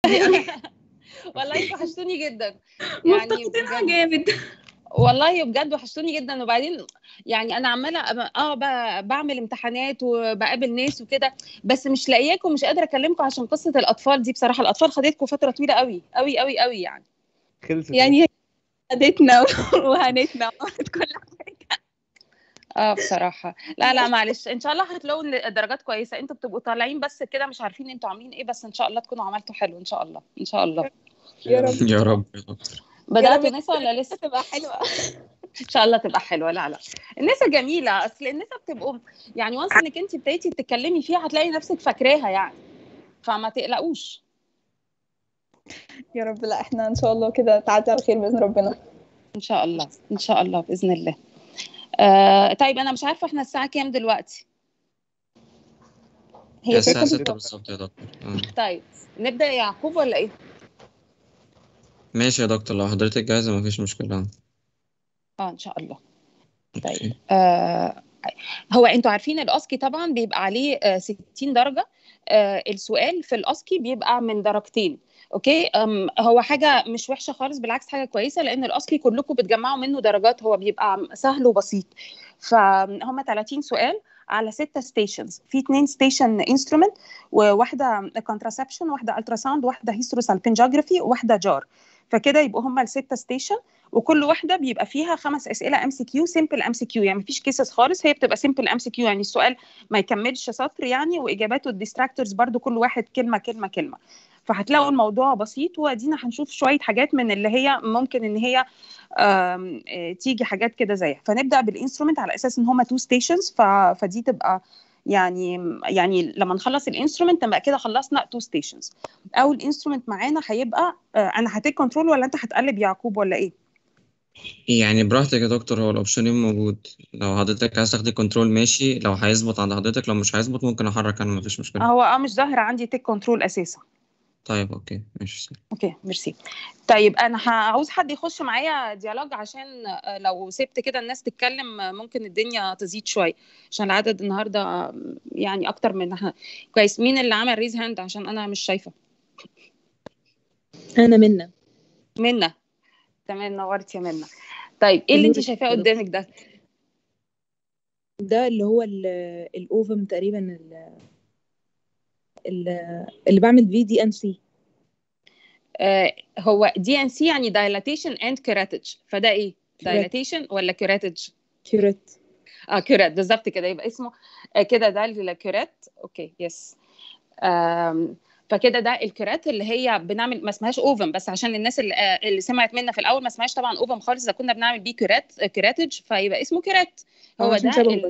والله انتوا وحشتوني جدا يعني مفتقدينها جامد والله بجد وحشتوني جدا وبعدين يعني انا عماله اه بعمل امتحانات وبقابل ناس وكده بس مش لاقياكم مش قادره اكلمكم عشان قصه الاطفال دي بصراحه الاطفال خدتكم فتره طويله قوي قوي قوي قوي يعني خلصت يعني هي خدتنا وهنتنا وعملت كل حاجه اه بصراحه لا لا معلش ان شاء الله هتلاقوا درجات كويسه انتوا بتبقوا طالعين بس كده مش عارفين انتوا عاملين ايه بس ان شاء الله تكونوا عملتوا حلو ان شاء الله ان شاء الله يا رب يا رب يا دكتور بداتوا نسا ولا لسه تبقى حلوه ان شاء الله تبقى حلوه لا لا النسا جميله اصل النسا بتبقوا يعني وانس انك انت ابتديتي تتكلمي فيها هتلاقي نفسك فاكراها يعني فما تقلقوش يا رب لا احنا ان شاء الله كده تعدي على خير باذن ربنا ان شاء الله ان شاء الله باذن الله آه طيب انا مش عارفه احنا الساعه كام دلوقتي هي الساعة 6 بالظبط يا دكتور طيب نبدا يا يعقوب ولا ايه ماشي يا دكتور لو حضرتك جاهزة مفيش مشكلة اه ان شاء الله طيب آه هو انتوا عارفين الاسكي طبعا بيبقى عليه آه 60 درجه آه السؤال في الاسكي بيبقى من درجتين اوكي أم هو حاجه مش وحشه خالص بالعكس حاجه كويسه لان الاسكي كلكم بتجمعوا منه درجات هو بيبقى سهل وبسيط فهم 30 سؤال على ستة ستيشنز في اثنين ستيشن انسترومنت وواحده كونتراسبشن واحده الترا ساوند واحده هيستروسالبنجوجرافي وواحده جار فكده يبقوا هم الستة ستيشن وكل واحده بيبقى فيها خمس اسئله ام سي كيو سمبل ام سي كيو يعني مفيش كيسز خالص هي بتبقى سمبل ام سي كيو يعني السؤال ما يكملش سطر يعني واجاباته الديستراكتورز برضو كل واحد كلمه كلمه كلمه فهتلاقوا الموضوع بسيط وادينا هنشوف شويه حاجات من اللي هي ممكن ان هي تيجي حاجات كده زيها فنبدا بالانسترومنت على اساس ان هم تو ستيشنز فدي تبقى يعني يعني لما نخلص الانسترومنت نبقى كده خلصنا تو ستيشنز اول انسترومنت معانا هيبقى انا هتيك كنترول ولا انت هتقلب يعقوب ولا ايه يعني براحتك يا دكتور هو الاوبشنين موجود لو حضرتك عايز تاخدي كنترول ماشي لو هيظبط عند حضرتك لو مش هيظبط ممكن احرك انا مفيش مشكله هو اه مش ظاهر عندي تيك كنترول اساسا طيب اوكي ماشي اوكي ميرسي طيب انا عاوز حد يخش معايا ديالوج عشان لو سبت كده الناس تتكلم ممكن الدنيا تزيد شويه عشان العدد النهارده يعني اكتر من كويس مين اللي عمل ريز هاند عشان انا مش شايفه انا منا منا تمام نورت يا منا طيب ايه اللي انت شايفاه قدامك ده ده اللي هو الاوفم تقريبا اللي بعمل فيه دي ان سي آه هو دي ان سي يعني دايلاتيشن اند كيراتج فده ايه دايلاتيشن ولا كيراتج كيرات اه كيرات بالظبط كده يبقى اسمه آه كده ده الكيرات اوكي يس آم فكده ده الكيرات اللي هي بنعمل ما اسمهاش اوفن بس عشان الناس اللي, آه اللي سمعت منا في الاول ما اسمهاش طبعا اوفن خالص ده كنا بنعمل بيه كيرات كيراتج فيبقى اسمه كيرات هو ده ال...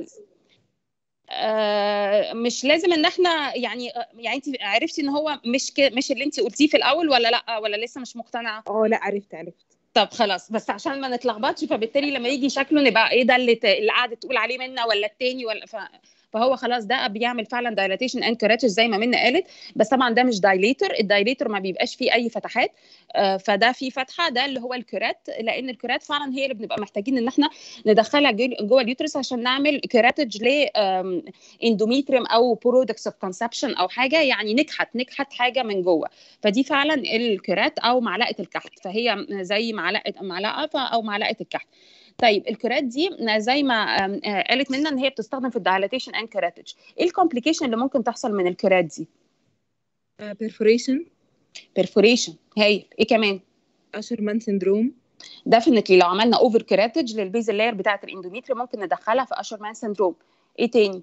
آه مش لازم ان احنا يعني يعني انت عرفتي ان هو مش ك... مش اللي انت قلتيه في الاول ولا لا ولا لسه مش مقتنعه اه لا عرفت عرفت طب خلاص بس عشان ما نتلخبطش فبالتالي لما يجي شكله نبقى ايه ده اللي ت... اللي قاعده تقول عليه منا ولا التاني ولا ف... فهو خلاص ده بيعمل فعلا دايلاتيشن اند كراتش زي ما منا قالت بس طبعا ده مش دايليتر الدايليتر ما بيبقاش فيه اي فتحات آه فده فيه فتحه ده اللي هو الكرات لان الكرات فعلا هي اللي بنبقى محتاجين ان احنا ندخلها جوه اليوترس عشان نعمل كراتج ل اندوميتريم او برودكتس اوف كونسبشن او حاجه يعني نكحت نكحت حاجه من جوه فدي فعلا الكرات او معلقه الكحت فهي زي معلقه معلقه او معلقه الكحت طيب الكرات دي زي ما قالت منا ان هي بتستخدم في الدايلاتيشن اند كراتج ايه الكومبليكيشن اللي ممكن تحصل من الكرات دي بيرفوريشن بيرفوريشن هايل ايه كمان اشرمان سندروم ديفنتلي لو عملنا اوفر كراتج للبيز لاير بتاعه الاندوميتري ممكن ندخلها في اشرمان سندروم ايه تاني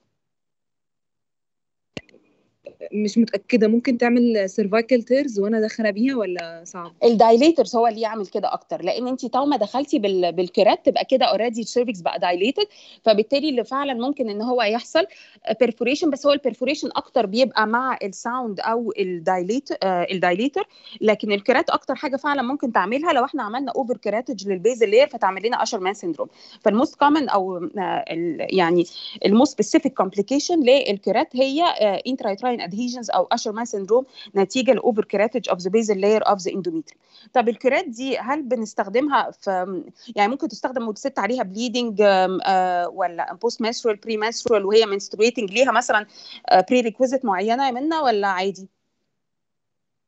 مش متاكده ممكن تعمل سيرفايكال تيرز وانا داخله بيها ولا صعب الدايليترز هو اللي يعمل كده اكتر لان انت طالما دخلتي بال... بالكرات تبقى كده اوريدي السيرفكس بقى دايليتد فبالتالي اللي فعلا ممكن ان هو يحصل بيرفوريشن بس هو البيرفوريشن اكتر بيبقى مع الساوند او الدايليتر آه الدايليتر لكن الكرات اكتر حاجه فعلا ممكن تعملها لو احنا عملنا اوفر كراتج للبيز لاير فتعمل لنا اشر مان سيندروم فالموست كومن او آه يعني الموست سبيسيفيك كومبليكيشن للكرات هي انترايتراين ادهيجنز او اشرمان سيندروم نتيجه الاوفر كراتج اوف ذا بيزل لاير اوف ذا اندوميتري طب الكرات دي هل بنستخدمها في يعني ممكن تستخدم وتست عليها بليدنج ولا بوست مانسترال بري مانسترال وهي منسترويتنج ليها مثلا بري ريكويزيت معينه منا ولا عادي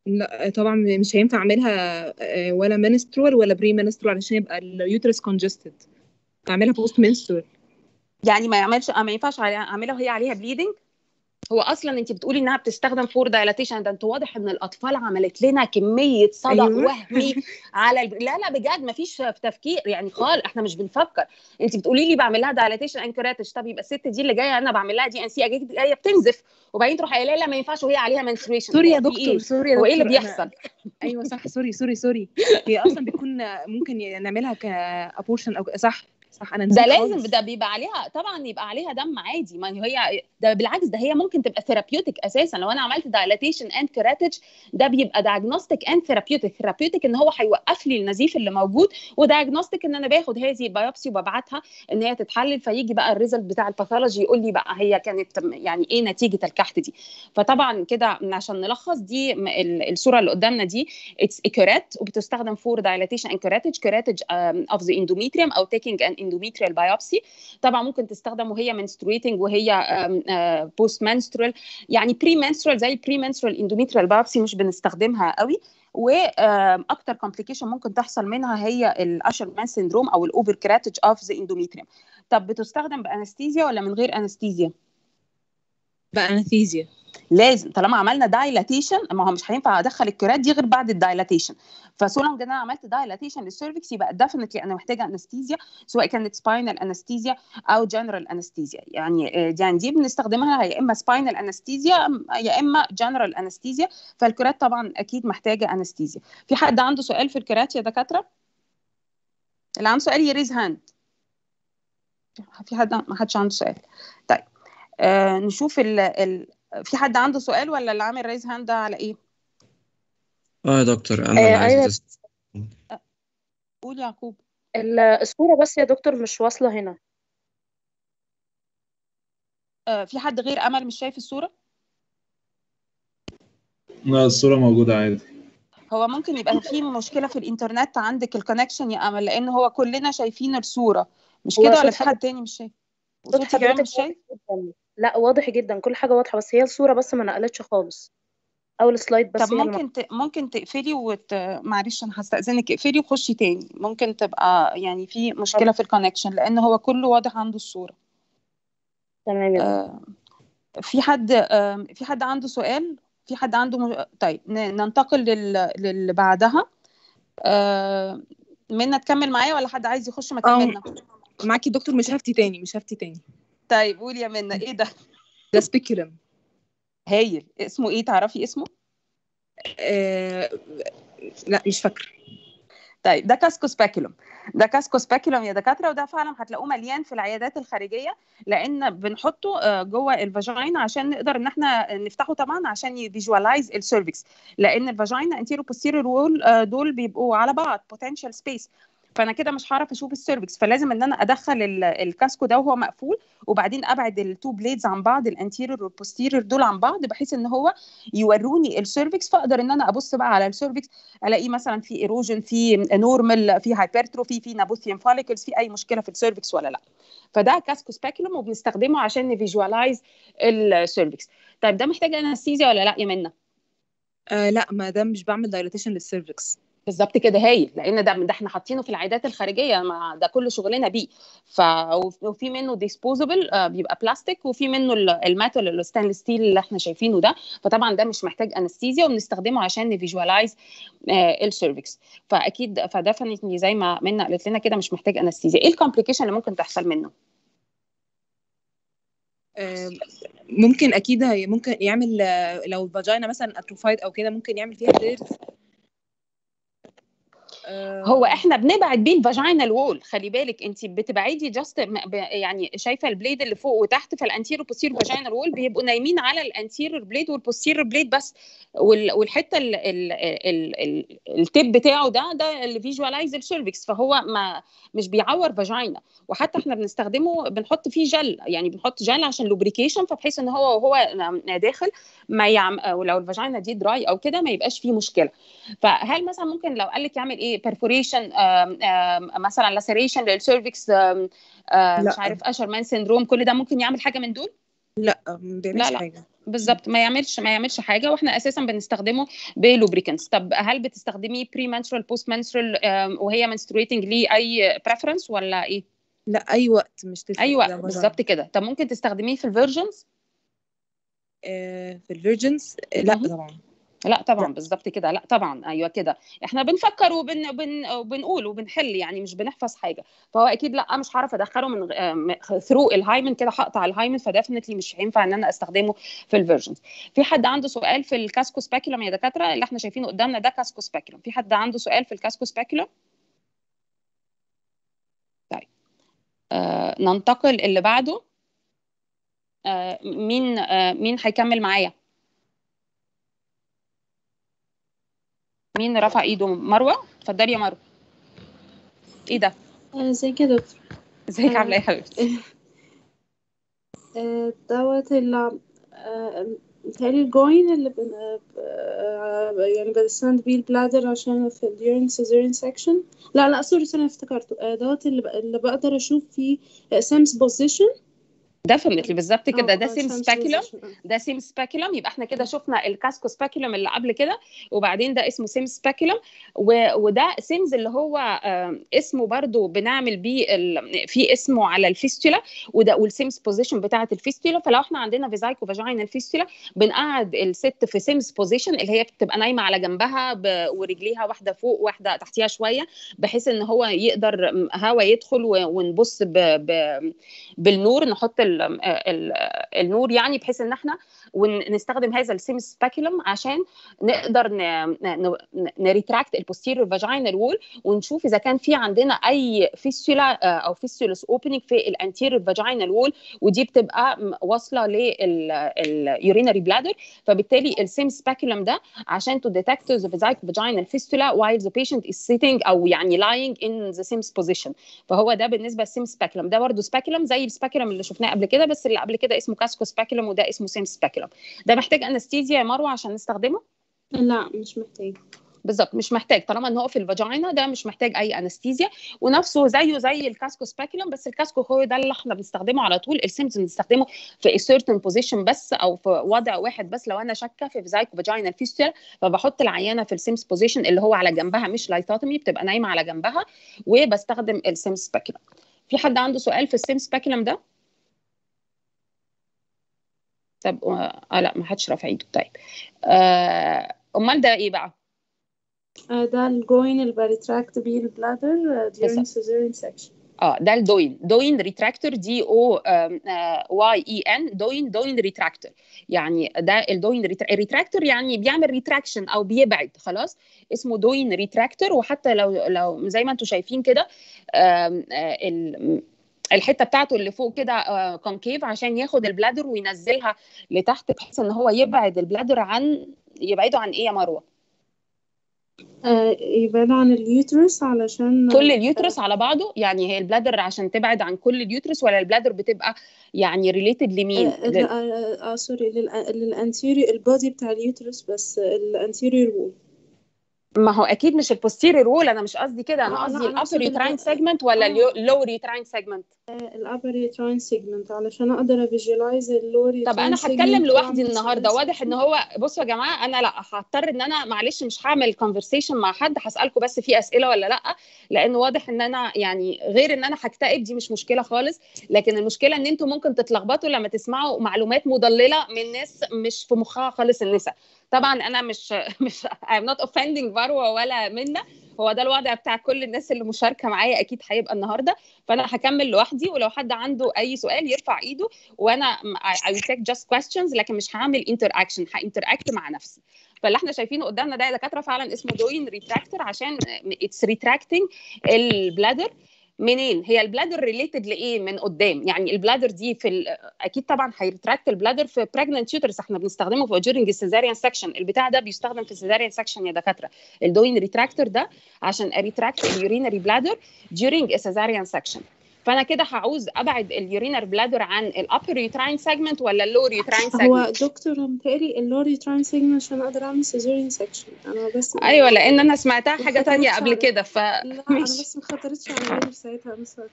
لا طبعا مش هينفع اعملها آه، ولا منسترول ولا بري منسترول علشان يبقى اليوترس كونجستد اعملها بوست منسترول يعني ما يعملش ما ينفعش عليها- اعملها وهي عليها بليدنج هو اصلا انت بتقولي انها بتستخدم فور دايلاتيشن ده انت واضح ان الاطفال عملت لنا كميه صدى أيوة. وهمي على الب... لا لا بجد ما فيش تفكير يعني خال احنا مش بنفكر انت بتقولي لي بعمل لها دايلاتيشن انكراتش طب يبقى الست دي اللي جايه انا بعمل لها دي ان سي جايه بتنزف وبعدين تروح قايله لي لا ما ينفعش وهي عليها منستريشن سوري يا دكتور سوري يا هو ايه اللي دكتور، أنا- بيحصل ايوه صح سوري سوري سوري هي اصلا بيكون ممكن نعملها كابورشن او صح صح انا ده نسيت لازم خالص. ده بيبقى عليها طبعا يبقى عليها دم عادي ما هي ده بالعكس ده هي ممكن تبقى ثيرابيوتيك اساسا لو انا عملت دايلاتيشن اند كيراتج ده بيبقى دايجنوستيك اند ثيرابيوتيك ثيرابيوتيك ان هو هيوقف لي النزيف اللي موجود ودايجنوستيك ان انا باخد هذه البيوبسي وببعتها ان هي تتحلل فيجي بقى الريزلت بتاع الباثولوجي يقول لي بقى هي كانت يعني ايه نتيجه الكحت دي فطبعا كده عشان نلخص دي م- ال- الصوره اللي قدامنا دي اتس كيرات وبتستخدم فور دايلاتيشن اند كيراتج كيراتج اوف ذا اندوميتريوم او تيكينج ان اندوميتريال بايوبسي طبعا ممكن تستخدم وهي menstruating وهي بوست menstrual يعني بري menstrual زي البري menstrual endometrial biopsy مش بنستخدمها قوي واكتر كومبليكيشن ممكن تحصل منها هي الاشر مان سيندروم او الاوفر كراتج اوف ذا اندوميتريوم طب بتستخدم بانستيزيا ولا من غير انستيزيا بقى انستيزيا لازم طالما عملنا دايلاتيشن ما هو مش هينفع ادخل الكرات دي غير بعد الدايلاتيشن فسولونج ان انا عملت دايلاتيشن للسيرفكس يبقى ديفنتلي انا محتاجه انستيزيا سواء كانت سباينال انستيزيا او جنرال انستيزيا يعني آه، يعني دي بنستخدمها يا اما سباينال انستيزيا يا اما جنرال انستيزيا فالكرات طبعا اكيد محتاجه انستيزيا في حد عنده سؤال في الكرات يا دكاتره اللي عنده سؤال يريز هاند في حد ما حدش عنده سؤال طيب آه نشوف ال ال في حد عنده سؤال ولا اللي عامل ريز هاند ده على ايه اه يا دكتور انا آه، اللي عايز أيوة. أس- قول يعقوب ال- الصورة بس يا دكتور مش واصلة هنا آه في حد غير امل مش شايف الصوره لا الصورة موجودة عادي هو ممكن يبقى في مشكله في الانترنت عندك الكونكشن يا امل لان هو كلنا شايفين الصوره مش هو كده صوت ولا في حضرتك- حد تاني مش شايف صوت وصوتي كمان حضرتك مش شايف واضح جدا لا واضح جدا كل حاجة واضحة بس هي الصورة بس ما نقلتش خالص أول سلايد بس طب هي اللي ممكن ت... ممكن تقفلي وت... معلش انا هستأذنك اقفلي وخشي تاني ممكن تبقى يعني في مشكله في الكونكشن لان هو كله واضح عنده الصوره تمام يا دكتور. آه في حد آه في حد عنده سؤال في حد عنده م... طيب ن... ننتقل لل... للي بعدها آه منى تكمل معايا ولا حد عايز يخش مكان اه منى معاكي دكتور مش هفتي تاني مش هفتي تاني طيب قولي يا منى ايه ده ده سبيكولم هايل اسمه ايه تعرفي اسمه آه لا مش فاكره طيب ده كاسكو سباكيولوم ده كاسكو سباكيولوم يا دكاتره وده فعلا هتلاقوه مليان في العيادات الخارجيه لان بنحطه آه، جوه الفاجينا عشان نقدر ان احنا نفتحه طبعا عشان يفيجوالايز السيرفكس لان الفاجينا انتيرو بوستيريور وول دول بيبقوا على بعض بوتنشال سبيس فانا كده مش هعرف اشوف السيرفكس فلازم ان انا ادخل ال- الكاسكو ده وهو مقفول وبعدين ابعد التو بليدز عن بعض الانتيريور والبوستيريور دول عن بعض بحيث ان هو يوروني السيرفكس فاقدر ان انا ابص بقى على السيرفكس الاقي مثلا في ايروجن في نورمال في هايبرتروفي في نابوثيوم فوليكلز في اي مشكله في السيرفكس ولا لا فده كاسكو سباكيولوم وبنستخدمه عشان نفيجوالايز السيرفكس طيب ده محتاج انستيزيا ولا لا يا منى آه لا ما ده مش بعمل دايلاتيشن للسيرفكس بالظبط كده هايل لان ده ده احنا حاطينه في العيادات الخارجيه ما ده كل شغلنا بيه ف وفي منه ديسبوزبل بيبقى بلاستيك وفي منه ال- الميتال الستانلس ستيل اللي احنا شايفينه ده فطبعا ده مش محتاج انستيزيا وبنستخدمه عشان نفيجوالايز السيرفكس فاكيد فدفنتلي زي ما منى قالت لنا كده مش محتاج انستيزيا ايه الكومبليكيشن اللي ممكن تحصل منه آه ممكن اكيد هي ممكن يعمل آه، لو الفاجينا مثلا اتروفايد او كده ممكن يعمل فيها تيرز هو احنا بنبعد بيه الفاجينال وول خلي بالك انت بتبعدي جاست يعني شايفه البليد اللي فوق وتحت فالانتيرو بوستيرو فاجينال وول بيبقوا نايمين على الانتيرور بليد والبوستيرور بليد بس وال- والحته ال ال ال ال التيب بتاعه ده ده اللي فيجوالايز السيرفكس فهو ما مش بيعور فاجينا وحتى احنا بنستخدمه بنحط فيه جل يعني بنحط جل عشان لوبريكيشن فبحيث ان هو وهو داخل ما يعم ولو الفاجينا دي دراي او كده ما يبقاش فيه مشكله فهل مثلا ممكن لو قال لك يعمل ايه perforation آم، آم، مثلا لاسيريشن للسيرفكس آم، آم، لا. مش عارف اشر مان سيندروم كل ده ممكن يعمل حاجه من دول لا ما بيعملش لا. حاجه بالظبط ما يعملش ما يعملش حاجه واحنا اساسا بنستخدمه بلوبريكنتس طب هل بتستخدميه بري منسترال بوست منسترال وهي منستريتنج ليه اي بريفرنس ولا ايه لا اي وقت مش تفرق اي لا وقت بره. بالظبط كده طب ممكن تستخدميه في الفيرجنز آه، في الفيرجنز لا مهم. طبعا لا طبعا لا. بالظبط كده لا طبعا ايوه كده احنا بنفكر وبن بن وبنقول وبنحل يعني مش بنحفظ حاجه فهو اكيد لا مش هعرف ادخله من ثرو الهايمن كده هقطع الهايمن فديفنتلي مش هينفع ان انا استخدمه في الفيرجنز في حد عنده سؤال في الكاسكو سباكيولم يا دكاتره اللي احنا شايفينه قدامنا ده كاسكو سباكيولم في حد عنده سؤال في الكاسكو سباكيولم طيب آه ننتقل اللي بعده آه مين آه مين هيكمل معايا مين رفع ايده مروه اتفضلي يا مروه ايه ده آه، ازيك يا دكتور ازيك آه. عامله ايه يا حبيبتي آه، دوت اللي آه، متهيألي الجوين اللي بن... آه، آه، يعني بستند بيه البلادر عشان في during cesarean section لا لا سوري سوري افتكرته آه، دوت اللي, ب... اللي بقدر اشوف فيه سامس بوزيشن ديفنتلي بالظبط كده ده سيم سباكيولم ده سيم سباكيولم يبقى احنا كده شفنا الكاسكو سباكيولم اللي قبل كده وبعدين ده اسمه سيم سباكيولم و... وده سيمز اللي هو آه اسمه برضو بنعمل بيه ال... في اسمه على الفيستولا وده والسيمز بوزيشن بتاعه الفيستولا فلو احنا عندنا فيزايكو فاجينال فيستولا بنقعد الست في سيمز بوزيشن اللي هي بتبقى نايمه على جنبها ب... ورجليها واحده فوق واحده تحتيها شويه بحيث ان هو يقدر هواء يدخل و... ونبص ب... ب... بالنور نحط ال... ال... النور يعني بحيث ان احنا ونستخدم هذا السيم سباكيولم عشان نقدر ن... ن... نريتراكت البوستيريور فاجينال وول ونشوف اذا كان في عندنا اي فيستولا او فيستولس اوبننج في الانتيريور فاجينال وول ودي بتبقى واصله لليورينري بلادر فبالتالي السيم سباكيولم ده عشان تو ديتكت ذا فاجينال فيستولا while the patient is sitting او يعني lying in the same position فهو ده بالنسبه للسيم سباكيولم ده برضه سباكيولم زي السباكيولم اللي شفناه قبل كده بس اللي قبل كده اسمه كاسكو سباكيولم وده اسمه سيم سباكيولم ده محتاج انستيزيا يا مروه عشان نستخدمه لا مش محتاج بالظبط مش محتاج طالما ان هو في الفاجينا ده مش محتاج اي انستيزيا ونفسه زيه زي الكاسكو سباكيولم بس الكاسكو هو ده اللي احنا بنستخدمه على طول السيمز بنستخدمه في سيرتن بوزيشن بس او في وضع واحد بس لو انا شاكه في فيزايكو فاجينال فيستولا فبحط العيانه في السيمز بوزيشن اللي هو على جنبها مش لايتوتومي بتبقى نايمه على جنبها وبستخدم السيمز سباكيولم في حد عنده سؤال في السيمز سباكيولم ده طب اه لا ما حدش رافع ايده طيب آه، امال ده ايه بقى آه، ده الجوين اللي بريتراكت بيه البلادر during بالظبط. cesarean section اه ده الدوين دوين ريتراكتور دي او واي اي ان دوين دوين ريتراكتور يعني ده الدوين ريتراكتور يعني بيعمل ريتراكشن او بيبعد خلاص اسمه دوين ريتراكتور وحتى لو لو زي ما انتم شايفين كده آم، آه، ال- الحته بتاعته اللي فوق كده كونكيف عشان ياخد البلادر وينزلها لتحت بحيث ان هو يبعد البلادر عن يبعده عن ايه يا مروه آه، يبعد عن اليوترس علشان كل اليوترس على بعضه يعني هي البلادر عشان تبعد عن كل اليوترس ولا البلادر بتبقى يعني ريليتد لمين آه، لل- لا، اه آه، سوري للانتيريور البودي بتاع اليوترس بس الانتيريور وول ما هو اكيد مش البوستيريور وول انا مش قصدي كده انا آه، لا، قصدي أنا الابر أقصد يوتراين ال- سيجمنت ولا آه. اللور يوتراين سيجمنت الابر يوتراين سيجمنت علشان اقدر افيجوالايز اللور طب انا هتكلم لوحدي النهارده واضح ان هو بصوا يا جماعه انا لا هضطر ان انا معلش مش هعمل كونفرسيشن مع حد هسالكم بس في اسئله ولا لا لان واضح ان انا يعني غير ان انا هكتئب دي مش مشكله خالص لكن المشكله ان انتم ممكن تتلخبطوا لما تسمعوا معلومات مضلله من ناس مش في مخها خالص النساء طبعا انا مش مش I'm not offending مروه ولا منا هو ده الوضع بتاع كل الناس اللي مشاركه معايا اكيد هيبقى النهارده فانا هكمل لوحدي ولو حد عنده اي سؤال يرفع ايده وانا I will take just questions لكن مش هعمل interaction هانتراكت مع نفسي فاللي احنا شايفينه قدامنا ده يا دكاتره فعلا اسمه دوين ريتراكتور عشان اتس ريتراكتنج البلادر منين هي البلادر ريليتد لايه من قدام يعني البلادر دي في ال... اكيد طبعا هيرتراكت البلادر في pregnant uterus احنا بنستخدمه في during السيزاريان سكشن البتاع ده بيستخدم في السيزاريان سكشن يا دكاتره الدوين ريتراكتور ده عشان اريتراكت اليورينري بلادر during السيزاريان سكشن فانا كده هعوز ابعد اليورينر بلادر عن الابر يوتراين سيجمنت ولا اللور يوتراين هو سيجمنت دكتور متهيألي اللور يوتراين سيجمنت عشان اقدر اعمل سيزوريان سكشن انا بس ايوه لان انا سمعتها ما حاجه تانية خطرتش قبل على- كده ف لا انا ماشي بس ما خطرتش على بالي ساعتها بس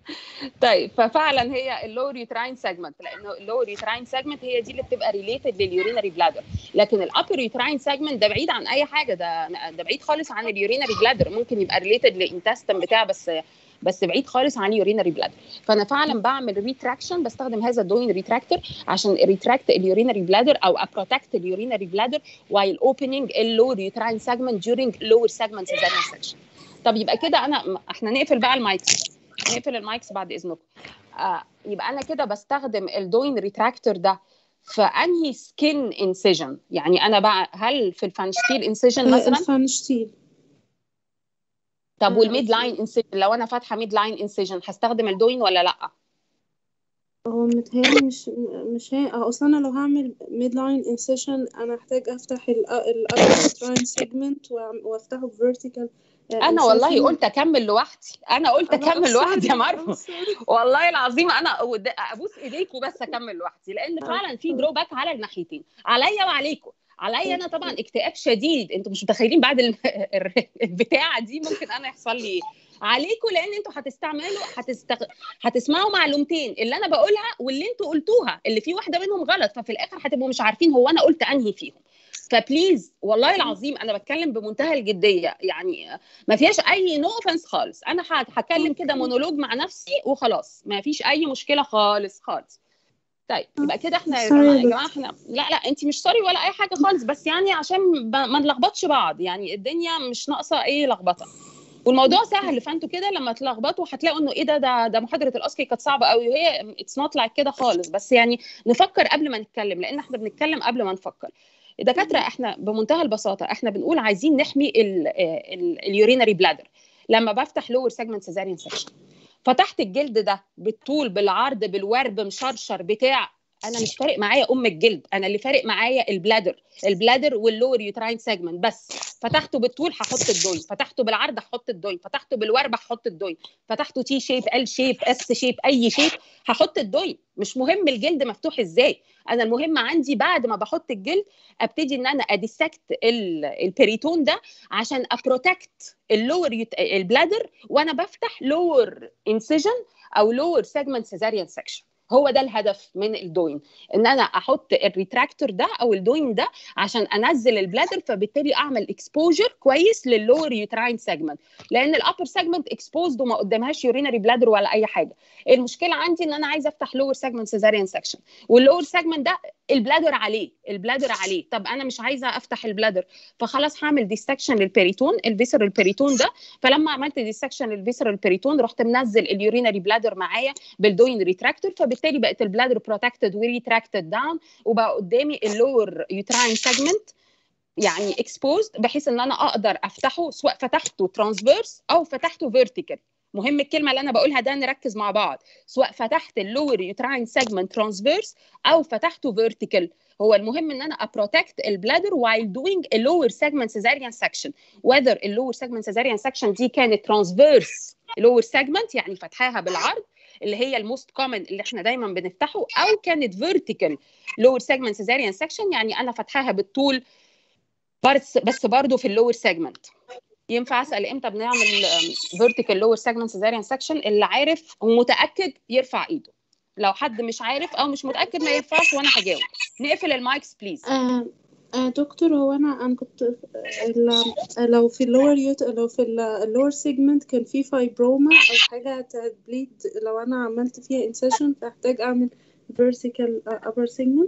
طيب ففعلا هي اللور يوتراين سيجمنت لانه اللور يوتراين سيجمنت هي دي اللي بتبقى ريليتد لليورينري بلادر لكن الابر يوتراين سيجمنت ده بعيد عن اي حاجه ده ده بعيد خالص عن اليورينري بلادر ممكن يبقى ريليتد للانتستم بتاع بس بس بعيد خالص عن اليورينري بلادر فانا فعلا بعمل ريتراكشن بستخدم هذا الدوين ريتراكتور عشان ريتراكت اليورينري بلادر او ابروتكت اليورينري بلادر while opening اللور يوتراين سيجمنت during lower segment cesarean section طب يبقى كده انا احنا نقفل بقى المايكس نقفل المايكس بعد اذنكم آه يبقى انا كده بستخدم الدوين ريتراكتور ده في انهي سكين انسيجن يعني انا بقى هل في الفانشتيل انسيجن مثلا الفانشتيل طب آه، والميد أوكي. لاين انسيجن لو انا فاتحه ميد لاين انسيجن هستخدم الدوين ولا لا هو متهيألي مش مش هي اه اصلا انا لو هعمل ميد لاين انسيشن انا هحتاج افتح الابر تراين سيجمنت وافتحه فيرتيكال انا والله قلت اكمل لوحدي انا قلت اكمل لوحدي يا مرفو والله العظيم انا ود- ابوس ايديكم بس اكمل لوحدي لان فعلا في درو باك على الناحيتين عليا وعليكم عليا انا طبعا اكتئاب شديد انتوا مش متخيلين بعد ال- البتاعه دي ممكن انا يحصل لي ايه عليكم لان انتوا هتستعملوا هتستغ... هتسمعوا معلومتين اللي انا بقولها واللي انتوا قلتوها اللي في واحده منهم غلط ففي الاخر هتبقوا مش عارفين هو انا قلت انهي فيهم فبليز والله العظيم انا بتكلم بمنتهى الجديه يعني ما فيهاش اي نو اوفنس خالص انا ه- هتكلم كده مونولوج مع نفسي وخلاص ما فيش اي مشكله خالص خالص طيب يبقى كده احنا يا Sorry جماعه يا بس- جماعه احنا لا لا انت مش سوري ولا اي حاجه خالص بس يعني عشان ب- ما نلخبطش بعض يعني الدنيا مش ناقصه ايه لخبطه والموضوع سهل فانتوا كده لما تلخبطوا هتلاقوا انه ايه ده ده ده محاضره الاسكي كانت صعبه قوي وهي اتس نوت لايك كده خالص بس يعني نفكر قبل ما نتكلم لان احنا بنتكلم قبل ما نفكر الدكاتره احنا بمنتهى البساطه احنا بنقول عايزين نحمي اليورينري بلادر لما بفتح لور سيجمنت سيزاريان سكشن فتحت الجلد ده بالطول بالعرض بالورب مشرشر بتاع انا مش فارق معايا ام الجلد انا اللي فارق معايا البلادر البلادر واللور يوتراين سيجمنت بس فتحته بالطول هحط الدوين فتحته بالعرض هحط الدوين فتحته بالورب هحط الدوين فتحته تي شيب ال شيب اس شيب اي شيب هحط الدوين مش مهم الجلد مفتوح ازاي انا المهم عندي بعد ما بحط الجلد ابتدي ان انا اديسكت البريتون ده عشان ابروتكت اللور يت... البلادر وانا بفتح لور انسيجن او لور سيجمنت سيزاريان سكشن هو ده الهدف من الدوين ان انا احط الريتراكتور ده او الدوين ده عشان انزل البلادر فبالتالي اعمل اكسبوجر كويس لللور يوتراين سيجمنت لان الابر سيجمنت اكسبوزد وما قدامهاش يورينري بلادر ولا اي حاجه المشكله عندي ان انا عايزه افتح لور سيجمنت سيزاريان سكشن واللور سيجمنت ده البلادر عليه البلادر عليه طب انا مش عايزه افتح البلادر فخلاص هعمل ديسكشن للبريتون الفيسر البريتون ده فلما عملت ديسكشن للفيسر البريتون رحت منزل اليورينري بلادر معايا بالدوين ريتراكتور فبالتالي بقت البلادر بروتكتد وريتراكتد داون وبقى قدامي اللور يوتراين سيجمنت يعني اكسبوزد بحيث ان انا اقدر افتحه سواء فتحته ترانسفيرس او فتحته فيرتيكال مهم الكلمه اللي انا بقولها ده نركز مع بعض سواء فتحت اللور يوتراين سيجمنت ترانسفيرس او فتحته فيرتيكال هو المهم ان انا ابروتكت البلادر while doing a lower segment cesarean section whether اللور segment cesarean section دي كانت transverse lower segment يعني فتحاها بالعرض اللي هي الموست كومن اللي احنا دايما بنفتحه او كانت فيرتيكال lower segment cesarean section يعني انا فتحاها بالطول بس بس برضه في اللور سيجمنت ينفع اسال امتى بنعمل فيرتيكال لور سيجمنت سيزاريان سكشن اللي عارف ومتاكد يرفع ايده لو حد مش عارف او مش متاكد ما ينفعش وانا هجاوب نقفل المايكس بليز آه آه دكتور هو انا انا كنت ال- لو في اللور يوت لو في اللور سيجمنت كان في فايبروما او حاجه تبليد لو انا عملت فيها انسيشن فاحتاج اعمل فيرتيكال ابر سيجمنت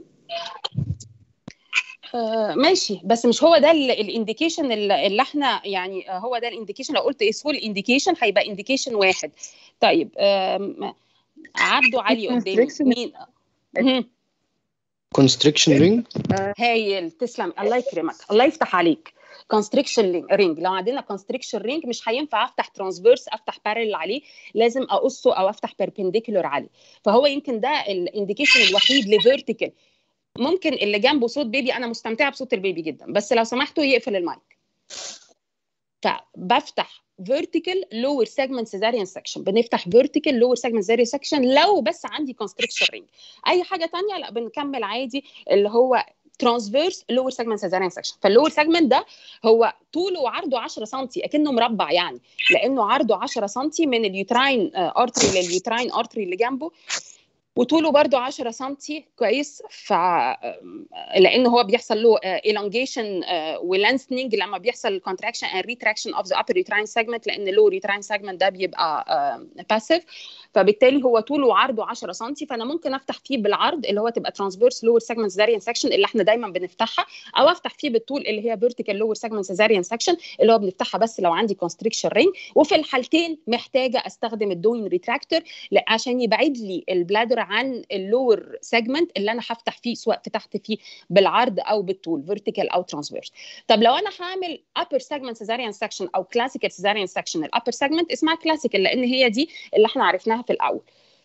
آه ماشي بس مش هو ده الانديكيشن اللي احنا يعني آه، هو ده الانديكيشن لو قلت ايه فول انديكيشن هيبقى انديكيشن واحد طيب آم، عبده علي قدامي Constriction. مين مهم. كونستريكشن رينج هايل تسلم الله يكرمك الله يفتح عليك كونستريكشن رينج لو عندنا كونستريكشن رينج مش هينفع افتح ترانسفيرس افتح بارل عليه لازم اقصه او افتح بيربنديكولار عليه فهو يمكن ده الانديكيشن الوحيد لفيرتيكال ممكن اللي جنبه صوت بيبي انا مستمتعه بصوت البيبي جدا بس لو سمحتوا يقفل المايك فبفتح vertical lower segment cesarean section بنفتح vertical lower segment cesarean section لو بس عندي constriction ring اي حاجه تانية لا بنكمل عادي اللي هو ترانسفيرس لور سيجمنت سيزاريان سكشن فاللور سيجمنت ده هو طوله وعرضه 10 سم اكنه مربع يعني لانه عرضه 10 سم من اليوتراين ارتري لليوتراين ارتري اللي جنبه وطوله برضو 10 سم كويس ف لان هو بيحصل له elongation ولانسنينج لما بيحصل contraction and retraction of the upper uterine segment لان lower uterine segment ده بيبقى باسيف فبالتالي هو طوله وعرضه 10 سم فانا ممكن افتح فيه بالعرض اللي هو تبقى transverse lower segment cesarean section اللي احنا دايما بنفتحها او افتح فيه بالطول اللي هي vertical lower segment cesarean section اللي هو بنفتحها بس لو عندي constriction ring وفي الحالتين محتاجه استخدم الدوين ريتراكتور عشان يبعد لي البلادر عن اللور سيجمنت اللي انا هفتح فيه سواء فتحت فيه بالعرض او بالطول فيرتيكال او ترانسفيرس طب لو انا هعمل upper segment cesarean section او classical cesarean section الابر سيجمنت اسمها كلاسيكال لان هي دي اللي احنا عرفناها في الاول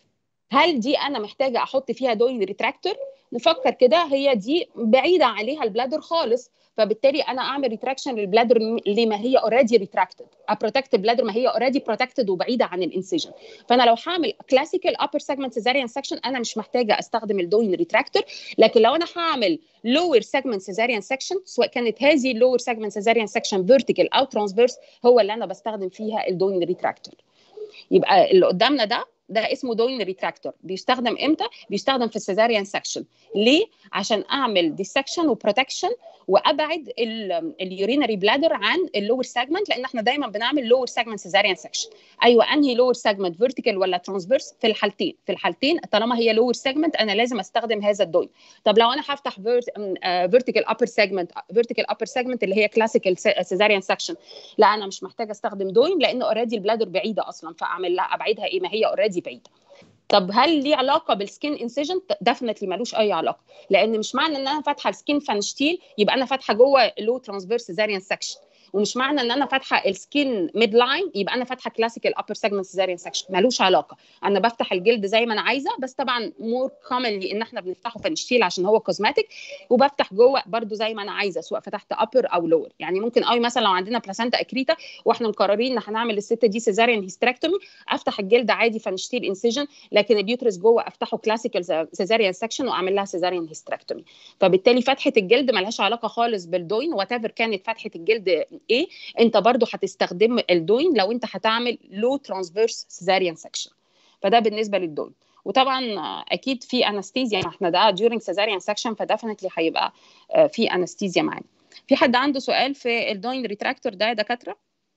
هل دي انا محتاجه احط فيها دوين ريتراكتور نفكر كده هي دي بعيده عليها البلادر خالص فبالتالي انا اعمل ريتراكشن للبلادر اللي ما هي اوريدي ريتراكتد ابروتكت بلادر ما هي اوريدي بروتكتد وبعيده عن الانسيجن فانا لو هعمل كلاسيكال ابر سيجمنت سيزاريان سكشن انا مش محتاجه استخدم الدوين ريتراكتور لكن لو انا هعمل لور سيجمنت سيزاريان سكشن سواء كانت هذه اللور سيجمنت سيزاريان سكشن فيرتيكال او ترانسفيرس هو اللي انا بستخدم فيها الدوين ريتراكتور يبقى اللي قدامنا ده ده اسمه دوين ريتراكتور بيستخدم امتى بيستخدم في السيزاريان سكشن ليه عشان اعمل ديسكشن وبروتكشن وابعد اليورينري بلادر عن اللور سيجمنت لان احنا دايما بنعمل لور سيجمنت سيزاريان سكشن ايوه انهي لور سيجمنت فيرتيكال ولا ترانسفيرس في الحالتين في الحالتين طالما هي لور سيجمنت انا لازم استخدم هذا الدوين طب لو انا هفتح فيرتيكال ابر سيجمنت فيرتيكال ابر سيجمنت اللي هي كلاسيكال سيزاريان سكشن لا انا مش محتاجه استخدم دوين لان اوريدي البلادر بعيده اصلا فاعمل لها ابعدها ايه ما هي اوريدي بعيده طب هل ليه علاقه بالسكين انسيجن ديفنتلي ملوش اي علاقه لان مش معنى ان انا فاتحه السكين فانشتيل يبقى انا فاتحه جوه لو ترانسفيرس سيزاريان سكشن ومش معنى ان انا فاتحه السكين ميد لاين يبقى انا فاتحه كلاسيكال ابر سيجمنت سيزاريان سكشن ملوش علاقه انا بفتح الجلد زي ما انا عايزه بس طبعا مور كومنلي ان احنا بنفتحه فنشتيل عشان هو كوزماتيك وبفتح جوه برده زي ما انا عايزه سواء فتحت ابر او لور يعني ممكن قوي مثلا لو عندنا بلاسنتا اكريتا واحنا مقررين ان هنعمل الست دي سيزاريان هيستريكتومي افتح الجلد عادي فنشتيل انسيجن لكن اليوترس جوه افتحه كلاسيكال سيزاريان سكشن واعمل لها سيزاريان هيستريكتومي فبالتالي فتحه الجلد ملهاش علاقه خالص بالدوين وات كانت فتحه الجلد ايه انت برضو هتستخدم الدوين لو انت هتعمل لو ترانسفيرس سيزاريان سكشن فده بالنسبه للدوين وطبعا اكيد في انستيزيا احنا ده during cesarean section فدفنتلي هيبقى في انستيزيا معانا في حد عنده سؤال في الدوين ريتراكتور ده يا دكاتره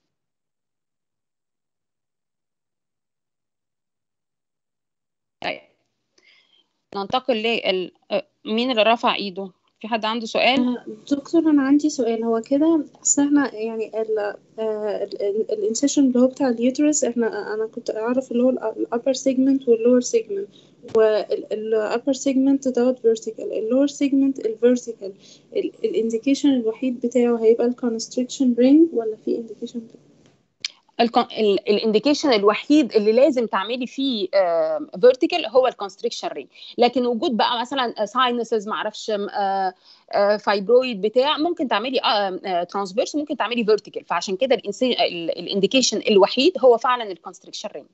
طيب ننتقل لل مين اللي رفع ايده في حد عنده سؤال دكتور انا عندي سؤال هو كده اصل احنا يعني الانسيشن اللي هو بتاع اليوترس احنا انا كنت اعرف اللي هو الابر سيجمنت واللور سيجمنت والابر سيجمنت دوت فيرتيكال اللور سيجمنت الفيرتيكال الانديكيشن الوحيد بتاعه هيبقى الكونستريكشن رينج ولا في انديكيشن الانديكيشن الوحيد اللي لازم تعملي فيه فيرتيكال هو الكونستريكشن رينج لكن وجود بقى مثلا ساينسز ما اعرفش فايبرويد بتاع ممكن تعملي ترانسفيرس وممكن تعملي فيرتيكال فعشان كده الانديكيشن الوحيد هو فعلا الكونستريكشن رينج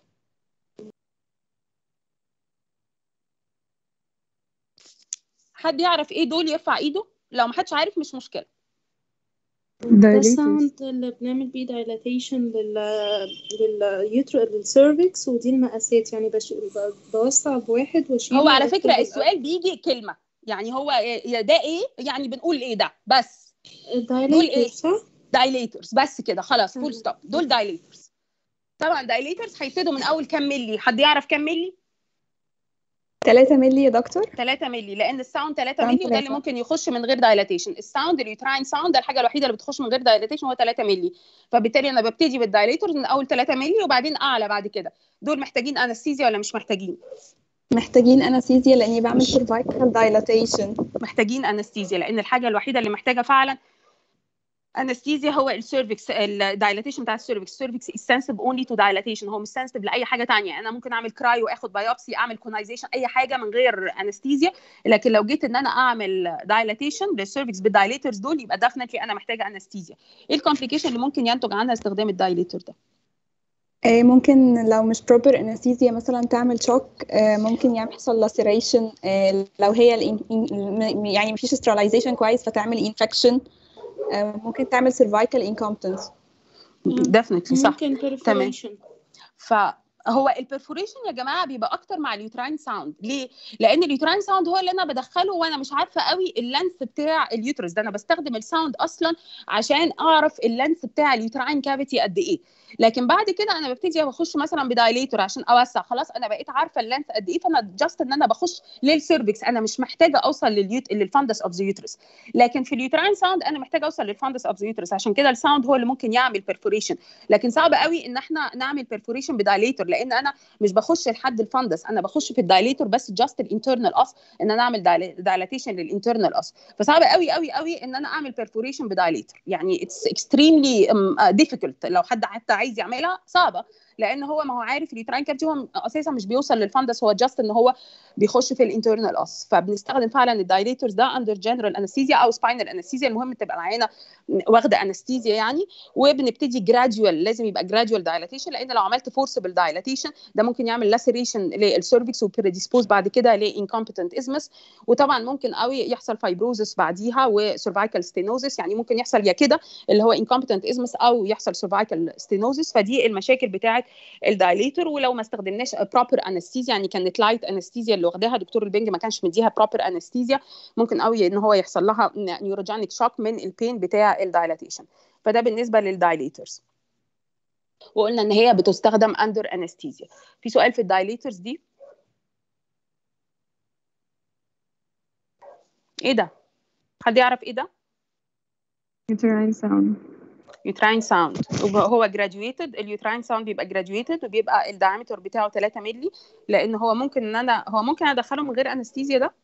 حد يعرف ايه دول يرفع ايده لو ما حدش عارف مش مشكله ده الساوند اللي بنعمل بيه دايلاتيشن لل لليوترو للسيرفكس ودي المقاسات يعني بش... بوسع بواحد واشيل هو على فكره السؤال بيجي كلمه يعني هو ده ايه يعني بنقول ايه ده بس دول ايه صح دايليتورز بس كده خلاص فول ستوب دول دايليتورز طبعا دايليتورز هيبتدوا من اول كام ملي حد يعرف كام ملي 3 مللي يا دكتور 3 مللي لان الساوند 3 مللي وده اللي ممكن يخش من غير دايلاتيشن الساوند اليوتراين ساوند ده الحاجه الوحيده اللي بتخش من غير دايلاتيشن هو 3 مللي فبالتالي انا ببتدي بالدايليتورز من اول 3 مللي وبعدين اعلى بعد كده دول محتاجين انستيزيا ولا مش محتاجين محتاجين انستيزيا لاني بعمل سيرفايكال دايلاتيشن محتاجين انستيزيا لان الحاجه الوحيده اللي محتاجه فعلا انستيزيا هو السيرفكس الدايلاتيشن بتاع السيرفكس السيرفكس is sensitive only to dilatation هو مش sensitive لاي حاجه تانية انا ممكن اعمل كراي واخد بايوبسي اعمل كونايزيشن اي حاجه من غير انستيزيا لكن لو جيت ان انا اعمل دايلاتيشن للسيرفكس بالدايليترز دول يبقى ديفنتلي انا محتاجه انستيزيا ايه الكومبليكيشن اللي ممكن ينتج عنها استخدام الدايليتر ده آه، ممكن لو مش proper anesthesia مثلا تعمل شوك ممكن يعني يحصل laceration آه، لو هي ال in- يعني مفيش sterilization كويس فتعمل infection آه، ممكن تعمل cervical incompetence definitely صح ممكن perforation فهو البرفوريشن يا جماعه بيبقى اكتر مع اليوتراين ساوند ليه لان اليوتراين ساوند هو اللي انا بدخله وانا مش عارفه قوي اللانس بتاع اليوترس ده انا بستخدم الساوند اصلا عشان اعرف اللانس بتاع اليوتراين كافيتي قد ايه لكن بعد كده انا ببتدي بخش مثلا بدايليتور عشان اوسع خلاص انا بقيت عارفه اللانس قد ايه فانا جاست ان انا بخش للسيرفكس انا مش محتاجه اوصل لليوت للفندس اوف ذا يوترس لكن في اليوتراين ساوند انا محتاجه اوصل للفندس اوف ذا يوترس عشان كده الساوند هو اللي ممكن يعمل بيرفوريشن لكن صعب قوي ان احنا نعمل بيرفوريشن بدايليتور لان انا مش بخش لحد الفندس انا بخش في الدايليتور بس جاست الانترنال اس ان انا اعمل دايلاتيشن للانترنال اس فصعب قوي قوي قوي ان انا اعمل بيرفوريشن بدايليتور يعني اتس اكستريملي ديفيكولت لو حد حتى عايز يعملها صعبه لان هو ما هو عارف اليوتراين كافيتي هو اساسا مش بيوصل للفندس هو جاست ان هو بيخش في الانترنال اس فبنستخدم فعلا الدايليتورز ده اندر جنرال انستيزيا او سباينال انستيزيا المهم تبقى العينه واخده انستيزيا يعني وبنبتدي جراديوال لازم يبقى جراديوال دايلاتيشن لان لو عملت فورسبل دايلاتيشن ده ممكن يعمل لاسيريشن للسيرفكس وبريديسبوز بعد كده لانكومبتنت ازمس وطبعا ممكن قوي يحصل فايبروزس بعديها وسيرفايكال ستينوزس يعني ممكن يحصل يا كده اللي هو انكومبتنت ازمس او يحصل سيرفايكال ستينوزس فدي المشاكل بتاعه الدايليتور ولو ما استخدمناش بروبر انستيزيا يعني كانت لايت انستيزيا اللي واخداها دكتور البنج ما كانش مديها بروبر انستيزيا ممكن قوي ان هو يحصل لها نيوروجينيك شوك من البين بتاع الدايلاتيشن فده بالنسبه للدايليتورز وقلنا ان هي بتستخدم اندر انستيزيا في سؤال في الدايليتورز دي ايه ده حد يعرف ايه ده uterine sound يوتراين ساوند هو جراديويتد اليوتراين ساوند بيبقى جراديويتد وبيبقى الدايمتر بتاعه 3 مللي لان هو ممكن ان انا هو ممكن ادخله من غير انستيزيا ده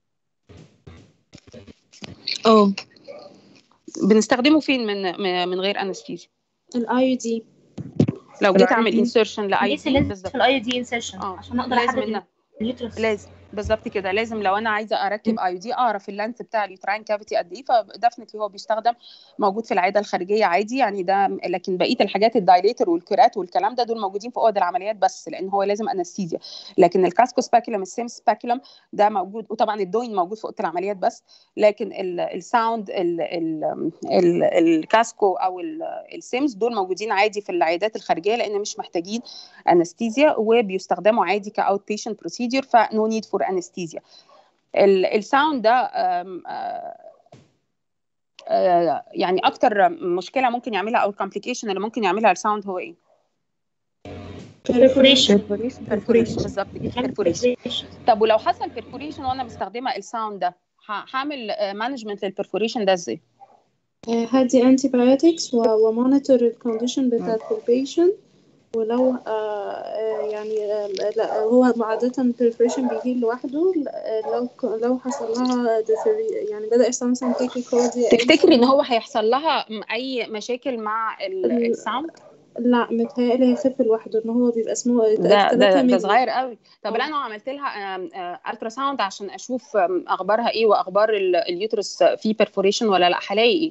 اه بنستخدمه فين من من غير انستيزيا الاي دي لو جيت اعمل انسرشن لاي لسه دي لازم بالظبط في الاي دي انسيرشن اه عشان اقدر لازم احدد إن- اليوترس لازم بالظبط كده لازم لو انا عايزه اركب اي دي اعرف اللانث بتاع اليوتراين كافيتي قد ايه فدفنتلي هو بيستخدم موجود في العياده الخارجيه عادي يعني ده لكن بقيه الحاجات الدايليتر والكرات والكلام ده دول موجودين في اوض العمليات بس لان هو لازم انستيزيا لكن الكاسكو سباكيولم السيم سباكيولم ده موجود وطبعا الدوين موجود في اوضه العمليات بس لكن ال- الساوند ال- ال- ال- الكاسكو او ال- السيمز دول موجودين عادي في العيادات الخارجيه لان مش محتاجين انستيزيا وبيستخدموا عادي كاوت بيشنت بروسيدور فنو نيد فور انستيزيا الساوند ده آم، آه، آه، يعني اكتر مشكله ممكن يعملها او الكومبليكيشن اللي ممكن يعملها الساوند هو ايه؟ perforation perforation بالظبط كده perforation طب ولو حصل perforation وانا مستخدمه الساوند ده ه- هعمل مانجمنت للبرفوريشن ده ازاي؟ هدي انتي بايوتكس ومونيتور الكونديشن بتاعت البيشنت ولو آه، آه، يعني آه، لا هو عادة البرفريشن بيجي لوحده آه، لو ك- لو حصل لها deterior- يعني بدأ يحصل مثلا تاكيكارديا تفتكري ان هو هيحصل لها م- اي مشاكل مع ال- ال- الساوند؟ لا متهيألي هيخف لوحده ان هو بيبقى اسمه ده ده, تلاتة ده مللي. صغير قوي طب آه. انا لو عملت لها الترا ساوند عشان اشوف آم، اخبارها ايه واخبار ال- اليوترس فيه perforation ولا لا هلاقي ايه؟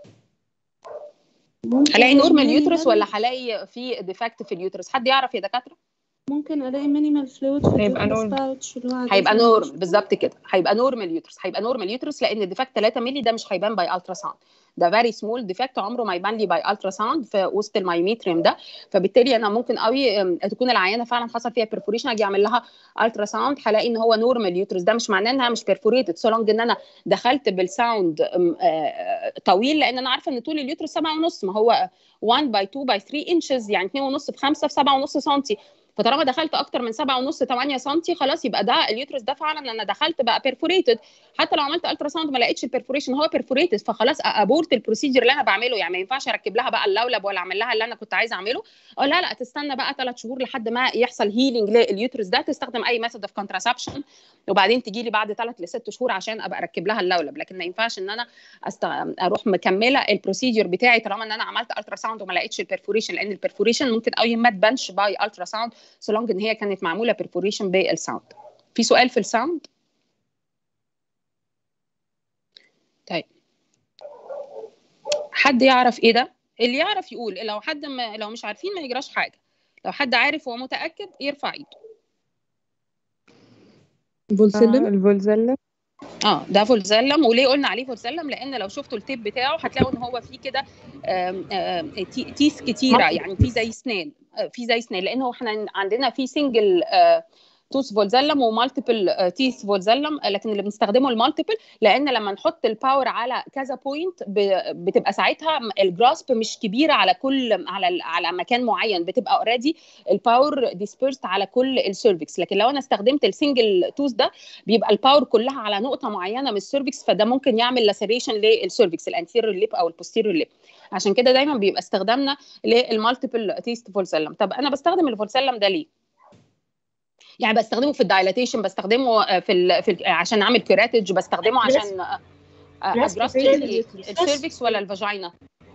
ممكن هلاقي نورمال minimal- يوترس ولا هلاقي في ديفكت في اليوترس حد يعرف يا دكاتره ممكن الاقي مينيمال فلويد في هيبقى اليوترس normal. باوتش اللي هو عادة هيبقى مش- نورمال بالظبط كده هيبقى نورمال يوترس هيبقى نورمال يوترس لان الديفكت 3 مللي ده مش هيبان باي الترا ساوند ده فيري سمول ديفكت عمره ما يبان لي باي الترا ساوند في وسط المايوميتريم ده فبالتالي انا ممكن قوي أم، تكون العيانه فعلا حصل فيها بيرفوريشن اجي اعمل لها الترا ساوند هلاقي ان هو نورمال يوترس ده مش معناه انها مش بيرفوريتد سو لونج ان انا دخلت بالساوند أم، آه، طويل لان انا عارفه ان طول اليوترس 7 ونص ما هو 1 باي 2 باي 3 انشز يعني 2 ونص في 5 في 7 ونص سنتي فطالما دخلت اكتر من 7 ونص 8 سم خلاص يبقى ده اليوترس ده فعلا انا دخلت بقى بيرفوريتد حتى لو عملت الترا ساوند ما لقيتش البرفوريشن هو بيرفوريتد فخلاص ابورت البروسيجر اللي انا بعمله يعني ما ينفعش اركب لها بقى اللولب ولا اعمل لها اللي انا كنت عايزه اعمله او لا لا تستنى بقى ثلاث شهور لحد ما يحصل هيلينج لليوترس ده تستخدم اي ميثود اوف كونتراسبشن وبعدين تجي لي بعد ثلاث لست شهور عشان ابقى اركب لها اللولب لكن ما ينفعش ان انا أست... اروح مكمله البروسيجر بتاعي طالما ان انا عملت الترا ساوند وما لقيتش البرفوريشن لان البرفوريشن ممكن قوي ما تبانش باي الترا ساوند سو لونج ان هي كانت معموله برفوريشن بالساوند في سؤال في الساوند طيب حد يعرف ايه ده اللي يعرف يقول لو حد ما لو مش عارفين ما يجراش حاجه لو حد عارف ومتاكد يرفع ايده فولسلم الفولزيلا اه ده فولسلم وليه قلنا عليه فولسلم لان لو شفتوا التيب بتاعه هتلاقوا ان هو فيه كده آم، آم، تي- تيث كتيره يعني في زي اسنان آه، في زي اسنان لانه احنا عندنا في سنجل توث فولزلم ومالتيبل تيث فولزلم لكن اللي بنستخدمه المالتيبل لان لما نحط الباور على كذا بوينت بتبقى ساعتها الجراسب مش كبيره على كل على ال- على مكان معين بتبقى اوريدي الباور ديسبيرست على كل السيرفكس لكن لو انا استخدمت السنجل توث ده بيبقى الباور كلها على نقطه معينه من السيرفكس فده ممكن يعمل لاسيريشن للسيرفكس الانتيريور ليب او البوستيريور ليب عشان كده دايما بيبقى استخدامنا للمالتيبل تيست فولسلم طب انا بستخدم الفولسلم ده ليه يعني بستخدمه في الدايلاتيشن بستخدمه في, ال... في ال... عشان اعمل كيراتج بستخدمه عشان Breast ادراس failure. السيرفكس ولا الفاجينا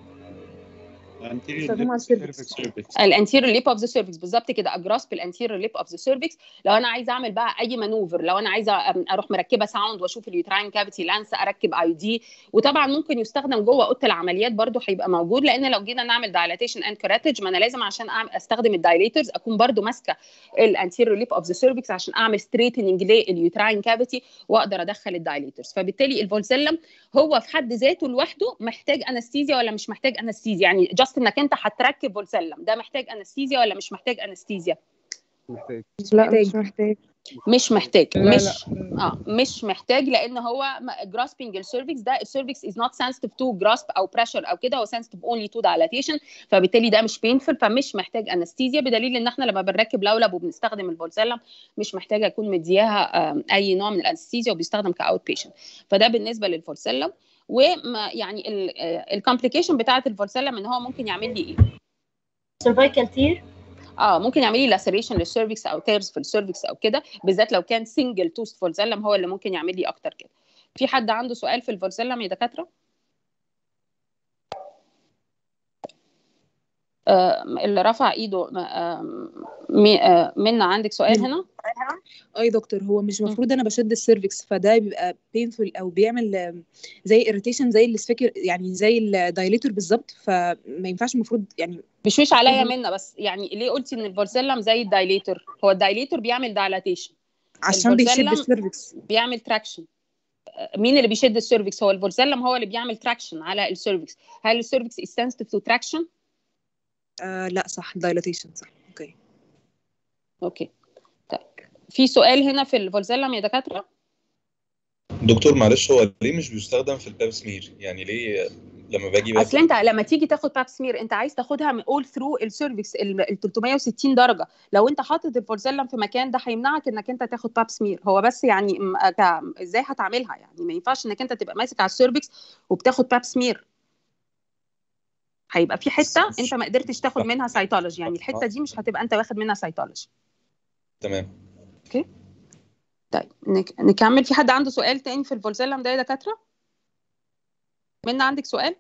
بيستخدموها على السيرفكس. الانتيريور ليب اوف ذا سيرفكس بالظبط كده اجراس بالانتيريور ليب اوف ذا سيرفكس لو انا عايزه اعمل بقى اي مانوفر لو انا عايزه اروح مركبه ساوند واشوف اليوتراين كافيتي لانس اركب اي دي وطبعا ممكن يستخدم جوه اوضه العمليات برضو هيبقى موجود لان لو جينا نعمل دايلاتيشن اند كراتج ما انا لازم عشان أعمل استخدم الدايليترز اكون برضو ماسكه الانتيريور ليب اوف ذا سيرفكس عشان اعمل ستريتنج لليوتراين كافيتي واقدر ادخل الدايليترز فبالتالي الفولسلم هو في حد ذاته لوحده محتاج انستيزيا ولا مش محتاج انستيزيا يعني جاست انك انت هتركب فولسلم ده محتاج انستيزيا ولا مش محتاج انستيزيا محتاج لا محتاج. مش محتاج مش محتاج لا، مش لا. اه مش محتاج لان هو جراسبنج السيرفكس ده السيرفكس از نوت سنسيتيف تو جراسب او بريشر او كده هو سنسيتيف اونلي تو دايلاتيشن فبالتالي ده مش بينفل فمش محتاج انستيزيا بدليل ان احنا لما بنركب لولب وبنستخدم الفولسلم مش محتاجه اكون مدياها آم، اي نوع من الانستيزيا وبيستخدم كاوت بيشنت فده بالنسبه للفولسلم وما يعني الكومبليكيشن بتاعه الفولسلم ان هو ممكن يعمل لي ايه cervical tear اه ممكن يعمل لي لاسريشن للسيرفكس او تيرز في السيرفكس او كده بالذات لو كان سنجل توث فولسلم هو اللي ممكن يعمل لي اكتر كده في حد عنده سؤال في الفولسلم يا دكاتره آه اللي رفع ايده آه مي- آه منا عندك سؤال هنا اه يا دكتور هو مش المفروض انا بشد السيرفكس فده بيبقى بينفول او بيعمل آم، زي irritation زي السفكر يعني زي الدايليتور بالظبط فما ينفعش المفروض يعني مش وش عليا مهم. منا بس يعني ليه قلتي ان الفولسلم زي الدايليتور هو الدايليتور بيعمل دايلاتيشن عشان بيشد الفولسلم السيرفكس بيعمل تراكشن مين اللي بيشد السيرفكس هو الفولسلم هو اللي بيعمل تراكشن على السيرفكس هل السيرفكس is sensitive to traction آه لا صح دايلاتيشن صح اوكي اوكي طيب في سؤال هنا في الفولسلم يا دكاتره دكتور معلش هو ليه مش بيستخدم في الباب سمير يعني ليه لما باجي باب اصل انت لما تيجي تاخد باب سمير انت عايز تاخدها من اول ثرو السيرفكس ال 360 درجه لو انت حاطط الفولسلم في مكان ده هيمنعك انك انت تاخد باب سمير هو بس يعني م- ك- ازاي هتعملها يعني ما ينفعش انك انت تبقى ماسك على السيرفكس وبتاخد باب سمير هيبقى في حته انت ما قدرتش تاخد منها سيتولوجي يعني الحته دي مش هتبقى انت واخد منها سيتولوجي تمام طيب نك... نكمل في حد عنده سؤال تاني في الفولسلم ده يا دكاتره منا عندك سؤال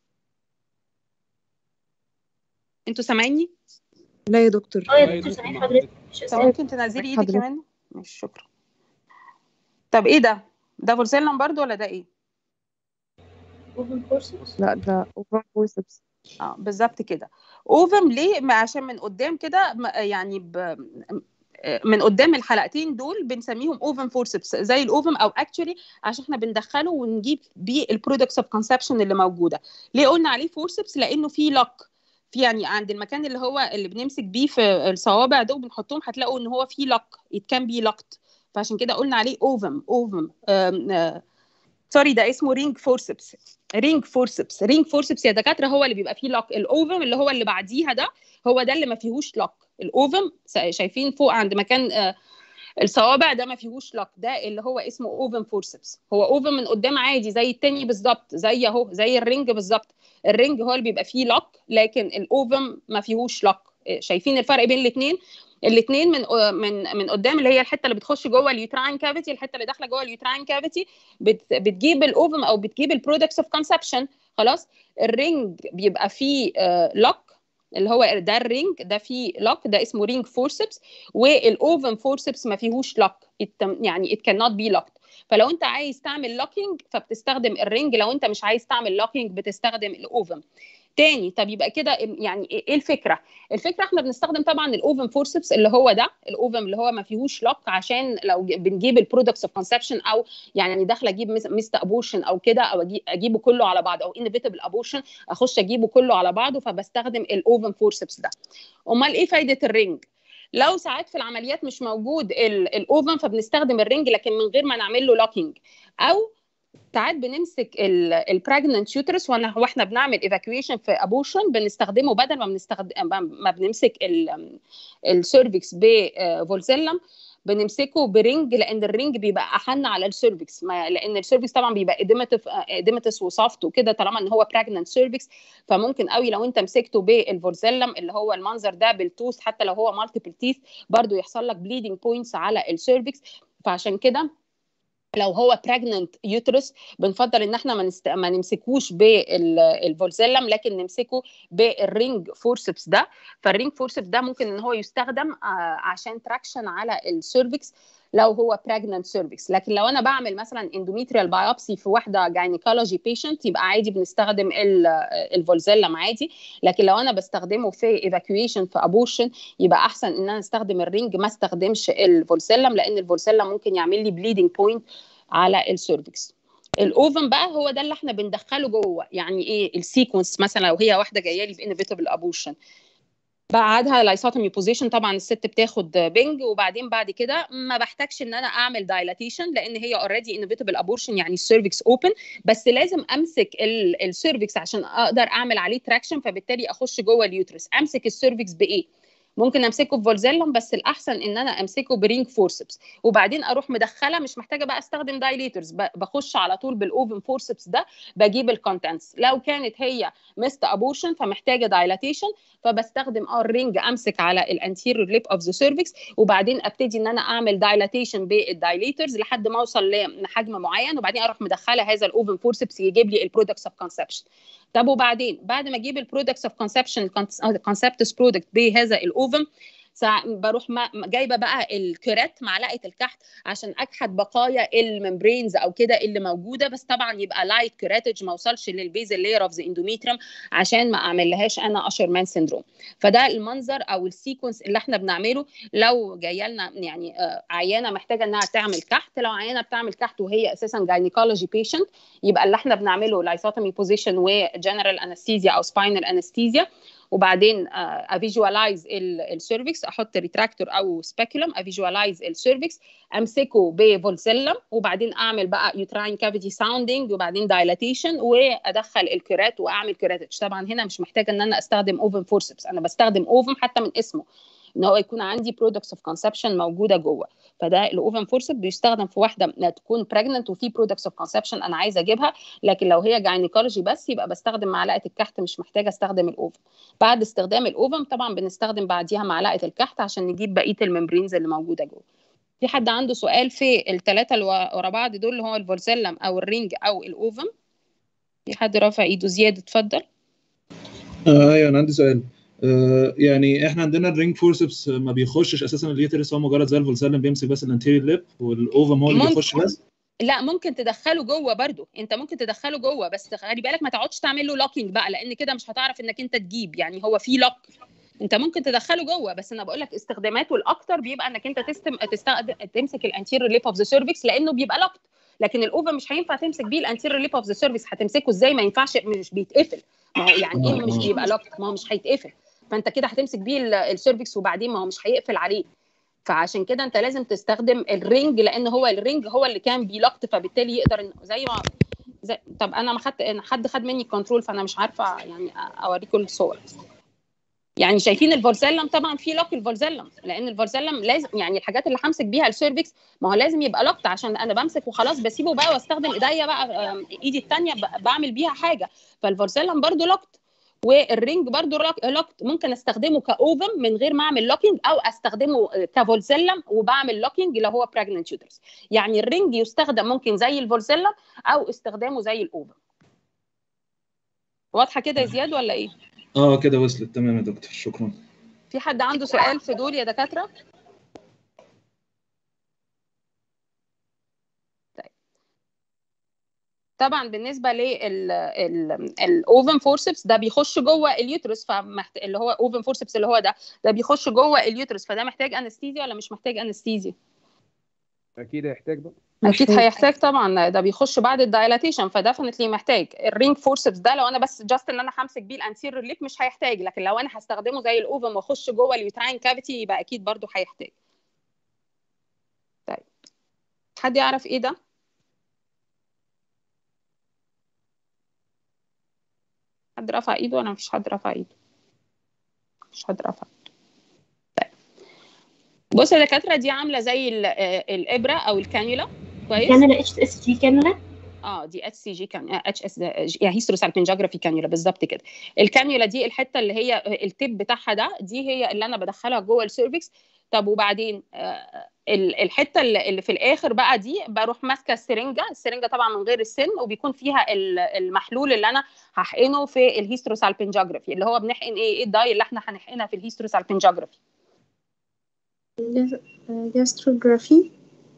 انتوا سامعيني لا يا دكتور اه يا دكتور سامعين حضرتك مش طب اسئله ممكن تنزلي ايدك حضرتك. كمان مش شكرا طب ايه ده ده فولسلم برضو ولا ده ايه open forceps لا ده اوفر فورسبس اه بالظبط كده اوفم ليه ما عشان من قدام كده م- يعني ب... من قدام الحلقتين دول بنسميهم اوفن فورسبس زي الاوفم او اكشولي عشان احنا بندخله ونجيب بيه البرودكتس اوف كونسبشن اللي موجوده ليه قلنا عليه فورسبس لانه فيه لوك في يعني عند المكان اللي هو اللي بنمسك بيه في الصوابع دول بنحطهم هتلاقوا ان هو فيه لوك it can be locked فعشان كده قلنا عليه اوفم اوفم سوري ده اسمه رينج فورسبس رينج فورسبس رينج فورسبس يا دكاتره هو اللي بيبقى فيه لوك الاوفم اللي هو اللي بعديها ده هو ده اللي ما فيهوش لوك الاوفم شايفين فوق عند مكان آه، الصوابع ده ما فيهوش لوك ده اللي هو اسمه اوفن فورسبس هو اوفن من قدام عادي زي التاني بالظبط زي اهو زي الرينج بالظبط الرينج هو اللي بيبقى فيه لوك لكن الاوفن ما فيهوش لوك شايفين الفرق بين الاثنين الاثنين من من من قدام اللي هي الحته اللي بتخش جوه اليوتراين كافيتي الحته اللي داخله جوه اليوتراين كافيتي بت بتجيب الاوفم او بتجيب البرودكتس اوف كونسبشن خلاص الرينج بيبقى فيه لوك اللي هو ده الرينج ده فيه لوك ده اسمه رينج فورسبس والاوفن فورسبس ما فيهوش لوك يعني it cannot be locked فلو انت عايز تعمل لوكينج فبتستخدم الرينج لو انت مش عايز تعمل لوكينج بتستخدم الاوفن تاني طب يبقى كده يعني ايه الفكره الفكره احنا بنستخدم طبعا الاوفن فورسبس اللي هو ده الاوفن اللي هو ما فيهوش لوك عشان لو بنجيب البرودكتس اوف كونسبشن او يعني داخله اجيب ميست ابورشن او كده او اجيبه كله على بعض او انفيتبل ابورشن اخش اجيبه كله على بعضه فبستخدم الاوفن فورسبس ده امال ايه فايده الرينج لو ساعات في العمليات مش موجود الاوفن فبنستخدم الرينج لكن من غير ما نعمل له لوكينج او ساعات بنمسك البراجننت يوترس واحنا بنعمل ايفاكويشن في ابوشن بنستخدمه بدل ما بنستخدم ما بنمسك السيرفكس بفولسيلم بنمسكه برينج لان الرينج بيبقى احن على السيرفكس ما لان السيرفكس طبعا بيبقى اديمتف اديمتس وسافت وكده طالما ان هو براجننت سيرفكس فممكن قوي لو انت مسكته بالفولسيلم اللي هو المنظر ده بالتوث حتى لو هو مالتيبل تيث برضو يحصل لك بليدنج بوينتس على السيرفكس فعشان كده لو هو براجننت يوترس بنفضل ان احنا ما, نست... ما نمسكوش بالفولسيلم لكن نمسكه بالرينج فورسبس ده فالرينج فورسبس ده ممكن ان هو يستخدم عشان تراكشن على السيرفكس لو هو براجننت سيرفكس لكن لو انا بعمل مثلا اندوميتريال بايوبسي في واحده جاينيكولوجي بيشنت يبقى عادي بنستخدم الفولزيلم عادي لكن لو انا بستخدمه في ايفاكويشن في ابورشن يبقى احسن ان انا استخدم الرينج ما استخدمش الفولسيلم لان الفولسيلم ممكن يعمل لي بليدنج بوينت على السيرفكس الاوفن بقى هو ده اللي احنا بندخله جوه يعني ايه السيكونس مثلا لو هي واحده جايه لي بانفيتبل ابورشن بعدها لايسوتومي بوزيشن طبعا الست بتاخد بنج وبعدين بعد كده ما بحتاجش ان انا اعمل دايلاتيشن لان هي اوريدي انفيتبل ابورشن يعني السيرفكس اوبن بس لازم امسك السيرفكس عشان اقدر اعمل عليه تراكشن فبالتالي اخش جوه اليوترس امسك السيرفكس بايه ممكن امسكه بفولزيلم بس الاحسن ان انا امسكه برينج فورسبس وبعدين اروح مدخله مش محتاجه بقى استخدم دايليترز بخش على طول بالاوفن فورسبس ده بجيب الكونتنتس لو كانت هي مست ابورشن فمحتاجه دايلاتيشن فبستخدم اه الرينج امسك على الانتيريور ليب اوف ذا سيرفكس وبعدين ابتدي ان انا اعمل دايلاتيشن بالدايليترز لحد ما اوصل لحجم معين وبعدين اروح مدخله هذا الاوفن فورسبس يجيب لي البرودكتس اوف كونسبشن طب وبعدين بعد ما اجيب البرودكتس اوف كونسبشن كونسبتس برودكت بهذا الاوفن بروح ما جايبه بقى الكرات معلقه الكحت عشان اكحت بقايا الممبرينز او كده اللي موجوده بس طبعا يبقى لايت كراتج ما اوصلش للبيزل لاير اوف ذا اندوميتريم عشان ما اعمل لهاش انا اشر مان سيندروم فده المنظر او السيكونس اللي احنا بنعمله لو جايه لنا يعني عيانه محتاجه انها تعمل كحت لو عيانه بتعمل كحت وهي اساسا جاينيكولوجي بيشنت يبقى اللي احنا بنعمله لايسوتومي بوزيشن وجنرال انستيزيا او سباينال انستيزيا وبعدين افيجوالايز السيرفكس احط ريتراكتور او سبيكولم افيجوالايز السيرفكس امسكه بفولسيلم وبعدين اعمل بقى يوتراين كافيتي ساوندنج وبعدين دايلاتيشن وادخل الكرات واعمل كراتج طبعا هنا مش محتاجه ان انا استخدم اوفن فورسبس انا بستخدم اوفن حتى من اسمه ان هو يكون عندي برودكتس اوف كونسبشن موجوده جوه فده الاوفن فورسب بيستخدم في واحده تكون بريجننت وفي برودكتس اوف كونسبشن انا عايزه اجيبها لكن لو هي جاينيكولوجي بس يبقى بستخدم معلقه الكحت مش محتاجه استخدم الاوفن بعد استخدام الاوفن طبعا بنستخدم بعديها معلقه الكحت عشان نجيب بقيه الممبرينز اللي موجوده جوه في حد عنده سؤال في الثلاثه اللي ورا بعض دول اللي هو الفورسيلم او الرينج او الاوفن في حد رافع ايده زياد اتفضل آه ايوه انا عندي سؤال آه يعني احنا عندنا الرينج فورسبس ما بيخشش اساسا اليوترس هو مجرد زي الفولسيلم بيمسك بس الانتيريور ليب والاوفم هو اللي ممكن. بيخش بس لا ممكن تدخله جوه برضو انت ممكن تدخله جوه بس خلي بالك ما تقعدش تعمل له لوكينج بقى لان كده مش هتعرف انك انت تجيب يعني هو في لوك انت ممكن تدخله جوه بس انا بقول لك استخداماته الاكتر بيبقى انك انت تستم تستخدم تمسك الانتيريور ليب اوف ذا سيرفكس لانه بيبقى لوكت لكن الاوفن مش هينفع تمسك بيه الانتيريور ليب اوف ذا سيرفكس هتمسكه ازاي ما ينفعش مش بيتقفل ما هو يعني ايه مش بيبقى لوكت ما هو مش هيتقفل فانت كده هتمسك بيه السيرفكس وبعدين ما هو مش هيقفل عليه فعشان كده انت لازم تستخدم الرينج لان هو الرينج هو اللي كان بيلقط فبالتالي يقدر زي ما زي طب انا ما خدت حد خد مني الكنترول فانا مش عارفه يعني اوريكم الصور يعني شايفين الفولسيلم طبعا في لوك الفولسيلم لان الفولسيلم لازم يعني الحاجات اللي همسك بيها السيرفكس ما هو لازم يبقى لوكت عشان انا بمسك وخلاص بسيبه بقى واستخدم ايديا بقى ايدي الثانيه بعمل بيها حاجه فالفولسيلم برضو لوكت والرينج برضو لوكت ممكن استخدمه كاوفن من غير ما اعمل لوكينج او استخدمه كفولسيلم وبعمل لوكينج اللي هو براجننت يوترس يعني الرينج يستخدم ممكن زي الفولسيلم او استخدامه زي الاوفن واضحه كده يا زياد ولا ايه اه كده وصلت تمام يا دكتور شكرا في حد عنده سؤال في دول يا دكاتره طبعا بالنسبه للاوفن فورسبس ده بيخش جوه اليوترس فمحت... اللي هو اوفن فورسبس اللي هو ده ده بيخش جوه اليوترس فده محتاج انستيزيا ولا مش محتاج انستيزيا اكيد هيحتاج بقى اكيد هيحتاج طبعا ده بيخش بعد الدايلاتيشن فديفنتلي محتاج الرينج فورسبس ده لو انا بس جاست ان انا همسك بيه الانتيريور ليب مش هيحتاج لكن لو انا هستخدمه زي الاوفن واخش جوه اليوتراين كافيتي يبقى اكيد برضو هيحتاج طيب حد يعرف ايه ده حد رفع ايده ولا مفيش حد رفع ايده مش حد رفع طيب بص يا دكاتره دي عامله زي ال- آه، الابره او الكانيولا كويس كانولا اتش اس جي كانولا اه دي اتش سي جي كان اتش اس يعني هيستروسالبنجاجرافي كانيولا بالظبط كده الكانيولا دي الحته اللي هي التيب بتاعها ده دي هي اللي انا بدخلها جوه السيرفكس طب وبعدين آه ال- الحته اللي اللي في الاخر بقى دي بروح ماسكه السرنجه السرنجه طبعا من غير السن وبيكون فيها ال- المحلول اللي انا هحقنه في الهيستروسالبنجاجرافي اللي هو بنحقن ايه ايه الداي اللي احنا هنحقنها في الهيستروسالبنجاجرافي جاستروجرافي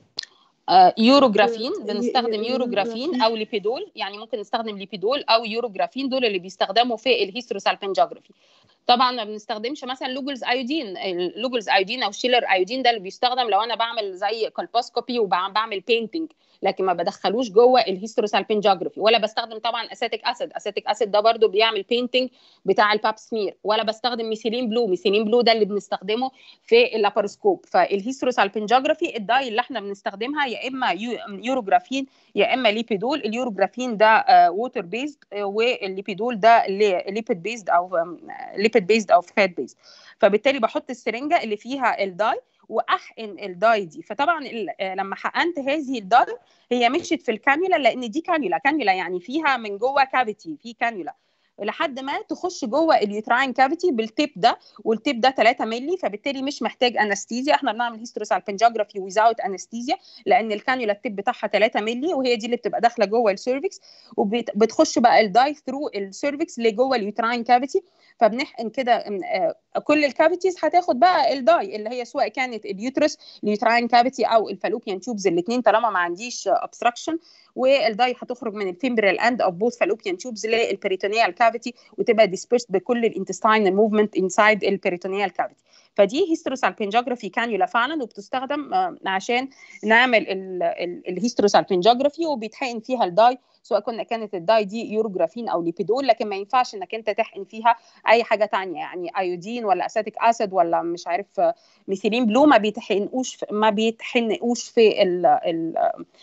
آه، يوروجرافين آه، بنستخدم يو- يوروجرافين يوروجرافين. او ليبيدول يعني ممكن نستخدم ليبيدول او يوروجرافين دول اللي بيستخدموا في الهيستروسالبنجاجرافي طبعا ما بنستخدمش مثلا لوجلز ايودين اللوجلز ايودين او شيلر ايودين ده اللي بيستخدم لو انا بعمل زي كولبوسكوبي وبعمل بينتنج لكن ما بدخلوش جوه الهيستروسالبنجاجرافي ولا بستخدم طبعا اسيتيك اسيد اسيتيك اسيد ده برضو بيعمل بينتنج بتاع الباب سمير ولا بستخدم ميثيلين بلو ميثيلين بلو ده اللي بنستخدمه في اللاباروسكوب فالهيستروسالبنجاجرافي الداي اللي احنا بنستخدمها يا اما يو- يوروجرافين يا اما ليبيدول اليوروجرافين ده ووتر بيزد والليبيدول ده ليبيد بيزد او ليبيد بيزد او فات بيزد فبالتالي بحط السرنجه اللي فيها الداي واحقن الداي دي فطبعا ال- آه، لما حقنت هذه الداي هي مشيت في الكانيولا لان دي كانيولا كانيولا يعني فيها من جوه كافيتي في كانيولا لحد ما تخش جوه اليوتراين كافيتي بالتيب ده والتيب ده 3 مللي فبالتالي مش محتاج انستيزيا احنا بنعمل هيستروسالبنجاجرافي ويزاوت انستيزيا لان الكانيولا التيب بتاعها 3 مللي وهي دي اللي بتبقى داخله جوه السيرفكس وبتخش بقى الداي ثرو السيرفكس لجوه اليوتراين كافيتي فبنحقن كده م- آه، كل الكافيتيز هتاخد بقى الداي اللي هي سواء كانت اليوترس اليوتراين كافيتي او الفالوبيان تيوبز الاثنين طالما ما عنديش obstruction والداي هتخرج من الفيمبرال اند اوف بوث فالوبيان تيوبز للبريتونيال كافيتي وتبقى ديسبيرست بكل الانتستاينال موفمنت انسايد البريتونيال كافيتي فدي هيستروسالبنجاجرافي كانيولا فعلا وبتستخدم آه، عشان نعمل الهيستروسالبنجاجرافي وبيتحقن فيها الداي سواء كنا كانت الداي دي يوروجرافين او ليبيدول لكن ما ينفعش انك انت تحقن فيها اي حاجه تانية يعني ايودين ولا اسيتيك اسيد ولا مش عارف آه، ميثيلين بلو ما بيتحقنوش في ما بيتحقنوش في ال ال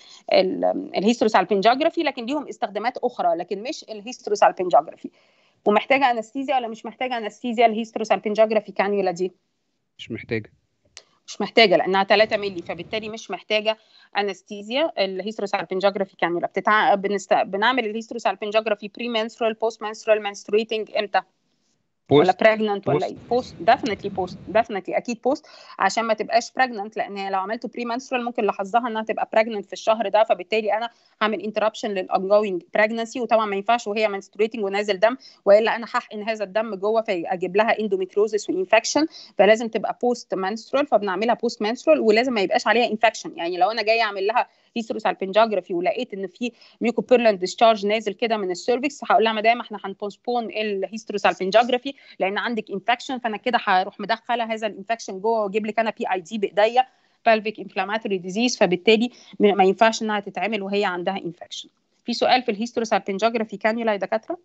ال الهيستروسالبنجاجرافي لكن ليهم استخدامات اخرى لكن مش الهيستروسالبنجاجرافي ومحتاجه انستيزيا ولا مش محتاجه انستيزيا الهيستروسالبنجاجرافي كانيولا دي مش محتاجه مش محتاجه لانها 3 مللي فبالتالي مش محتاجه انستيزيا الهيستروسالبنجاجرافي كانيولا بتتع... بنست... بنعمل الهيستروسالبنجاجرافي بري منسترال بوست منسترال منستريتنج امتى ولا بوست براجننت ولا بوست ايه بوست ديفنتلي بوست ديفنتلي اكيد بوست عشان ما تبقاش براجننت لان لو عملته بري منسترال ممكن لحظها انها تبقى براجننت في الشهر ده فبالتالي انا هعمل انتربشن للاونجوينج براجنسي وطبعا ما ينفعش وهي منستريتنج ونازل دم والا انا هحقن هذا الدم جوه فاجيب لها اندوميتروزس وانفكشن فلازم تبقى بوست منسترال فبنعملها بوست منسترال ولازم ما يبقاش عليها انفكشن يعني لو انا جايه اعمل لها هيستروسالبنجاجرافي ولقيت ان في ميوكوبيرلان ديscharge نازل كده من السيرفكس هقول لها مدام احنا هنبوستبون الهيستروسالبنجاجرافي لان عندك انفكشن فانا كده هروح مدخله هذا الانفكشن جوه واجيب لك انا بي اي دي بايديا pelvic inflammatory disease فبالتالي ما ينفعش انها تتعمل وهي عندها انفكشن في سؤال في الهيستروسالبنجاجرافي كانيولا يا دكاتره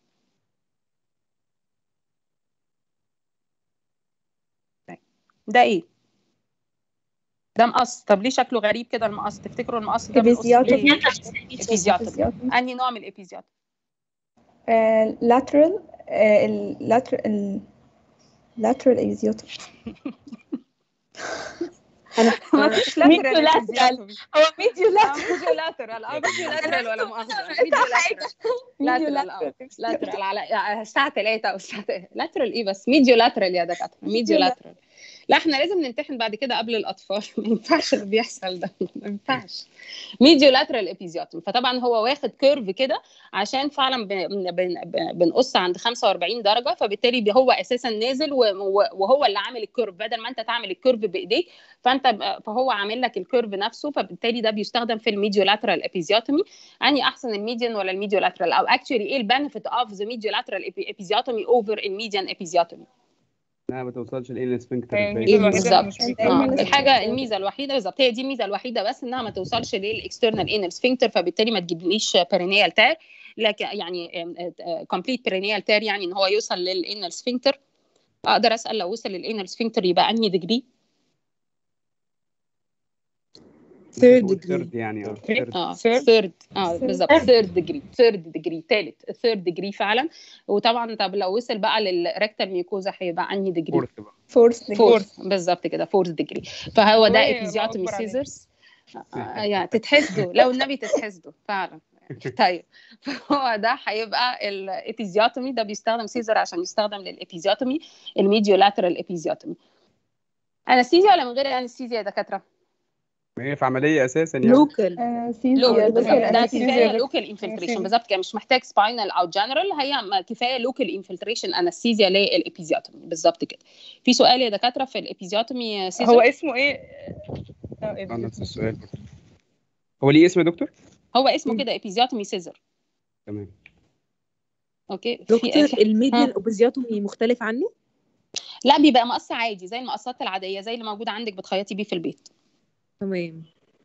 طيب. ده ايه ده مقص طب ليه شكله غريب كده المقص تفتكروا المقص ده بنقص إبيزياتوم. بيه إبيزياتوم. ابيزياتوم انهي نوع من الابيزياتوم آه، lateral آه، ال lateral ال lateral إبيزياتوم ما فيش ميديو lateral lateral. epiziotomy. هو ميديو اه lateral ميديو لاترال اه ميديو لاترال ولا مؤاخذه سمعتها ميديو حاجة. لاترال ميديو لاترال اه lateral لاترال على على الساعه 3 او الساعه لاترال ايه بس ميديو لاترال يا دكاتره ميديو Medial لاترال لا احنا لازم نمتحن بعد كده قبل الاطفال ما ينفعش اللي بيحصل ده ما ينفعش ميديو لاترال ابيزيوتومي فطبعا هو واخد كيرف كده عشان فعلا بن- بن- بن- بنقص عند 45 درجه فبالتالي بي- هو اساسا نازل و- و- وهو اللي عامل الكيرف بدل ما انت تعمل الكيرف بايديك فانت ب- فهو عامل لك الكيرف نفسه فبالتالي ده بيستخدم في الميديو لاترال ابيزيوتومي اني احسن الميديان ولا الميديو لاترال او اكشولي ايه البنفيت اوف ذا ميديو لاترال ابيزيوتومي اوفر الميديان ابيزيوتومي انها ما توصلش لان سفنكتر هي الباقي. الميزة الوحيدة اللي بالظبط مش اه بيكمل الحاجه الميزه الوحيده بالظبط هي دي الميزه الوحيده بس انها ما توصلش للاكسترنال انال سفنكتر فبالتالي ما تجيبليش بيرينيال تار لكن يعني كومبليت بيرينيال تار يعني ان هو يوصل للانال سفنكتر اقدر اسال لو وصل للانال سفنكتر يبقى انهي ديجري third نقول degree third يعني اه third. اه Third. ثيرد اه بالظبط ثيرد ديجري ثيرد ديجري ثالث ثيرد ديجري فعلا وطبعا طب لو وصل بقى للريكتال ميوكوزا هيبقى انهي ديجري fourth بقى فورس فورث بالظبط كده فورث ديجري فهو ده والله الله ابيزيوتومي أكبر عليك. سيزرز يعني تتحسدوا لو النبي تتحسدوا فعلا طيب فهو ده هيبقى الابيزيوتومي ده بيستخدم سيزر عشان يستخدم للابيزيوتومي الميديو لاترال ابيزيوتومي انستيزيا ولا من غير انستيزيا يا دكاتره؟ ما هي في عمليه اساسا يعني local لوكال بالظبط ده أنستيزيا كفايه بس. لوكال انفلتريشن أنستيزيا. بالظبط كده مش محتاج سباينال او جنرال هي ما- كفايه لوكال انفلتريشن انستيزيا للابيزيوتومي بالظبط كده في سؤال يا دكاتره في الابيزيوتومي سيزر هو اسمه ايه؟ اه ايه اه ده؟ نفس السؤال برضه هو ليه اسم يا دكتور؟ هو اسمه كده ابيزيوتومي سيزر تمام اوكي في دكتور في- الميديان ها. اوبزياتومي مختلف عنه لا بيبقى مقص عادي زي المقصات العاديه زي اللي موجود عندك بتخيطي بيه في البيت تمام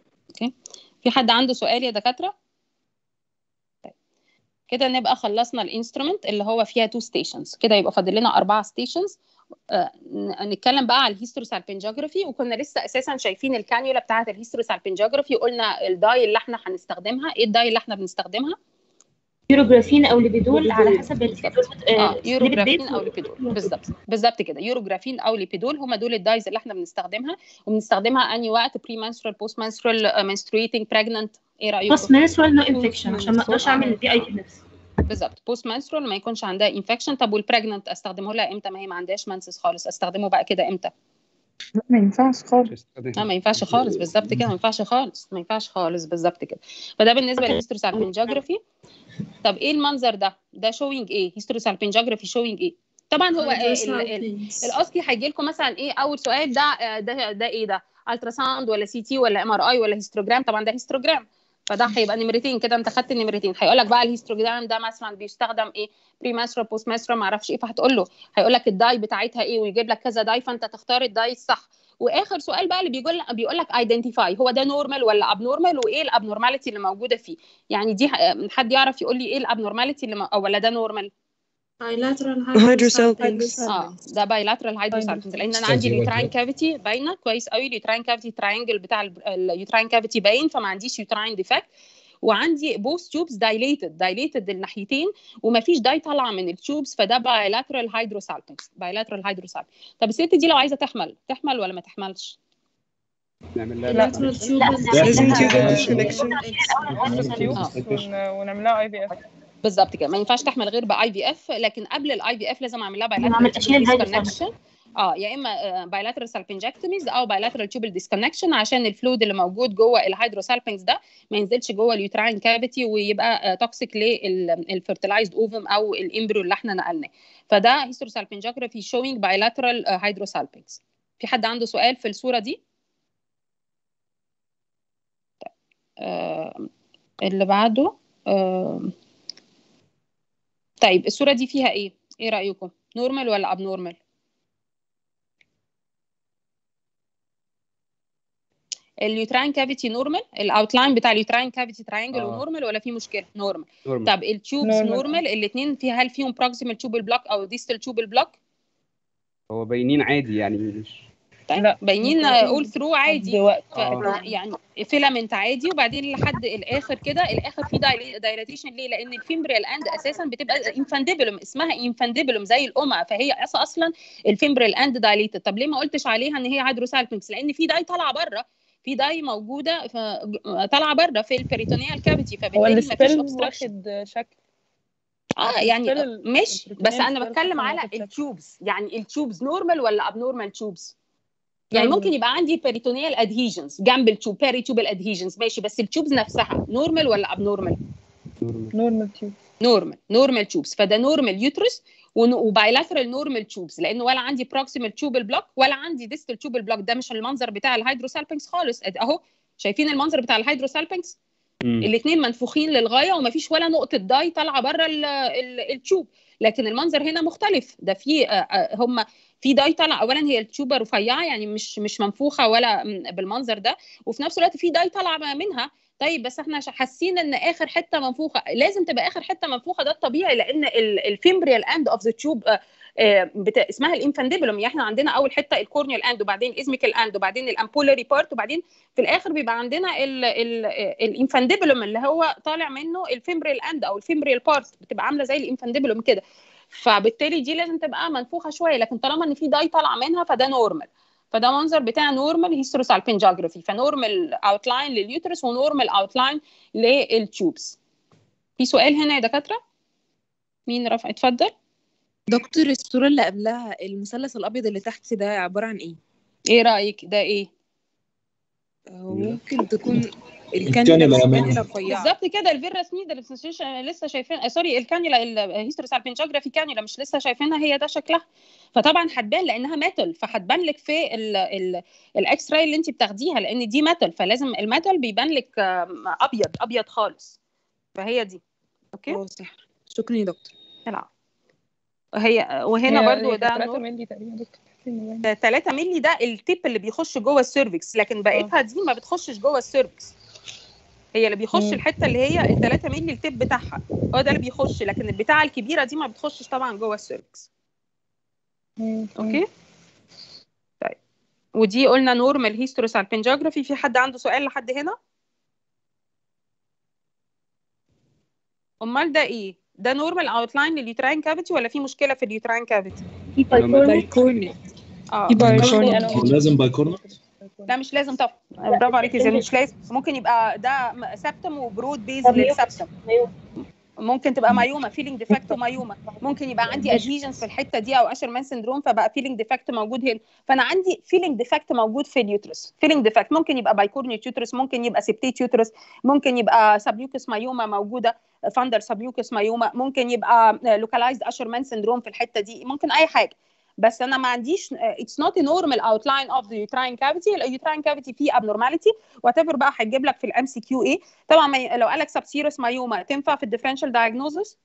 في حد عنده سؤال يا دكاتره طيب. كده نبقى خلصنا الانسترومنت اللي هو فيها تو ستيشنز كده يبقى فاضل لنا اربعه ستيشنز آه ن- نتكلم بقى على الهيستروسالبنجوجرافي وكنا لسه اساسا شايفين الكانيولا بتاعه الهيستروسالبنجوجرافي قلنا الداي اللي احنا هنستخدمها ايه الداي اللي احنا بنستخدمها يوروجرافين او ليبيدول على حسب بالظبط. الفيدول اه يوروجرافين او ليبيدول بالظبط بالظبط كده يوروجرافين او ليبيدول هم دول الدايز اللي احنا بنستخدمها وبنستخدمها اني وقت بري منسترال بوست منسترال منستريتنج بريجننت ايه رايكم بوست منسترال نو انفكشن عشان ما اقدرش اعمل دي اي تي نفسي بالظبط بوست منسترال ما يكونش عندها انفكشن طب والبريجننت استخدمه لها امتى ما هي ما عندهاش منسس خالص استخدمه بقى كده امتى ما ينفعش خالص استخدم. لا ما ينفعش خالص بالظبط كده ما ينفعش خالص ما ينفعش خالص بالظبط كده فده بالنسبه للهيستروسالبنجوجرافي طب ايه المنظر ده ده شوينج ايه هيستروسالبنجوجرافي شوينج ايه طبعا هو آه، ال- ال- الاسكي هيجي لكم مثلا ايه اول سؤال ده آه، ده ده ايه ده الترا ساوند ولا سي تي ولا ام ار اي ولا هيستروجرام طبعا ده هيستروجرام فده هيبقى نمرتين كده انت خدت النمرتين هيقول لك بقى الهيستروجرام ده مثلا بيستخدم ايه بري ماسترال بوست ماسترال ما اعرفش ايه فهتقول له هيقول لك الداي بتاعتها ايه ويجيب لك كذا داي فانت تختار الداي الصح واخر سؤال بقى اللي بيقول بيقول لك ايدنتيفاي هو ده نورمال ولا ابنورمال وايه الابنورماليتي اللي موجوده فيه يعني دي ح- حد يعرف يقول لي ايه الابنورماليتي اللي م... او ولا ده نورمال bilateral Hydrosalpinx. اه ده بايلاترال هايدروسالفنس لان انا عندي اليوتراين كافيتي باينه كويس قوي اليوتراين كافيتي تراينجل بتاع اليوتراين كافيتي باين فما عنديش يوتراين ديفكت وعندي بوث تيوبس دايليتد دايليتد الناحيتين ومفيش داي طالعه من التيوبس فده بايلاترال هايدروسالبنكس بايلاترال هيدروسالبنكس طب الست دي لو عايزه تحمل تحمل ولا ما تحملش نعمل لها لا. lateral tube لازم disconnection. تيوب كونكشن ونعملها اي في اف بالظبط كده ما ينفعش تحمل غير باي في اف لكن قبل الاي في اف لازم اعمل لها نعمل بايلاترال أشيل تيوبل الهيدروسالبنكس. ديسكونكشن اه يا اما بايلاترال سالبنجكتوميز او بايلاترال تيوبل ديسكونكشن عشان الفلويد اللي موجود جوه الهيدروسالبنكس ده ما ينزلش جوه اليوتراين كافيتي ويبقى توكسيك للفيرتلايزد اوفم او الامبريو اللي احنا نقلناه فده هيستروسالبنجوجرافي شوينج بايلاترال هيدروسالبنكس في حد عنده سؤال في الصوره دي آه اللي بعده آه طيب الصوره دي فيها ايه ايه رايكم نورمال ولا ابنورمال اليوتراين كافيتي نورمال الاوتلاين بتاع اليوتراين كافيتي تراينجل آه. ونورمال ولا في مشكله نورمال نورمال طب التيوبس نورمال. نورمال الاثنين في هل فيهم بروكسيمال تيوبل بلوك او ديستال تيوبل بلوك هو باينين عادي يعني مش طيب لا. باينين ممكن اول ثرو عادي دلوقتي ف- آه. يعني فيلامنت عادي وبعدين لحد الاخر كده الاخر في دايلاتيشن ليه لان الفيمبريال اند اساسا بتبقى انفانديبلوم اسمها انفانديبلوم زي الامه فهي أص- اصلا الفيمبريال اند دايليتد طب ليه ما قلتش عليها ان هي هيدروسالبنكس لان في داي طالعه بره في داي موجوده ف- طالعه بره في البريتونيال كافيتي هو فبالتالي مفيش السبيل اوبستراكشن واخد شكل اه يعني السبيل ماشي بس البريتونيال انا سبيل بتكلم طبعاً على واخد شكل. التيوبس يعني التيوبس نورمال ولا ابنورمال تيوبس يعني آه. ممكن يبقى عندي peritoneal adhesions جنب التوب peritubal adhesions ماشي بس التوبز نفسها نورمال ولا abnormal نورمال تيوب نورمال نورمال تيوبس فده نورمال يوترس وبايلاترال نورمال تيوبس لان ولا عندي بروكسيمال تيوبال بلوك ولا عندي ديستال تيوبال بلوك ده مش المنظر بتاع الهيدروسالبنكس خالص أد- اهو شايفين المنظر بتاع الهيدروسالبنكس مم. الاثنين منفوخين للغايه ومفيش ولا نقطه داي طالعه بره ال- ال- التيوب لكن المنظر هنا مختلف ده في هم في داي طالعه اولا هي التيوبه رفيعه يعني مش مش منفوخه ولا م- بالمنظر ده وفي نفس الوقت في داي طالعه منها طيب بس احنا عشان حاسين ان اخر حته منفوخه لازم تبقى اخر حته منفوخه ده الطبيعي لان الفيمبريال اند اوف ذا تيوب اسمها الانفانديبولوم يعني احنا عندنا اول حته الكورنيال اند وبعدين ازميكال اند وبعدين الامبولاري بارت وبعدين في الاخر بيبقى عندنا الانفانديبولوم اللي هو طالع منه الفيمبريال اند او الفيمبريال بارت بتبقى عامله زي الانفانديبولوم كده فبالتالي دي لازم تبقى منفوخه شويه لكن طالما ان في داي طالعه منها فده نورمال فده منظر بتاع نورمال هيستروسالبنجاجرافي فنورمال اوتلاين لليوترس ونورمال اوتلاين للتيوبس في سؤال هنا يا دكاتره مين رفع اتفضل دكتور الصورة اللي قبلها المثلث الأبيض اللي تحت ده عبارة عن إيه؟ ايه رايك ده ايه هو ممكن تكون الكانيولا الكانيولا يا بس مان. كانيولا رفيعة بالظبط كده الفيرا سنيد اللي لسه لسه شايفين آه، سوري الكانيولا الهيستروسالبنجاجرافي كانيولا مش لسه شايفينها هي ده شكلها فطبعا هتبان لانها ميتال فهتبان لك في ال- ال- الاكس راي اللي انت بتاخديها لان دي ميتال فلازم الميتال بيبان لك آم، ابيض ابيض خالص فهي دي اوكي اه صح شكرا يا دكتور العب هي وهنا هي- برضو هي ده 3 نور مللي تقريبا دكتور تحسي إنه باين. 3 مللي ده التيب اللي بيخش جوه السيرفكس لكن بقيتها دي ما بتخشش جوه السيرفكس هي اللي بيخش مم. الحته اللي هي ال 3 مللي التيب بتاعها هو ده اللي بيخش لكن البتاعه الكبيره دي ما بتخشش طبعا جوه السيرفكس مم. اوكي طيب ودي قلنا نورمال هيستروسالبنجاجرافي في حد عنده سؤال لحد هنا امال ده ايه ده نورمال اوتلاين لليوتراين كافيتي ولا في مشكله في اليوتراين كافيتي في بايكورنيا اه في بايكورنيا هو لازم بايكورنر لا مش لازم طبعا برافو عليكي زي مش لازم ممكن يبقى ده م- سبتم وبرود بيز للسبتم ممكن تبقى مايوما فيلينج ديفكت ومايوما ممكن يبقى عندي ادهيجنز في الحته دي او اشر مان سندروم فبقى فيلينج ديفكت موجود هنا فانا عندي فيلينج ديفكت موجود في اليوترس فيلينج ديفكت ممكن يبقى بايكورنيت يوترس ممكن يبقى سبتيت يوترس ممكن يبقى سبيوكس مايوما موجوده فاندر سبيوكس مايوما ممكن يبقى لوكالايزد اشر مان سندروم في الحته دي ممكن اي حاجه بس انا ما عنديش اتس نوت نورمال اوتلاين اوف ذا يوتراين كافيتي اليوتراين كافيتي فيه ابنورماليتي وات ايفر بقى هيجيب لك في الام سي كيو ايه طبعا ما ي- لو قال لك سبسيرس مايوما تنفع في الديفرنشال دايجنوزس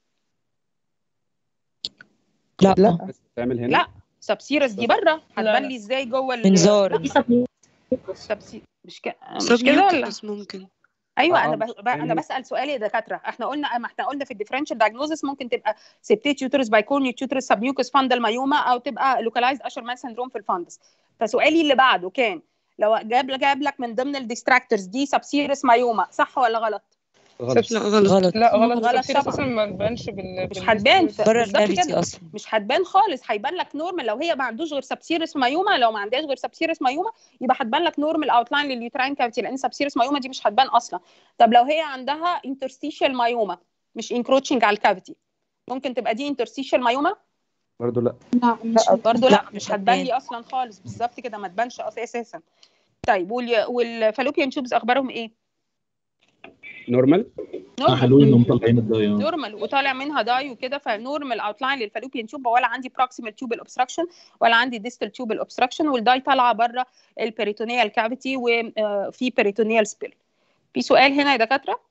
لا لا بس تعمل هنا لا سبسيرس دي بره هتبان لا. لي ازاي جوه ال- منظار لا، سبسي مش ك... مش كده ولا سبميوكس ممكن ايوه آه، انا آه، ب... ب... انا يعني- بسال سؤال يا دكاتره احنا قلنا ما احنا قلنا في الديفرنشال دايجنوزس ممكن تبقى سبتيت يوترس بايكورنيت يوترس سبميوكس فاندل مايوما او تبقى لوكالايزد اشر مان سندروم في الفاندس فسؤالي اللي بعده كان لو جاب جاب لك من ضمن الديستراكتورز دي سبسيرس مايوما صح ولا غلط؟ غلط لا غلط غلط لا غلط غلط التفسير طبعا. اساسا ما بانش بال مش بال- هتبان في- بره بالظبط الكافيتي كده اصلا مش هتبان خالص هيبان لك نورمال لو هي ما عندوش غير سبسيرس مايوما لو ما عندهاش غير سبسيرس مايوما يبقى هتبان لك نورمال اوتلاين لليوتراين كافيتي لان سبسيرس مايوما دي مش هتبان اصلا طب لو هي عندها انترستيشال مايوما مش انكروتشنج على الكافيتي ممكن تبقى دي انترستيشال مايوما برضه لا لا مش برضه لا, لا، مش مش هتبان هتبان. لي اصلا خالص بالظبط كده ما تبانش أص- اساسا طيب وال... والفالوبيان تيوبز اخبارهم ايه نورمال آه، نورمال حلوين انهم مطلعين الداي آه. نورمال وطالع منها داي وكده فنورمال اوتلاين للفالوبيان تيوب ولا عندي بروكسيمال تيوبال اوبستراكشن ولا عندي ديستال تيوبال اوبستراكشن والداي طالعه بره البريتونيال كافيتي وفي بريتونيال سبيل في سؤال هنا يا دكاتره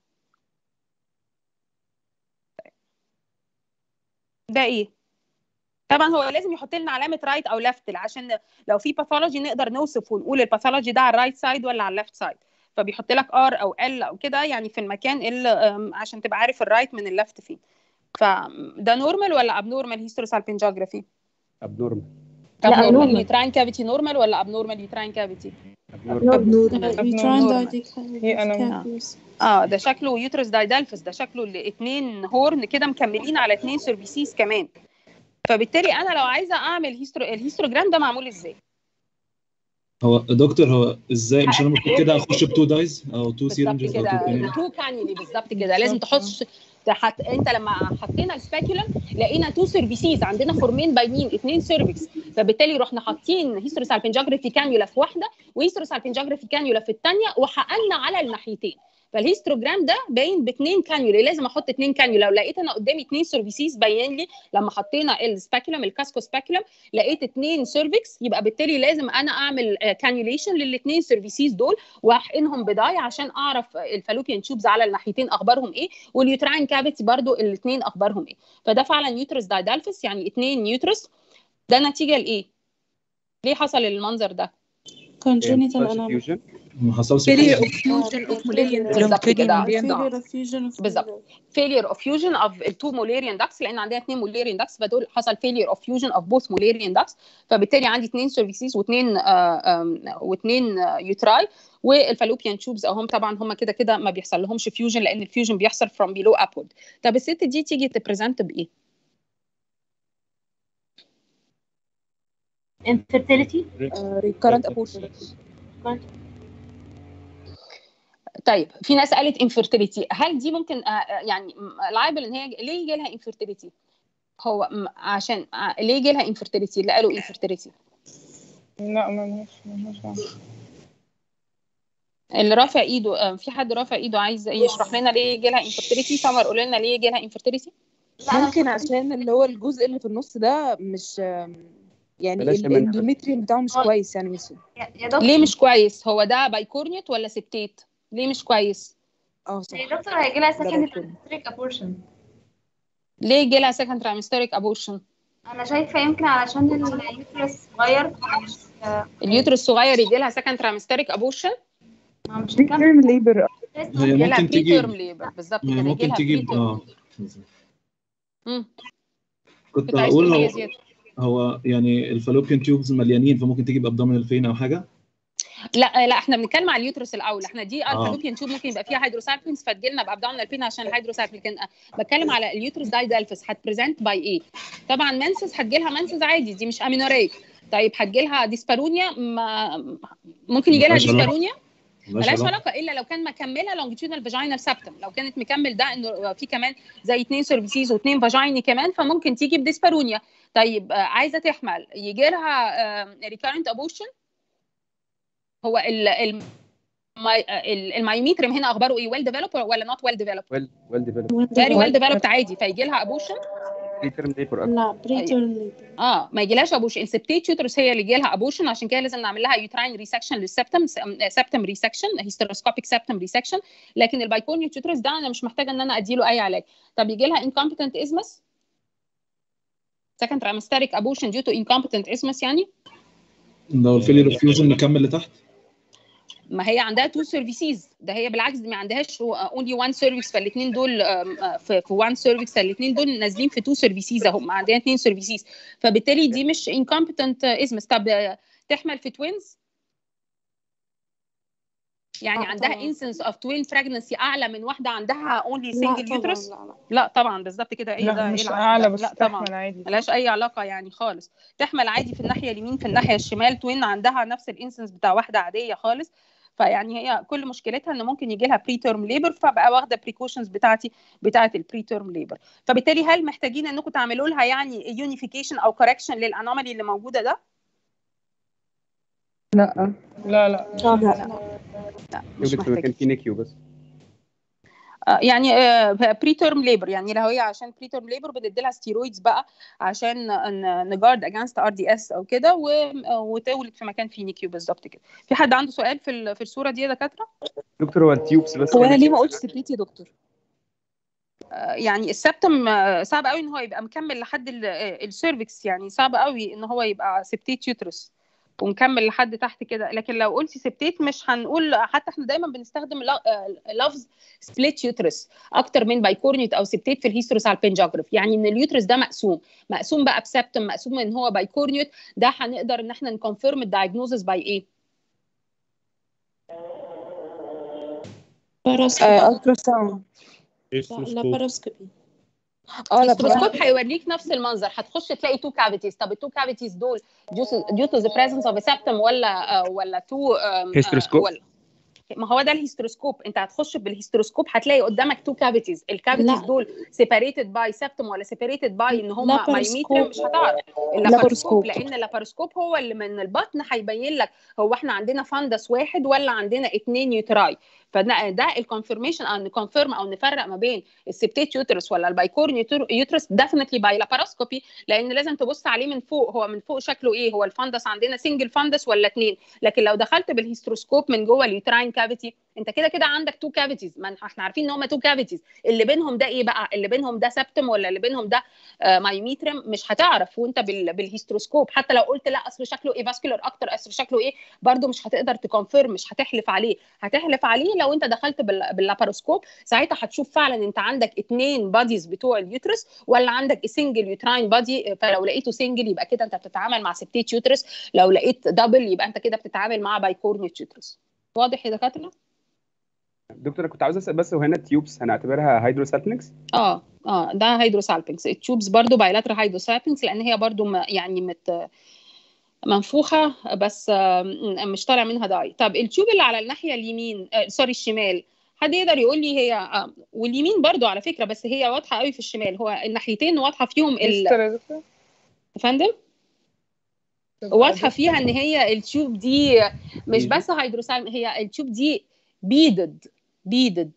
ده ايه طبعا هو لازم يحط لنا علامه رايت او ليفت عشان لو في باثولوجي نقدر نوصف ونقول الباثولوجي ده على الرايت سايد ولا على الليفت سايد فبيحط لك ار او ال او كده يعني في المكان اللي أم، عشان تبقى عارف الرايت من الليفت فين فده نورمال ولا ابنورمال هيستروسالبنجاجرافي ابنورمال لا، ابنورمال abnormal. يوتراين كافيتي نورمال ولا ابنورمال يوتراين كافيتي ابنورمال abnormal. هي أنا كافيس اه ده شكله يوترس دايدالفس ده شكله الاثنين هورن كده مكملين على اثنين سيرفيسيس كمان فبالتالي انا لو عايزه اعمل هيسترو الهيستروجرام ده معمول ازاي هو دكتور هو ازاي مش انا المفروض كده اخش بتو دايز او تو بالظبط سيرنجز او تو كده كانيولا تو كانيولي بالظبط كده لازم تحط حت... انت لما حطينا السباكيولم لقينا تو سيرفيسيز عندنا فورمين باينين اثنين سيرفكس فبالتالي رحنا حاطين هيستروسالفنجوجرافي كانيولا في واحده وهيستروسالفنجوجرافي كانيولا في الثانيه وحققنا على الناحيتين فالهيستروجرام ده باين باثنين كانيولا لازم احط اثنين كانيولا لو لقيت انا قدامي اثنين سيرفيسيز باين لي لما حطينا السباكيولم الكاسكو سباكيولم لقيت اثنين سيرفكس يبقى بالتالي لازم انا اعمل كانيوليشن للاثنين سيرفيسيز دول واحقنهم بداي عشان اعرف الفالوبيان تيوبز على الناحيتين اخبارهم ايه واليوتراين كافيتي برضو الاثنين اخبارهم ايه فده فعلا يوترس دايدالفس يعني اثنين يوترس ده نتيجه لايه ليه حصل المنظر ده congenital anomaly ما حصلش failure حاجة. of fusion of Mullerian بالظبط كده failure of fusion of بالظبط failure of fusion of التو موليريان داكس لان عندنا اثنين موليريان داكس فدول حصل failure of fusion of both موليريان داكس فبالتالي عندي اثنين سيرفيسز واثنين واثنين يوتراي والفالوبيان تيوبز اهم طبعا هم كده كده ما بيحصل لهمش فيوجن لان الفيوجن بيحصل from below upward طب الست دي تيجي تبريزنت بايه؟ infertility uh, recurrent abortion طيب في ناس قالت انفيرتيليتي هل دي ممكن آه، آه، يعني لايبل ان هي ليه يجي لها انفيرتيليتي هو م- عشان آه، ليه يجي لها انفيرتيليتي اللي قالوا انفيرتيليتي لا ما مش مش اللي رافع ايده آه، في حد رافع ايده عايز يشرح لنا ليه يجي لها انفيرتيليتي سمر قول لنا ليه يجي لها انفيرتيليتي ممكن عشان اللي هو الجزء اللي في النص ده مش يعني بلاش منها. الاندوميتريوم بتاعه مش كويس يعني مش يا يا دكتور ليه مش كويس هو ده بايكورنيوت ولا سبتيت ليه مش كويس اه صح يا دكتور هيجي لها ده سكند بايكورنيوت. تريك ابورشن ليه يجي لها سكند ترايمستريك ابورشن انا شايفه يمكن علشان اليوترس صغير مش اليوترس الصغير يجي لها سكند ترايمستريك ابورشن ما مش هنكمل ليبر هي يجي لها ممكن بري تجيب تيرم ليبر بالظبط ما هي كده يجي ممكن لها تجيب بري اه تيرم كنت كنت عايز هقول تقول هو حاجه زياده هو يعني الفالوبيان تيوبز مليانين فممكن تجيب ابدومينال فين او حاجه لا لا احنا بنتكلم على اليوترس الاول احنا دي آه. الفالوبيان تيوب ممكن يبقى فيها هيدروسالفينز فتجي لنا بابدومينال بين عشان الهيدروسالفين لكن بتكلم على اليوترس دايدالفس هتبريزنت باي ايه طبعا منسس هتجي لها منسس عادي دي مش امينوريك طيب هتجي لها ديسبارونيا ما ممكن يجي لها ملهاش علاقة. ديسبارونيا ملهاش ملهاش علاقة. علاقه الا لو كان مكمله لونجيتودنال فاجينال سبتم لو كانت مكمل ده انه في كمان زي اثنين سيرفيسيز واثنين فاجيني كمان فممكن تيجي بديسبارونيا طيب آه، عايزه تحمل يجي لها ريكارنت ابوشن هو ال ال المايوميتريم هنا اخباره ايه ويل ديفلوب ولا نوت ويل ديفلوب ويل ويل ديفلوب فيري ويل ديفلوبد عادي فيجي لها ابوشن بريترم ليبر لا بريتورم اه ما يجيلهاش ابوشن السبتيت يوترس هي اللي يجيلها ابوشن عشان كده لازم نعمل لها يوتراين ريسكشن للسبتم سبتم ريسكشن هيستروسكوبيك سبتم ريسكشن لكن البايكونيوت يوترس ده انا مش محتاجه ان انا اديله اي علاج طب يجي لها انكومبتنت ازمس سكند ترامستريك ابوشن ديو تو انكومبتنت ازمس يعني لو الفيلير فيوجن مكمل لتحت ما هي عندها تو سيرفيسز ده هي بالعكس دي ما عندهاش اونلي وان سيرفيس فالاثنين دول آم، آه، في وان سيرفيس فالاثنين دول نازلين في تو سيرفيسز اهو ما عندنا اثنين سيرفيسز فبالتالي دي مش انكومبتنت ازمس طب آه، تحمل في توينز يعني آه، عندها طبعاً. انسنس اوف توين براجنسي اعلى من واحده عندها اونلي لا سنجل طبعا يوترس لا لا لا طبعا بالظبط كده ايه ده لا ايه مش العلاقة؟ اعلى بس لا طبعا تحمل عادي ملهاش اي علاقه يعني خالص تحمل عادي في الناحيه اليمين في الناحيه الشمال توين عندها نفس الانسنس بتاع واحده عاديه خالص فيعني هي كل مشكلتها ان ممكن يجي لها بري تيرم ليبر فبقى واخده بريكوشنز بتاعتي بتاعه البري تيرم ليبر فبالتالي هل محتاجين انكم تعملوا لها يعني يونيفيكيشن او كوركشن للانومالي اللي موجوده ده؟ لا لا لا لا لا لا مش يوجد في مكان محتاجين فيه نيكيو بس آه، يعني بري تيرم ليبر يعني لو هي عشان بري تيرم ليبر بندي لها ستيرويدز بقى عشان نجارد اجانست ار دي اس او كده و- وتولد في مكان فيه نيكيو بالظبط كده في حد عنده سؤال في ال- في الصوره دي يا دكاتره دكتور هو التيوبس بس هو هي انا اللي ليه ما فيها قلتش سبريت يا دكتور آه، يعني السبتم آه، صعب قوي ان هو يبقى مكمل لحد السيرفكس يعني صعب قوي ان هو يبقى سبتيت يوترس ومكمل لحد تحت كده لكن لو قلتي سبتيت مش هنقول حتى احنا دايما بنستخدم ل- آه، لفظ سبليت يوترس اكتر من بايكورنيوت او سبتيت في الهيستروس على البنجاجراف يعني ان اليوترس ده مقسوم مقسوم بقى بسبتم مقسوم ان هو بايكورنيوت ده هنقدر ان احنا نكونفيرم الدايجنوزس باي ايه باراسكوبي الترا ساوند لا لا باراسكوبي اه لا الهيستروسكوب هيوريك نفس المنظر هتخش تلاقي تو كافيتيز طب التو كافيتيز دول ديو تو ذا بريزنس اوف سبتم ولا آه، ولا تو هيستروسكوب؟ ولا ما هو ده الهيستروسكوب انت هتخش بالهيستروسكوب هتلاقي قدامك تو كافيتيز الكافيتيز لا. دول سيباريتد باي سبتم ولا سيباريتد باي ان هم لاباروسكوب. مايميترم مش هتعرف اللاباروسكوب لاباروسكوب. لان اللاباروسكوب هو اللي من البطن هيبين لك هو احنا عندنا فندس واحد ولا عندنا اثنين يوتراي فده ده الكونفirmation او نكونفيرم او نفرق ما بين السبتيت يوترس ولا البايكورن يوترس ديفنتلي باي لاباروسكوبي لان لازم تبص عليه من فوق هو من فوق شكله ايه هو الفندس عندنا سنجل فندس ولا اثنين لكن لو دخلت بالهيستروسكوب من جوه اليوتراين كافيتي انت كده كده عندك تو كافيتيز ما احنا عارفين ان هم تو كافيتيز اللي بينهم ده ايه بقى اللي بينهم ده سبتم ولا اللي بينهم ده آه مايوميترم مش هتعرف وانت بال بالهيستروسكوب حتى لو قلت لا اصل شكله ايه فاسكولار اكتر اصل شكله ايه برده مش هتقدر تكونفيرم مش هتحلف عليه هتحلف عليه لو انت دخلت بال باللاباروسكوب ساعتها هتشوف فعلا انت عندك اثنين باديز بتوع اليوترس ولا عندك سنجل يوتراين بادي فلو لقيته سنجل يبقى كده انت بتتعامل مع سبتيت يوترس لو لقيت دبل يبقى انت كده بتتعامل مع بايكورنيت يوترس واضح يا دكاتره دكتور انا كنت عاوز اسال بس وهنا التيوبس هنعتبرها هيدروسالبينكس اه اه ده هيدروسالبينكس التيوبس برضو بايلاترال هيدروسالبينكس لان هي برضو م- يعني مت منفوخه بس آه، مش طالع منها داي طب التيوب اللي على الناحيه اليمين آه سوري الشمال حد يقدر يقول لي هي آه واليمين برضو على فكره بس هي واضحه قوي في الشمال هو الناحيتين واضحه فيهم ال... مستر يا دكتور يا فندم واضحه فيها ان هي التيوب دي مش بس هيدروسالم هي التيوب دي بيدد بيدد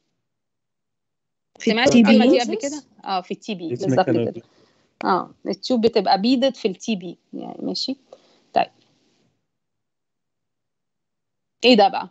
في سمعت التي الكلمه بي دي قبل كده اه في التي بي اسم بالظبط الكلام. كده اه التيوب بتبقى بيدد في التي بي يعني ماشي طيب ايه ده بقى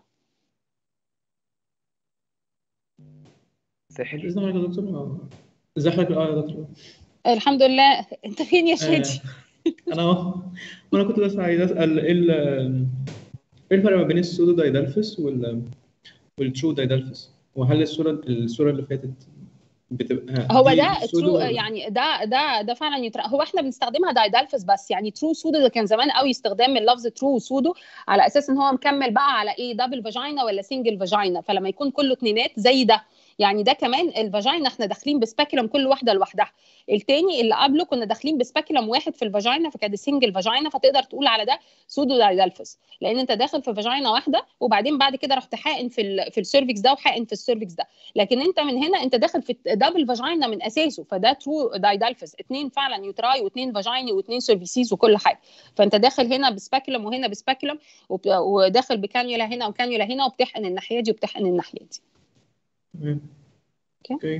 ساحل ازي حضرتك يا دكتور آه. ازي حضرتك اه يا دكتور الحمد لله انت فين يا آه، شادي انا اهو وانا كنت بس عايز اسال ايه ال- ايه الفرق ما بين السودو دايدالفس وال والترو دايدالفس وهل الصوره الصوره اللي فاتت بتبقى هو دي ده سودو ترو ولا- يعني ده ده ده فعلا يتر... هو احنا بنستخدمها دايدالفس بس يعني ترو سودو ده كان زمان قوي استخدام من لفظ ترو وسودو على اساس ان هو مكمل بقى على ايه دبل فاجينا ولا سنجل فاجينا فلما يكون كله اتنينات زي ده يعني ده كمان الفاجينا احنا داخلين بسباكيولم كل واحده لوحدها التاني اللي قبله كنا داخلين بسباكيولم واحد في الفاجينا فكانت سنجل فاجينا فتقدر تقول على ده سودو دايدالفس لان انت داخل في فاجينا واحده وبعدين بعد كده رحت حاقن في ال... في السيرفكس ده وحاقن في السيرفكس ده لكن انت من هنا انت داخل في دبل فاجينا من اساسه فده ترو دايدالفس اثنين فعلا يوتراي واثنين فاجيني واثنين سيرفيسيز وكل حاجه فانت داخل هنا بسباكيولم وهنا بسباكيولم وب- وداخل بكانيولا هنا وكانيولا هنا وبتحقن الناحيه دي وبتحقن الناحيه دي تمام. اوكي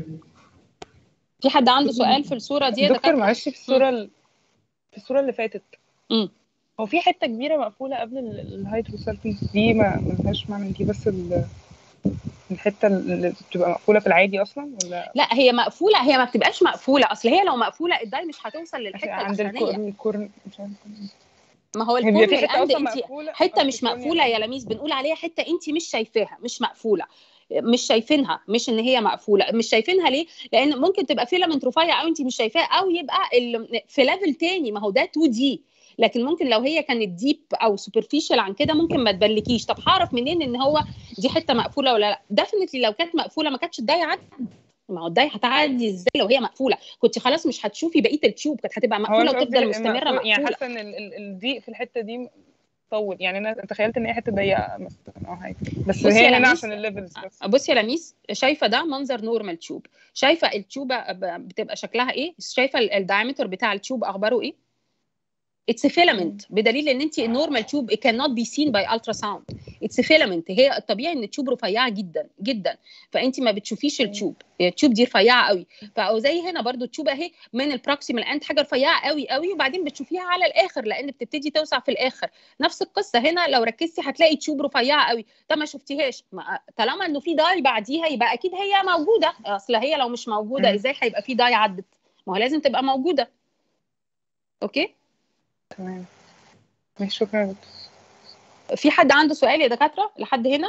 في حد عنده سؤال في الصوره دي يا دكتور دكاتره معلش في الصورة ال... في الصورة اللي فاتت مم. هو في حتة كبيرة مقفولة قبل ال- الهيدروسالفينكس دي ما ملهاش معنى دي بس ال... الحتة اللي بتبقى مقفولة في العادي أصلا ولا لا هي مقفوله هي ما بتبقاش مقفوله اصل هي لو مقفوله الداي مش هتوصل للحته عند الكو- الاخرانيه الكورن مش عارفة ما هو هي بيبقى الكورن في حتة الاند أصلا انت مقفولة حته أو مش في الكورن مقفوله يا لميس بنقول عليها حته انت مش شايفاها مش مقفوله مش شايفينها مش ان هي مقفوله مش شايفينها ليه لان ممكن تبقى فيلامنت رفيع او انت مش شايفاه او يبقى ال- في ليفل تاني ما هو ده 2 دي لكن ممكن لو هي كانت ديب او سوبرفيشال عن كده ممكن ما تبلكيش طب هعرف منين ان هو دي حته مقفوله ولا لا ديفنتلي لو كانت مقفوله ما كانتش الداي عدت ما هو الداي هتعدي ازاي لو هي مقفوله كنت خلاص مش هتشوفي بقيه التيوب كانت هتبقى هو مقفوله أنا قصدي وتفضل مستمره مقفول- يعني مقفوله حاسة إن ال- ال- الضيق في الحتة دي طول يعني أنا تخيلت إن هي حتة ضيقة مثلا أو حاجة بس بصي هي يا هنا لميس عشان الليفلز بس بصي يا لميس شايفه ده منظر نورمال تيوب شايفه التيوبه ب- بتبقى شكلها ايه شايفه الدايمتر بتاع التيوب اخباره ايه اتس فيلامنت بدليل ان انت النورمال تيوب it cannot be seen by ultrasound اتس فيلامنت هي الطبيعي ان التيوب رفيعه جدا جدا فانت ما بتشوفيش التيوب التيوب دي رفيعه قوي فأو زي هنا برضو التيوب اهي من البروكسيمال اند حاجه رفيعه قوي قوي وبعدين بتشوفيها على الاخر لان بتبتدي توسع في الاخر نفس القصه هنا لو ركزتي هتلاقي تيوب رفيعه قوي طب ما شفتيهاش ما- طالما انه في داي بعديها يبقى اكيد هي موجوده اصل هي لو مش موجوده مم. ازاي هيبقى في داي عدت ما هو لازم تبقى موجوده اوكي تمام ماشي شكرا يا دكتور في حد عنده سؤال يا دكاتره لحد هنا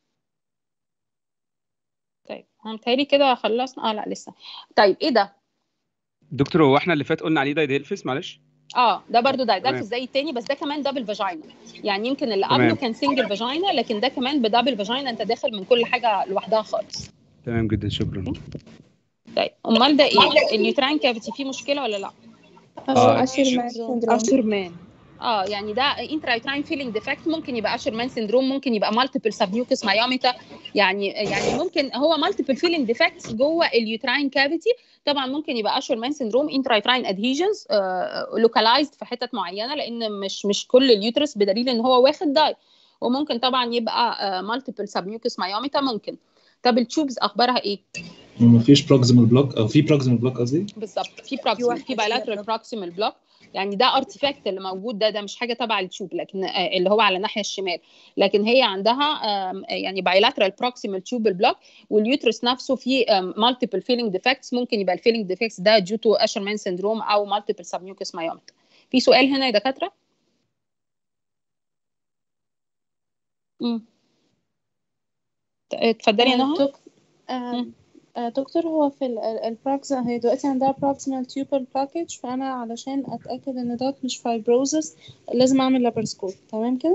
طيب انا متهيألي كده خلصنا اه لا لسه طيب ايه ده دكتور هو احنا اللي فات قلنا عليه دايدلفس معلش اه ده برضو ده ده تمام. زي التاني بس ده كمان دبل فاجينا يعني يمكن اللي تمام. قبله كان سنجل فاجينا لكن ده كمان بدبل فاجينا انت داخل من كل حاجه لوحدها خالص تمام جدا شكرا طيب امال ده ايه اليوتراين كافيتي فيه مشكله ولا لا اشر مان سيندروم اشر مان اه يعني ده انترايتراين فيلينج ديفكت ممكن يبقى اشرمان سندروم ممكن يبقى مالتيبل سبميوكس مايوميتا يعني يعني ممكن هو مالتيبل فيلينج ديفكتس جوه اليوتراين كافيتي طبعا ممكن يبقى اشرمان سندروم انترايتراين ادهيجنز لوكالايزد في حتت معينه لان مش مش كل اليوترس بدليل ان هو واخد داي وممكن طبعا يبقى مالتيبل سبميوكس مايوميتا ممكن طب التوبز اخبارها ايه؟ مفيش بروكسيمال بلوك او في بروكسيمال بلوك قصدي بالظبط في بروكسيمال في بايلاترال بروكسيمال بلوك يعني ده ارتيفاكت اللي موجود ده ده مش حاجه تبع التوب لكن آه، اللي هو على الناحيه الشمال لكن هي عندها آم، يعني بايلاترال بروكسيمال تيوب بلوك واليوترس نفسه فيه مالتيبل فيلينج ديفكتس ممكن يبقى الفيلينج ديفكتس ده ديو تو اشرمان سندروم او مالتيبل سبميوكس مايومتا في سؤال هنا يا دكاتره؟ امم اتفضلي يا آه، نهى دك- آه، آه، دكتور هو في البروكس هي دلوقتي عندها proximal tubal blockage فأنا علشان أتأكد إن دوت مش fibrosis لازم أعمل لابرسكوب تمام كده؟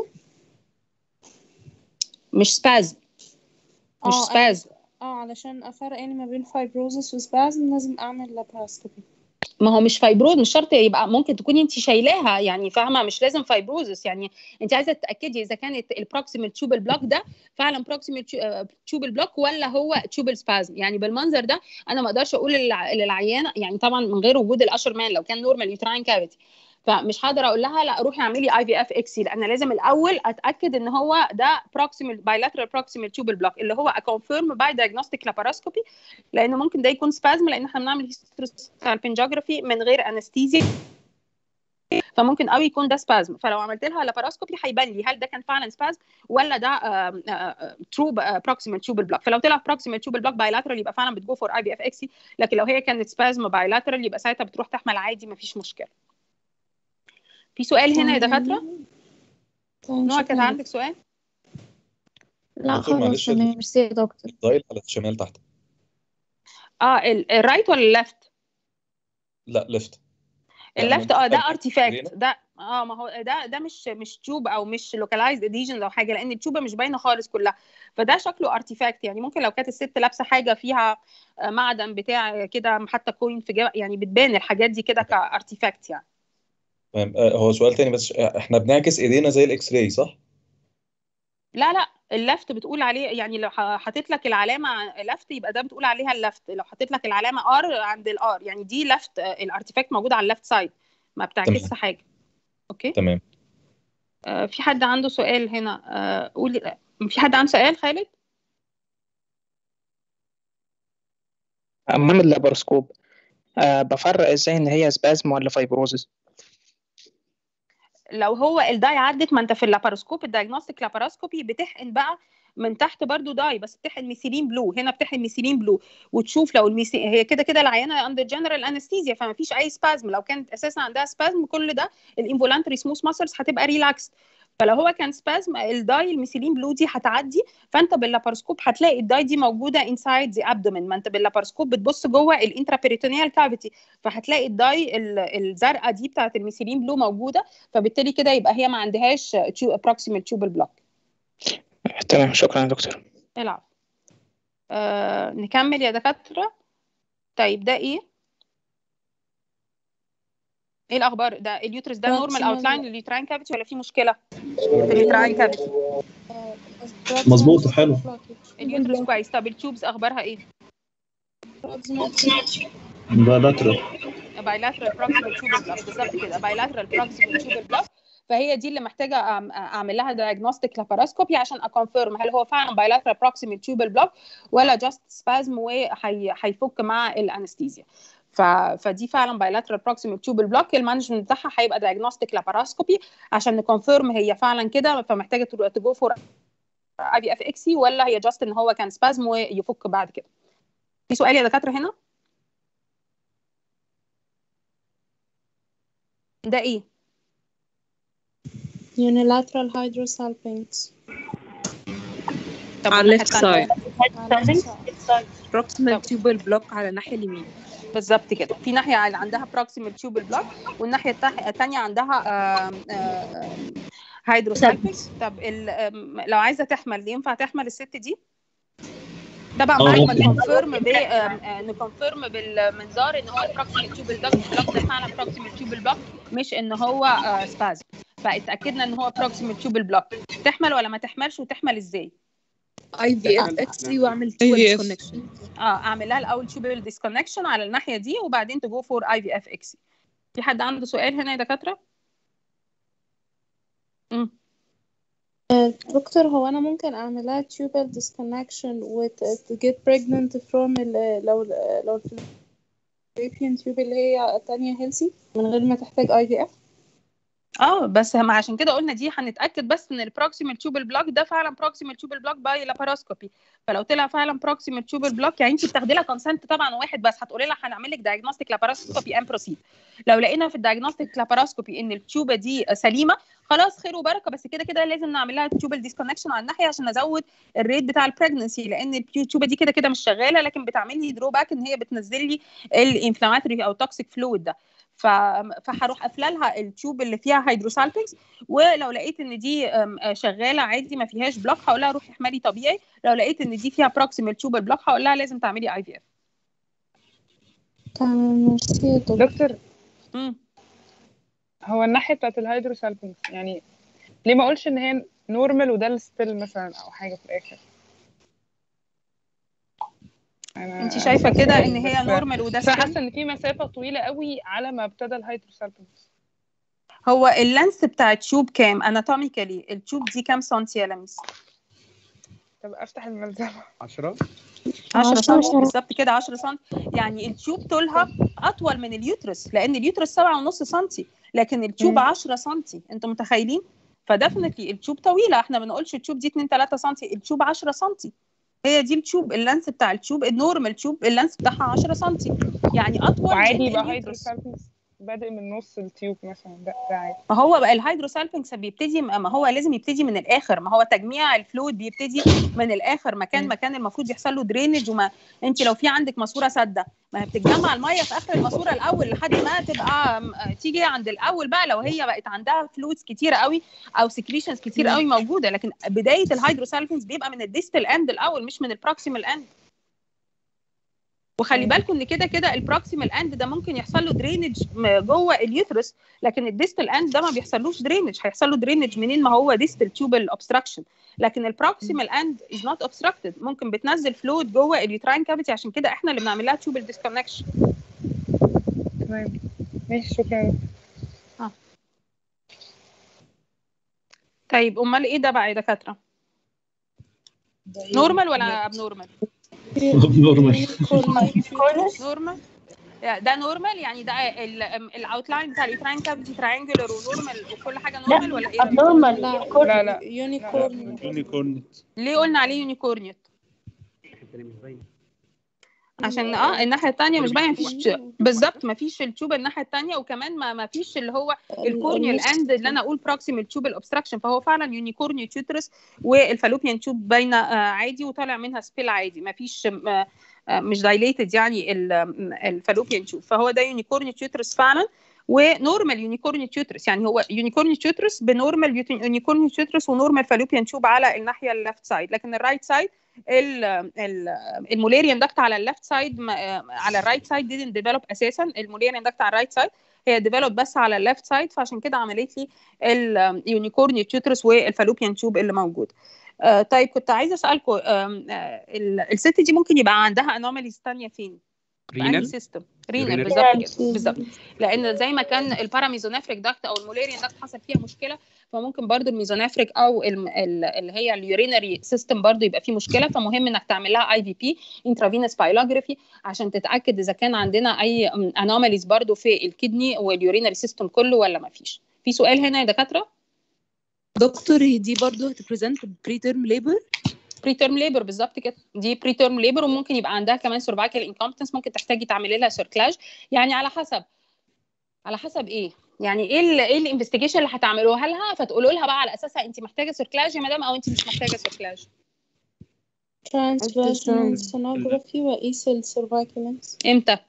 مش سبازم مش اه أنا سبازم اه علشان أفرق يعني ما بين fibrosis وسبازم لازم أعمل لابراسكوبي ما هو مش فايبروز مش شرط يبقى ممكن تكوني انت شايلاها يعني فاهمه مش لازم فايبروزس يعني انت عايزه تتاكدي اذا كانت البروكسيمال تيوبل بلوك ده فعلا بروكسيمال تيوبل بلوك ولا هو تيوبل سبازم يعني بالمنظر ده انا ما اقدرش اقول للع- للعيانه يعني طبعا من غير وجود الاشر مان لو كان نورمال يوتراين كافيتي فمش هقدر اقول لها لا روحي اعملي اي في اف اكسي لان لازم الاول اتاكد ان هو ده بروكسيمال بايلاترال بروكسيمال تيوبل بلوك اللي هو اكونفيرم باي دايجنوستيك لاباراسكوبي لان ممكن ده يكون سبازم لان احنا بنعمل هيستروسالبنجوجرافي من غير انستيزيا فممكن قوي يكون ده سبازم فلو عملت لها لاباراسكوبي هيبان لي هل ده كان فعلا سبازم ولا ده ترو بروكسيمال تيوبل بلوك فلو طلع بروكسيمال تيوبل بلوك بايلاترال يبقى فعلا بتجو فور اي بي اف اكسي لكن لو هي كانت سبازم بايلاترال يبقى ساعتها بتروح تحمل عادي مفيش مشكله في سؤال هنا يا دكاتره تمام نوع كانت شكرا عندك سؤال لا دكتور خلاص معلش تمام ميرسي يا دكتور الدايل على الشمال تحت اه ال- الرايت ولا الليفت لا ليفت الليفت اه ده ممكن ارتيفاكت تورينا؟ ده اه ما هو ده ده مش مش تيوب او مش لوكالايزد اديجن او حاجه لان التيوبه مش باينه خالص كلها فده شكله ارتيفاكت يعني ممكن لو كانت الست لابسه حاجه فيها آه، معدن بتاع كده حتى كوين في جا يعني بتبان الحاجات دي كده كارتيفاكت يعني تمام آه، هو سؤال تاني بس آه، احنا بنعكس ايدينا زي الاكس راي صح؟ لا لا اللفت بتقول عليه يعني لو ح- حطيت لك العلامه لفت يبقى ده بتقول عليها اللفت لو حطيت لك العلامه ار عند الار يعني دي لفت الارتيفاكت موجود على اللفت سايد ما بتعكسش تمام حاجه اوكي تمام آه، في حد عنده سؤال هنا آه، قولي في حد عنده سؤال خالد أمام اللابروسكوب أه بفرق ازاي ان هي سبازم ولا فايبروزس لو هو الداي عدت ما انت في اللاباروسكوب الدايجنوستيك لاباروسكوبي بتحقن بقى من تحت برضو داي بس بتحقن ميثيلين بلو هنا بتحقن ميثيلين بلو وتشوف لو الميثي... هي كده كده العيانه اندر جنرال انستيزيا فما فيش اي سبازم لو كانت اساسا عندها سبازم كل ده الانفولانتري سموث ماسلز هتبقى ريلاكس فلو هو كان سبازم الداي الميثيلين بلو دي هتعدي فانت باللاباروسكوب هتلاقي الداي دي موجوده انسايد ذا ابدومين ما انت باللاباروسكوب بتبص جوه الانترابيريتونيال كافيتي فهتلاقي الداي ال- الزرقاء دي بتاعت الميثيلين بلو موجوده فبالتالي كده يبقى هي ما عندهاش بروكسيمال تيوبل بلوك تمام شكرا يا دكتور العب آه نكمل يا دكاتره طيب ده ايه ايه الاخبار ده اليوترس ده نورمال proximal اوتلاين لليوتراين كافيتي ولا في مشكله في اليوتراين كافيتي مظبوط حلو اليوترس كويس طب التيوبز اخبارها ايه ده لاترال بايلاترال بروكسيمال تيوبل بلوك بالظبط كده بايلاترال بروكسيمال تيوبل بلوك فهي دي اللي محتاجه أعم- اعمل لها دايجنوستيك لاباراسكوبي عشان اكونفيرم هل هو فعلا بايلاترال بروكسيمال تيوبل بلوك ولا جاست سبازم وهيفك مع الانستيزيا ف... فدي فعلا بايلاترال بروكسيمال تيوبل بلوك المانجمنت بتاعها هيبقى دايجنوستيك لاباراسكوبي عشان نكونفيرم هي فعلا كده فمحتاجه تجو فور اي بي اف اكسي ولا هي جاست ان هو كان سبازم ويفك بعد كده في سؤال يا دكاتره هنا ده ايه unilateral hydrosalpinx طب على والناحيه الليفت الثانيه سايد بروكسيمال تيوبل بلوك على الناحيه اليمين بالظبط كده في ناحيه اللي عندها بروكسيمال تيوبل بلوك والناحيه التح- التانيه عندها هيدروسالبكس طب ال- آم، لو عايزه تحمل ينفع تحمل الست دي طبعا اه بعد ما ممكن نكونفيرم ب آم، آه، نكونفيرم بالمنظار ان هو البروكسيمال تيوبل بلوك ده فعلا بروكسيمال تيوبل بلوك مش ان هو سبازم فاتاكدنا ان هو بروكسيمال تيوبل بلوك تحمل ولا ما تحملش وتحمل ازاي اي في اف اكسي واعمل تيوبل IVF. ديسكونكشن اه اعمل لها الاول تيوبل ديسكونكشن على الناحيه دي وبعدين تجو فور اي في اف اكسي في حد عنده سؤال هنا يا دكاتره امم آه، دكتور هو أنا ممكن أعملها tubal disconnection و to to get pregnant from ال لو لو fallopian tube اللي هي التانية healthy من غير ما تحتاج IVF اه بس هم عشان كده قلنا دي هنتاكد بس ان البروكسيمال تيوبل بلوك ده فعلا بروكسيمال تيوبل بلوك باي لاباراسكوبي فلو طلع فعلا بروكسيمال تيوبل بلوك يعني انت بتاخدي لها كونسنت طبعا واحد بس هتقولي لها هنعمل لك دايجنوستيك لاباراسكوبي اند بروسيد لو لقينا في الدايجنوستيك لاباراسكوبي ان التيوبه دي سليمه خلاص خير وبركه بس كده كده لازم نعمل لها تيوبل ديسكونكشن على الناحيه عشان نزود الريت بتاع البريجنسي لان التيوبه دي كده كده مش شغاله لكن بتعمل لي درو باك ان هي بتنزل لي الانفلاماتوري او توكسيك فلويد ده ف... فهروح قافله لها التيوب اللي فيها هيدروسالفينكس ولو لقيت ان دي أم، آه، شغاله عادي ما فيهاش بلوك هقول لها روحي احملي طبيعي لو لقيت ان دي فيها بروكسيمال تيوبل بلوك هقول لها لازم تعملي اي في اف تمام ميرسي يا دكتور دكتور هو الناحية بتاعت الهيدروسالفينكس يعني ليه ما اقولش ان هي نورمال وده الستيل مثلا او حاجة في الاخر انا انت شايفه بس- كده ان هي بس- نورمال وده بس انا still؟ حاسة ان في مسافة طويلة قوي على ما ابتدى الهيدروسالفينكس هو اللانس بتاع التيوب كام اناتوميكالي التيوب دي كام سنتي يا لميس طب افتح الملزمة 10 10 عشرة. سم بالظبط كده 10 سم يعني التيوب طولها اطول من اليوترس لان اليوترس 7.5 سم لكن التيوب مم. 10 سم انتوا متخيلين فدفنتلي التيوب طويله احنا ما بنقولش التيوب دي 2 3 سم التيوب 10 سم هي دي التيوب اللانس بتاع التيوب النورمال تيوب اللانس بتاعها 10 سم يعني اطول وعادي من يبقى اليوترس هيدروسالفينكس بادئ من نص التيوب مثلا ده ده عادي ما هو بقى الهيدروسالفنكس بيبتدي ما هو لازم يبتدي من الاخر ما هو تجميع الفلويد بيبتدي من الاخر مكان مم. مكان المفروض يحصل له درينج وما انت لو في عندك ماسوره ساده ما هي بتتجمع الميه في اخر الماسوره الاول لحد ما تبقى م- تيجي عند الاول بقى لو هي بقت عندها فلويدز كتيره قوي او سكريشنز كتير مم. قوي موجوده لكن بدايه الهيدروسالفنكس بيبقى من الديستال اند الاول مش من البروكسيمال اند وخلي مم. بالكم ان كده كده البروكسيمال اند ده ممكن يحصل له درينج جوه اليوترس لكن الديستال اند ده ما بيحصلوش درينج هيحصل له درينج منين ما هو ديستال تيوبل اوبستراكشن لكن البروكسيمال اند از نوت اوبستراكتد ممكن بتنزل فلويد جوه اليوتراين كافيتي عشان كده احنا اللي بنعمل لها تيوبل ديسكونكشن تمام ماشي شكرا اه طيب امال ايه ده بقى يا دكاتره نورمال ولا ابنورمال نورمال نورمال ده نورمال يعني ده الاوتلاين بتاع اليوتراين كافيتي تراينجولار ونورمال وكل حاجه نورمال ولا ايه abnormal لا لا يونيكورن يونيكورنت ليه قلنا عليه يونيكورنيوت عشان اه الناحيه الثانيه مش باين مفيش بالظبط مفيش التوب الناحيه الثانيه وكمان ما مفيش اللي هو الكورنيال اند اللي انا اقول بروكسيمال تيوب الاوبستراكشن فهو فعلا يونيكورنيو تيوترس والفالوبيان تيوب باينه آه، عادي وطالع منها سبيل عادي مفيش آه، آه، مش دايليتد يعني الفالوبيان تيوب فهو ده يونيكورنيو تيوترس فعلا ونورمال يونيكورنيو تيوترس يعني هو يونيكورنيو تيوترس بنورمال يونيكورنيو تيوترس ونورمال فالوبيان تيوب على الناحيه الليفت سايد لكن الرايت سايد المولاريان داكت على الليفت سايد على الرايت سايد didn't ديفلوب اساسا المولاريان داكت على الرايت سايد هي ديفلوب بس على الليفت سايد فعشان كده عملت لي اليونيكورنيو تيوترس والفالوبيان تيوب اللي موجود آه، طيب كنت عايزه اسالكم الست دي ممكن يبقى عندها انوماليز ثانيه فين؟ في انهي رينال سيستم؟ رينال رينال. بالظبط كده بالظبط لان زي ما كان الباراميزونافريك داكت او المولاريان داكت حصل فيها مشكله فممكن برضو الميزونافريك او الم- ال- اللي هي اليورينري سيستم برضو يبقى فيه مشكله فمهم انك تعمل لها اي في بي انترافينوس بايلوجرافي عشان تتاكد اذا كان عندنا اي انوماليز برضو في الكدني واليورينري سيستم كله ولا ما فيش في سؤال هنا يا دكاتره دكتور هي دي برضه هتبريزنت بري تيرم ليبر بري تيرم ليبر بالظبط كده دي بري تيرم ليبر وممكن يبقى عندها كمان سيرفايكال انكومبتنس ممكن تحتاجي تعملي لها سيركلاج يعني على حسب على حسب ايه يعني ايه ال ايه الانفستيجيشن اللي هتعملوها لها فتقولوا لها بقى على اساسها انت محتاجه سيركلاج يا مدام او انت مش محتاجه سيركلاج transvaginal sonography وقيس السيرفايكلنس امتى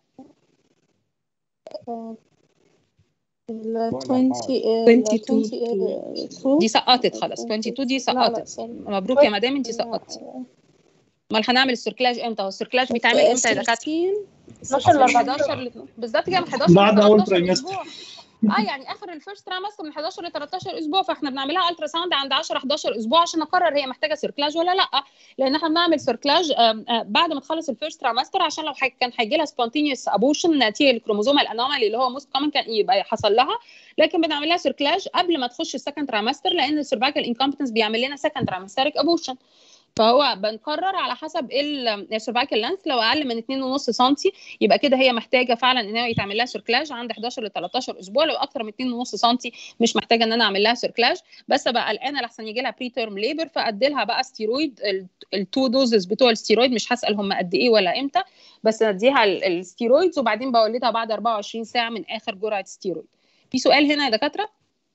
ال 20 ال 22 دي سقطت خلاص 22 دي لا لا سقطت سوري مبروك يا مدام انت سقطتي امال هنعمل السيركلاج امتى هو السيركلاج بيتعمل امتى يا دكاتره 16 من 11 ل بالظبط كده من 11 ل بعد أول 13 trimester. اسبوع اه يعني اخر الفيرست ترايمستر من 11 ل 13 اسبوع فاحنا بنعملها الترا ساوند عند 10 11 اسبوع عشان نقرر هي محتاجه سيركلاج ولا لا لان احنا بنعمل سيركلاج آم، آه، بعد ما تخلص الفيرست ترايمستر عشان لو حي- كان هيجي لها سبونتينيوس ابوشن نتيجه الكروموزوم الانومالي اللي هو موست كومن كان يبقى حصل لها لكن بنعمل لها سيركلاج قبل ما تخش السكند ترايمستر لان السيرفايكال انكومبتنس بيعمل لنا سكند ترايمستريك ابوشن فهو بنقرر على حسب السيرفايكال لانث لو اقل من 2.5 سم يبقى كده هي محتاجه فعلا ان هي يتعمل لها سيركلاج عند 11 ل 13 اسبوع لو اكتر من 2.5 سم مش محتاجه ان انا اعمل لها سيركلاج بس بقى قلقانه لحسن يجي لها بري تيرم ليبر فادي لها بقى ستيرويد التو دوزز بتوع الستيرويد مش هسال هم قد ايه ولا امتى بس اديها ال- الستيرويدز وبعدين بولدها بعد 24 ساعه من اخر جرعه ستيرويد في سؤال هنا يا دكاتره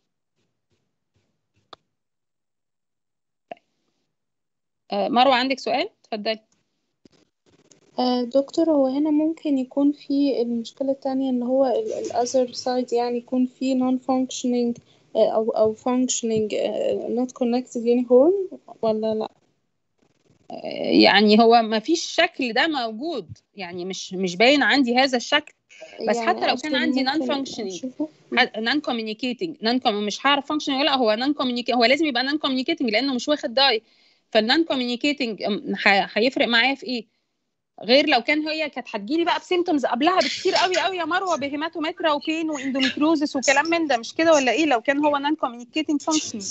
آه، مروه عندك سؤال اتفضلي آه، دكتور هو هنا ممكن يكون في المشكلة التانية ان هو ال other side يعني يكون في non functioning آه، او او functioning آه، not connected يعني horn ولا لا يعني هو ما فيش الشكل ده موجود يعني مش مش باين عندي هذا الشكل بس يعني حتى لو قصدي كان عندي نون ممكن فانكشنينج أشوفه نون كوميونيكيتنج نون مش هعرف فانكشنينج ولا هو نون كوميونيكيتنج هو لازم يبقى نون كوميونيكيتنج لانه مش واخد داي فالنون كوميونيكيتنج هيفرق معايا في ايه غير لو كان هي كانت هتجيلي بقى بسيمتومز قبلها بكتير قوي قوي يا مروه بهيماتومترا وبين واندوميتروزس وكلام من ده مش كده ولا ايه لو كان هو نون كوميونيكيتنج فانكشنينج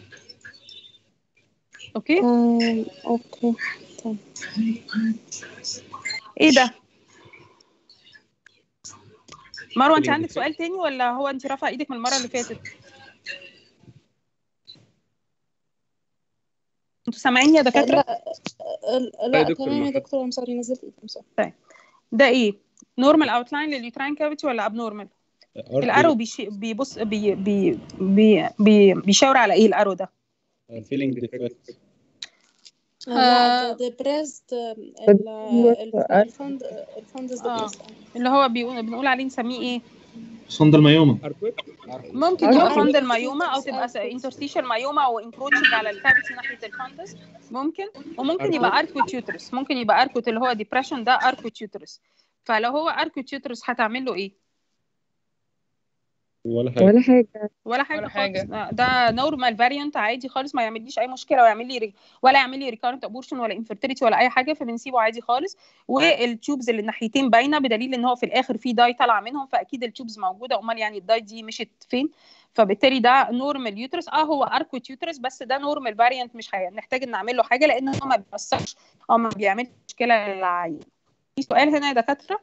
اوكي آه، اوكي طيب ايه ده مروه انت عندك سؤال تاني ولا هو انت رافعه ايدك من المره اللي فاتت انتوا سامعيني يا دكاتره لا آه، لا دكتور تمام يا محمد. دكتور I'm sorry نزلت ايدي I'm sorry. طيب ده ايه نورمال اوتلاين لليوتراين كافيتي ولا اب نورمال الارو بيشي بيبص بي بي بي بي بيشاور على ايه الارو ده فيلينج ديفكت آه، لا ده depressed آه، ال- ال- الفند الفند is اه depressed اللي هو بيقول بنقول عليه نسميه ايه صندل مايوما ممكن يبقى فند المايوما او تبقى انترستيشال مايوما او انكروتشنج على الكافيتي ناحيه الفندس ممكن وممكن يبقى اركوتيوترس ممكن يبقى اركوت اللي هو ديبريشن ده اركوتيوترس فلو هو اركوتيوترس هتعمل له ايه ولا حاجه ولا حاجة ولا حاجه ولا خالص حاجة. ده- ده نورمال فاريانت عادي خالص ما يعمليش اي مشكله ويعمل لي ري- ولا يعمل لي ريكارنت ابورشن ولا انفيرتيليتي ولا اي حاجه فبنسيبه عادي خالص والتيوبز اللي الناحيتين باينه بدليل ان هو في الاخر في داي طالعه منهم فاكيد التيوبز موجوده امال يعني الداي دي مشت فين فبالتالي ده نورمال يوترس اه هو اركوت يوترس بس ده نورمال فاريانت مش هنحتاج ان نعمل له حاجه لان هو ما بيأثرش او ما بيعملش مشكله للعيان في سؤال هنا يا دكاتره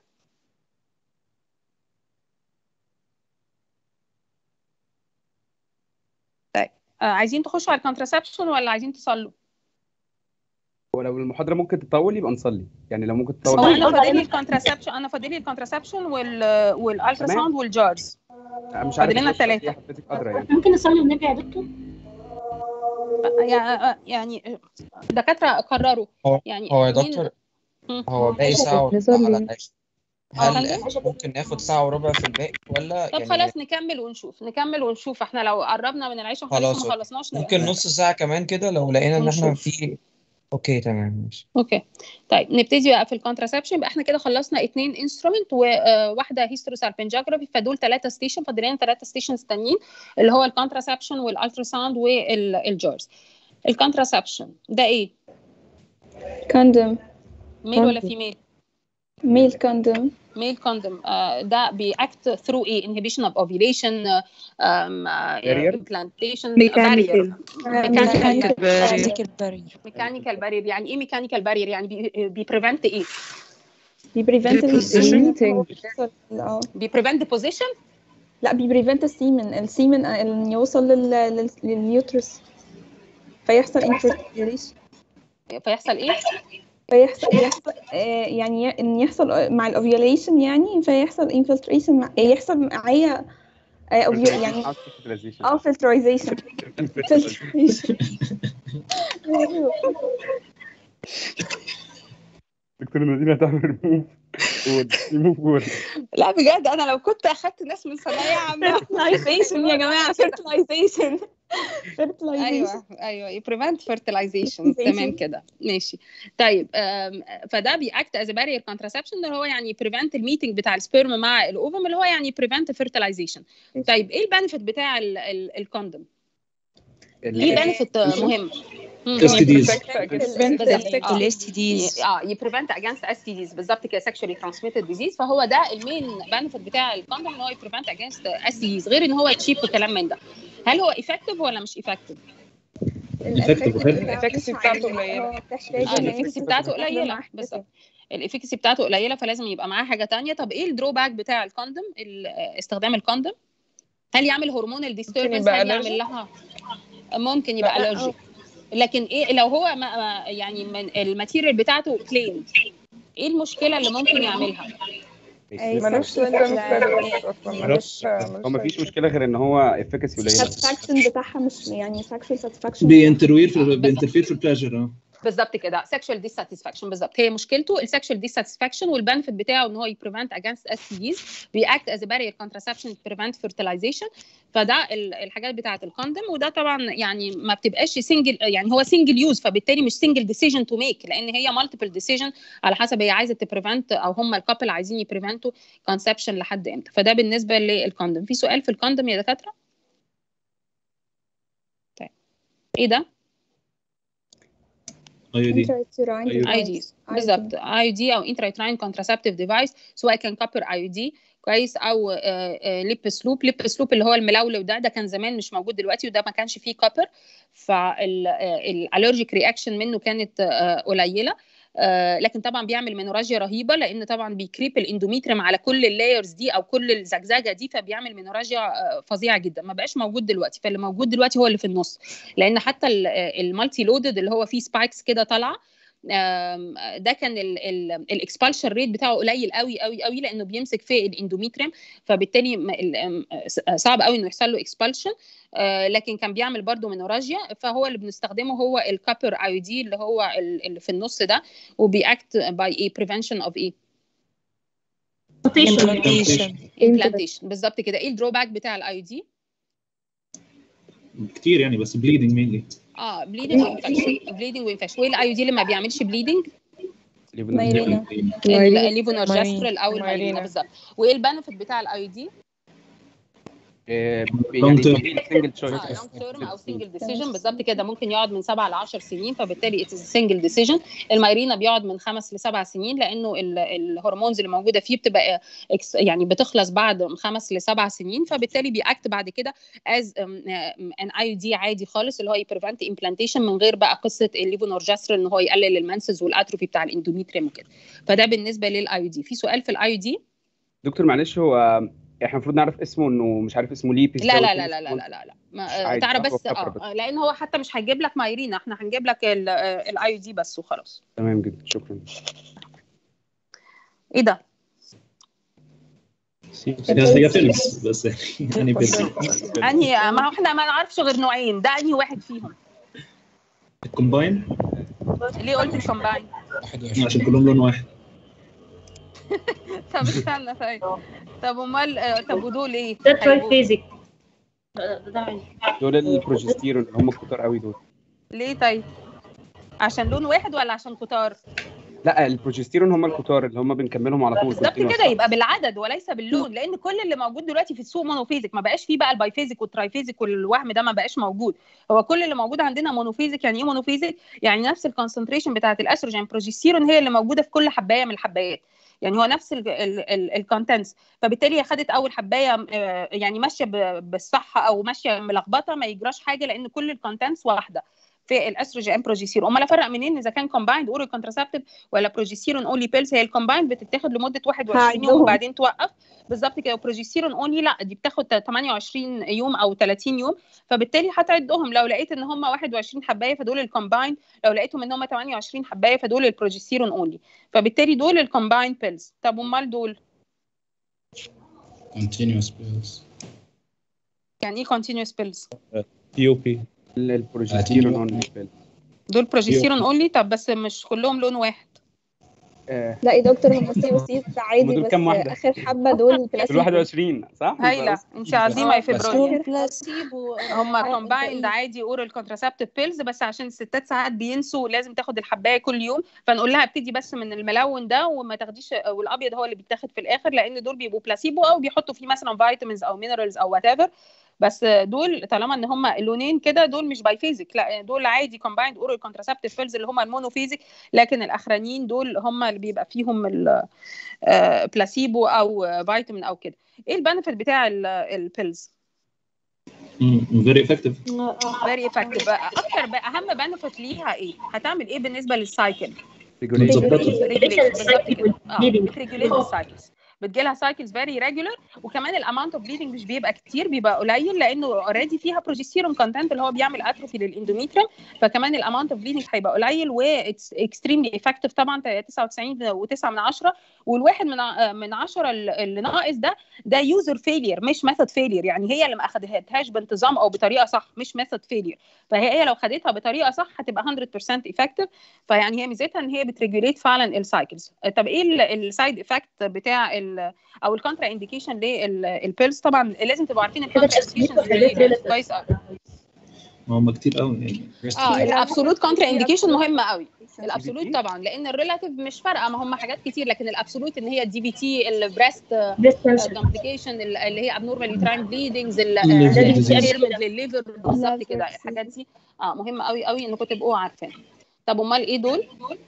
طيب آه عايزين تخشوا على الكونتراسبشن ولا عايزين تصلوا ولو المحاضرة ممكن تطول يبقى نصلي يعني لو ممكن هو تطول انا فاضلي الكونتراسبشن انا فاضلي الكونتراسبشن وال والالتراساوند والجارز أنا مش عارف فاضل لنا الوصفة دي الثلاثه حضرتك قادرة يعني ممكن نصلي والنبي يا دكتور يعني يعني دكاتره قرروا هو يعني هو يا مين- دكتور مم. هو باقي ساعة وربع نصلي. على العشاء اه هل فندم احنا ممكن ناخد ساعة وربع في الباقي ولا طب يعني خلاص نكمل ونشوف نكمل ونشوف احنا لو قربنا من العيشه خلاص خلاص ما أوكي. خلصناش ممكن نص ساعة كمان كده لو لقينا ان احنا ونشوف. في اوكي تمام ماشي اوكي طيب نبتدي بقى في الكونتراسبشن يبقى احنا كده خلصنا اثنين انسترومنت وواحده هيستروسالبنجاجرافي فدول ثلاثه ستيشن فاضل لنا ثلاثه ستيشنز تانيين اللي هو الكونتراسبشن والالتراساوند والجارز الكونتراسبشن ده ايه كوندوم ميل ولا فيميل ميل كوندوم ميل كوندوم ده بيأكت ثرو ايه inhibition of ovulation uh, um, uh, Barrier. implantation Mechanical. mechanical Mechanical barrier mechanical barrier يعني ايه mechanical barrier يعني بي, بي prevent ايه بيبريفنت Preventing. اه بي prevent deposition لا بيبريفنت السيمن السيمن ان يوصل لل... لل... لليوترس فيحصل انفيرتيليشن فيحصل ايه فيحصل يحصل آه، يعني ي- ان يحصل مع الاوفيوليشن يعني فيحصل انفلتريشن مع... يحصل معايا آه، ovul- يعني اه فلترايزيشن دكتور نادين هتعمل ريموف وورد ريموف وورد لا بجد انا لو كنت اخدت ناس من ثانويه عامه فيرتلايزيشن يا جماعه فيرتلايزيشن ايوه ايوه يبريفنت فيرتلايزيشن تمام كده ماشي طيب آم، فده بيأكت از بارير كونتراسبشن اللي هو يعني بريفنت الميتنج بتاع السبيرم مع الاوفم اللي هو يعني بريفنت فيرتلايزيشن طيب ايه البنفيت بتاع الكوندوم ليه بنفيت مهم STDs. الاس تي ديز اه يبريفنت اجينست اس تي ديز بالظبط كده سكشوالي ترانسميتد ديزيز فهو ده المين بنفيت بتاع الكوندوم ان هو يبريفنت اجينست اس تي ديز غير ان هو تشيب وكلام من ده هل هو افكتيف ولا مش افكتيف؟ الافكتسي بتاعته قليله الافكسي بتاعته قليله بالظبط الافكسي بتاعته قليله فلازم يبقى معاه حاجه تانية طب ايه الدروباك بتاع الكوندوم ال- استخدام الكوندوم هل يعمل هرمونال ديستربنس يبقى هل يعمل allergic؟ لها ممكن يبقى لا. الرجيك لكن ايه لو هو ما ما- يعني من الماتيريال بتاعته بلين ايه المشكله اللي ممكن يعملها ملوش سيستم ملوش هو مفيش مشكله غير ان هو افكاسي قليله الساتسفاكشن بتاعها مش يعني سكشوال ساتسفاكشن بينتروير في بينترفير في البلاجر اه بالظبط كده سexual dissatisfaction بالظبط هي مشكلته السكشوال dissatisfaction والبنفيت بتاعه ان هو يبريفنت اجينست اس ديز بيأكت از بارير كونتراسبشن بريفنت فيرتلايزيشن فده ال- الحاجات بتاعه الكوندوم وده طبعا يعني ما بتبقاش سنجل يعني هو سنجل يوز فبالتالي مش سنجل ديسيجن تو ميك لان هي مالتيبل ديسيجن على حسب هي عايزه تبريفنت او هم الكابل عايزين يبريفنتوا كونسبشن لحد امتى فده بالنسبه للكوندوم في سؤال في الكوندوم يا دكاتره طيب ايه ده اي دي اي دي بالظبط اي دي او انترايتراين كونتراسبتيف ديفايس سواء كان كابر اي دي كويس او ليب سلوب ليب سلوب اللي هو الملولو ده ده كان زمان مش موجود دلوقتي وده ما كانش فيه كابر فالالرجيك رياكشن منه كانت آه، قليله آه، لكن طبعا بيعمل منوراجيا رهيبه لان طبعا بيكريب الاندوميتريم على كل اللايرز دي او كل الزجزاجه دي فبيعمل منوراجيا آه، فظيعه جدا ما بقاش موجود دلوقتي فاللي موجود دلوقتي هو اللي في النص لان حتى المالتي لودد اللي هو فيه سبايكس كده طالعه آم، ده كان الاكسبالشن ريت بتاعه قليل قوي قوي قوي لانه بيمسك في الاندوميتريم فبالتالي م- ال- آم، صعب قوي انه يحصل له اكسبالشن لكن كان بيعمل برضه منوراجيا فهو اللي بنستخدمه هو الكابر اي دي اللي هو ال- اللي في النص ده وبيأكت باي ايه بريفنشن اوف ايه Implantation. امبلانتيشن بالظبط كده ايه الدروباك بتاع الاي دي كتير يعني بس بليدنج مينلي اه بليدنج وانفكشن بليدنج وانفكشن وايه الاي دي اللي ما بيعملش بليدنج مايرينا الليفونورجسترال او المارينا مايرينا. بالظبط وايه البنفيت بتاع الاي دي آه، Long term. يعني سنجل تشويس اه لونج تيرم او سنجل ديسيجن بالظبط كده ممكن يقعد من 7 ل 10 سنين فبالتالي اتس سنجل ديسيجن المايرينا بيقعد من 5 ل 7 سنين لانه ال- الهرمونز اللي موجوده فيه بتبقى ex- يعني بتخلص بعد 5 ل 7 سنين فبالتالي بيأكت بعد كده از ان اي دي عادي خالص اللي هو يبريفنت امبلانتيشن من غير بقى قصه الليفونورجسترال ان هو يقلل المنسز والاتروفي بتاع الاندوميتريم وكده فده بالنسبه للاي دي في سؤال في الاي دي دكتور معلش هو احنا المفروض نعرف اسمه انه مش عارف اسمه ليبس لا ده لا وكده. لا لا لا لا لا, لا. ما مش آه، عادي، تعرف صح؟ هو بس كفر بس. اه لان هو حتى مش هيجيب لك مايرينا احنا هنجيب لك الاي دي بس وخلاص تمام جدا شكرا ايه ده هي فيلمز بس يعني بيلز انهي ما هو احنا ما نعرفش غير نوعين ده انهي واحد فيهم الكومباين ليه قلت الكومباين عشان كلهم لون واحد طب استنى طيب طب امال آه، طب ودول ايه ده هيبقوا- ترايفيزيك دول البروجستيرون اللي هم كتار قوي دول ليه طيب عشان لون واحد ولا عشان كتار لا البروجستيرون هم الكتار اللي هم بنكملهم على طول بالظبط continuous. كده يبقى بالعدد وليس باللون لان كل اللي موجود دلوقتي في السوق مونوفيزيك ما بقاش فيه بقى البايفيزيك والترايفيزيك والوهم ده ما بقاش موجود هو كل اللي موجود عندنا مونوفيزيك يعني ايه مونوفيزيك يعني نفس الكونسنتريشن بتاعه الاستروجين بروجستيرون هي اللي موجوده في كل حبايه من الحبايات يعني هو نفس الكونتنتس فبالتالي هي خدت اول حبايه آه، يعني ماشيه ب- بالصح او ماشيه ملخبطه ما يجراش حاجه لان كل الكونتنتس واحده في الاستروجين بروجستيرون امال افرق منين اذا كان كومبايند اورال كونتراسبتيف ولا بروجستيرون اونلي بيلز هي الكومبايند بتتاخد لمده 21 يوم هعدهم. وبعدين توقف بالظبط كده وبروجستيرون اونلي لا دي بتاخد 28 يوم او 30 يوم فبالتالي هتعدهم لو لقيت ان هم 21 حبايه فدول الكومبايند لو لقيتهم ان هم 28 حبايه فدول البروجستيرون اونلي فبالتالي دول الكومبايند بيلز طب امال دول continuous pills يعني ايه continuous pills تي او بي البروجستيرون اونلي بيل دول بروجستيرون اونلي طب بس مش كلهم لون واحد آه، لا يا دكتور هم سي او سي عادي دول بس كام واحدة؟ اخر حبه دول دول بلاسيبو 21 صح؟ هايله انت عارضين ماي فيبرونيا بلاسيبو هم كومبايند عادي اورال كونتراسبتيف بيلز بس عشان الستات ساعات بينسوا لازم تاخد الحبايه كل يوم فنقول لها ابتدي بس من الملون ده وما تاخديش والابيض هو اللي بيتاخد في الاخر لان دول بيبقوا بلاسيبو او بيحطوا فيه مثلا فيتامينز او مينرالز او وات ايفر بس دول طالما ان هم اللونين كده دول مش بايفيزيك لا دول عادي كومبايند اورال كونتراسبتيف بيلز اللي هم المونوفيزيك لكن الاخرانيين دول هم اللي بيبقى فيهم البلاسيبو او فيتامين او كده ايه البنفيت بتاع البيلز فيري افكتيف فيري افكتيف اكتر بقى اهم بنفيت ليها ايه هتعمل ايه بالنسبه للسايكل بتظبطها ريجوليشن بالظبط كده اه بتريجوليت السايكلز بتجيلها سايكلز فيري ريجولار وكمان الاماونت اوف بليدنج مش بيبقى كتير بيبقى قليل لانه اوريدي فيها بروجستيرون كونتنت اللي هو بيعمل اتروفي للاندوميتريوم فكمان الاماونت اوف بليدنج هيبقى قليل واتس اكستريملي افكتيف طبعا 99 و9 من 10 والواحد من ع- من 10 اللي ناقص ده ده يوزر فيلير مش ميثود فيلير يعني هي اللي ما اخدتهاش بانتظام او بطريقه صح مش ميثود فيلير فهي هي لو خدتها بطريقه صح هتبقى 100% افكتيف فيعني هي ميزتها ان هي بتريجوليت فعلا السايكلز طب ايه السايد افكت بتاع ال او الكونترا انديكيشن للبيلز طبعا لازم تبقوا عارفين الكونترا انديكيشن كويس قوي ما هم كتير قوي يعني اه الابسولوت كونترا انديكيشن مهم قوي الابسولوت طبعا لان الريلاتيف مش فارقه ما هم حاجات كتير لكن الابسولوت ان هي الدي بي تي البريست كومبليكيشن اللي هي ابنورمال يوتراين بليدنجز للليفر بالظبط كده الحاجات دي اه مهمه قوي قوي انكم تبقوا عارفين طب امال ايه دول؟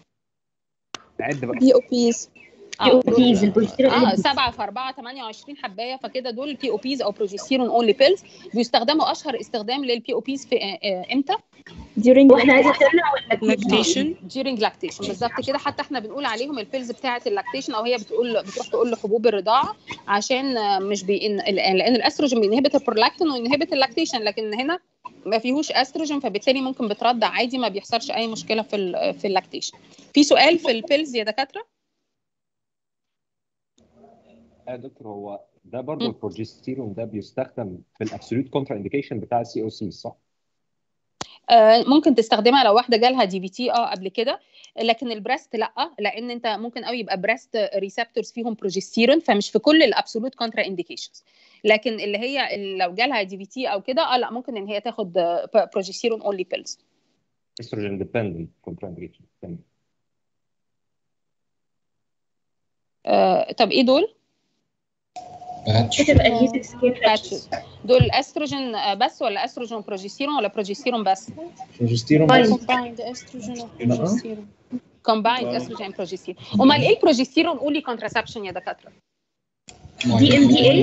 نعد بقى بي او بيز اه POPs، البروجستيرون اه اللي- 7 في 4 28 حبايه فكده دول البي او بيز او بروجستيرون اونلي بيلز بيستخدموا اشهر استخدام للبي او بيز في آه، آه، امتى؟ during واحنا عايزه تمنع ولا لاكتيشن during لاكتيشن بالظبط كده حتى احنا بنقول عليهم البيلز بتاعه اللاكتيشن او هي بتقول بتروح تقول لحبوب الرضاعه عشان آه، مش بين لان الاستروجين بينهبت البرولاكتين وينهبت اللاكتيشن لكن هنا ما فيهوش استروجين فبالتالي ممكن بترضع عادي ما بيحصلش اي مشكله في ال في اللاكتيشن في سؤال في البيلز يا دكاتره يا دكتور هو ده برضه البروجستيرون ده بيستخدم في الابسوليوت كونترا انديكيشن بتاع السي او سي صح؟ آه، ممكن تستخدمها لو واحده جالها دي بي تي اه قبل كده لكن البريست لا لان انت ممكن قوي يبقى بريست ريسبتورز فيهم بروجستيرون فمش في كل الابسولوت كونترا انديكيشنز لكن اللي هي لو جالها دي بي تي او كده اه لا ممكن ان هي تاخد بروجستيرون اونلي بيلز استروجين ديبندنت كونترا انديكيشن تمام آه، طب ايه دول؟ بتبقى adhesive skin باتشز دول استروجين آه، بس ولا استروجين وبروجستيرون ولا بروجستيرون بس؟ بروجستيرون بس combined estrogen آه. وبروجستيرون كومبايند استروجين بروجستيرون امال ايه البروجستيرون اونلي كونتراسبشن يا دكاتره؟ دي ام دي اي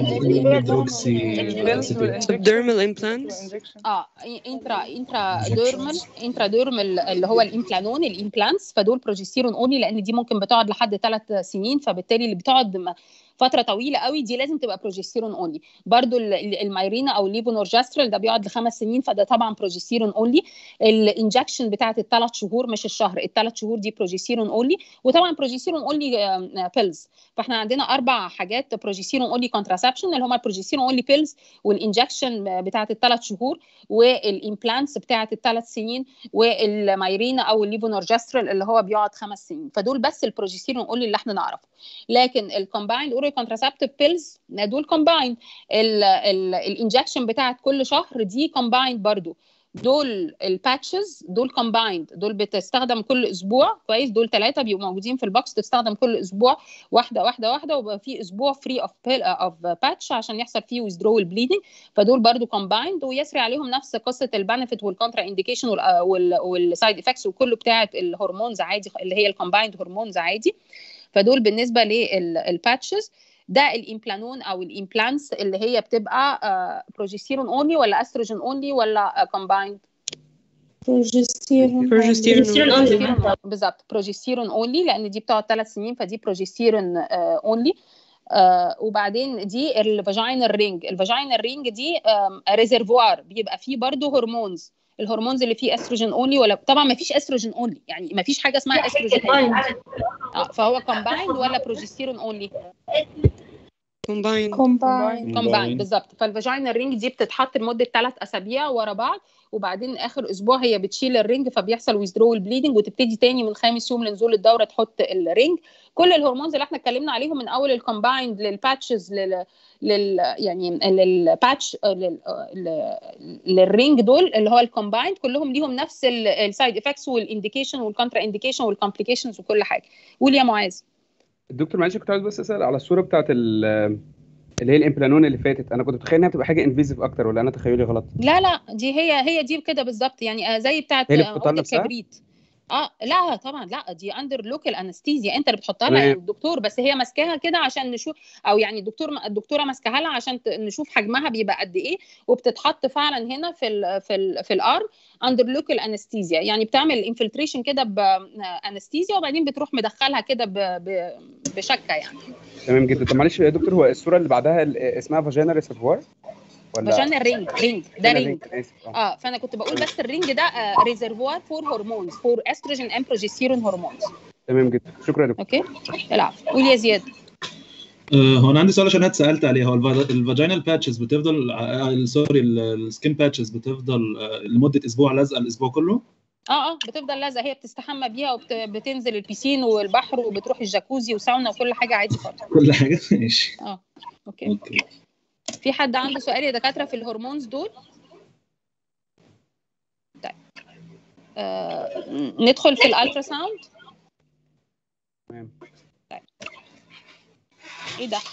subdermal implants اه انترا انترا ديرمال انترا ديرمال اللي هو الامبلانون الامبلانتس فدول بروجستيرون اونلي لان دي ممكن بتقعد لحد ثلاث سنين فبالتالي اللي بتقعد م- فتره طويله قوي دي لازم تبقى بروجستيرون اونلي برضو ال- ال- المايرينا او الليفونورجسترال ده بيقعد لخمس سنين فده طبعا بروجستيرون اونلي الانجكشن بتاعت الثلاث شهور مش الشهر الثلاث شهور دي بروجستيرون اونلي وطبعا بروجستيرون اونلي بيلز فاحنا عندنا اربع حاجات بروجستيرون اونلي كونتراسبشن اللي هم البروجستيرون اونلي بيلز والانجكشن بتاعت الثلاث شهور والامبلانتس بتاعت الثلاث سنين والمايرينا او الليفونورجسترال اللي هو بيقعد خمس سنين فدول بس البروجستيرون اونلي اللي احنا نعرفه لكن الكومبايند اورال كونتراسبتيف بيلز دول كومبايند الانجكشن بتاعت كل شهر دي كومبايند برضو دول الباتشز دول كومبايند دول بتستخدم كل اسبوع كويس دول ثلاثه بيبقوا موجودين في البوكس تستخدم كل اسبوع واحده واحده واحده ويبقى في اسبوع فري اوف اوف باتش عشان يحصل فيه ويزدرو البليدنج فدول برضو كومبايند ويسري عليهم نفس قصه البنفيت والكونترا انديكيشن والسايد افكتس وكله بتاعه الهرمونز عادي اللي هي الكومبايند هرمونز عادي فدول بالنسبه للباتشز ده الامبلانون او الامبلانتس اللي هي بتبقى بروجستيرون اونلي ولا استروجين اونلي ولا كومبايند بروجستيرون بروجستيرون only. بالظبط بروجستيرون اونلي لان دي بتقعد ثلاث سنين فدي بروجستيرون اونلي آه وبعدين دي الفاجينال رينج الفاجينال رينج دي ريزرفوار بيبقى فيه برضو هرمونز الهرمونز اللي فيه استروجين اونلي ولا طبعا ما فيش استروجين اونلي يعني ما فيش حاجه اسمها استروجين اه فهو كومبايند ولا بروجستيرون اونلي combined combined كومباين بالظبط فالفاجينا الرينج دي بتتحط لمده ثلاث اسابيع ورا بعض وبعدين اخر اسبوع هي بتشيل الرينج فبيحصل ويزدرو البليدنج وتبتدي تاني من خامس يوم لنزول الدوره تحط الرينج كل الهرمونز اللي احنا اتكلمنا عليهم من اول الكومبايند للباتشز لل لل يعني للباتش لل... لل... للرينج دول اللي هو الكومبايند كلهم ليهم نفس السايد افكتس والانديكيشن والكونترا انديكيشن والكومبليكيشنز وكل حاجه قول يا معاذ الدكتور معلش كنت عاوز بس اسال على الصوره بتاعت ال- اللي هي الامبلانون اللي فاتت انا كنت متخيل انها بتبقى حاجه انفيزيف اكتر ولا انا تخيلي غلط لا لا دي هي هي دي كده بالظبط يعني آه، زي بتاعت هي اللي آه، بتحطها عقده نفسها؟ الكبريت اه لا طبعا لا دي اندر لوكال انستيزيا انت اللي بتحطها لها تمام. يعني الدكتور بس هي ماسكاها كده عشان نشوف او يعني الدكتور الدكتوره ماسكاها لها عشان ت- نشوف حجمها بيبقى قد ايه وبتتحط فعلا هنا في ال في ال في الارم اندر لوكال انستيزيا يعني بتعمل انفلتريشن كده بانستيزيا وبعدين بتروح مدخلها كده ب- ب- بشكه يعني تمام جدا طب معلش يا دكتور هو الصوره اللي بعدها ال- اسمها فاجينا ريسيرفوار ولا فاجانا رينج رينج ده فاجينا رينج أنا آسف. آه. اه فانا كنت بقول بس الرينج ده ريزرفوار فور هرمونز فور استروجين اند بروجستيرون هرمونز تمام جدا شكرا يا دكتور اوكي العفو قول يا زياد آه، هو انا عندي سؤال عشان انا اتسالت عليه هو الفاجينال باتشز بتفضل آه، سوري السكين باتشز بتفضل آه، لمده اسبوع لازقه الاسبوع كله اه اه بتفضل لازقه هي بتستحمى بيها وبتنزل البيسين والبحر وبتروح الجاكوزي وساونا وكل حاجه عادي خالص كل حاجه ماشي اه اوكي اوكي في حد عنده سؤال يا دكاتره في الهرمونز دول طيب آه ندخل في الالترا ساوند تمام طيب ايه ده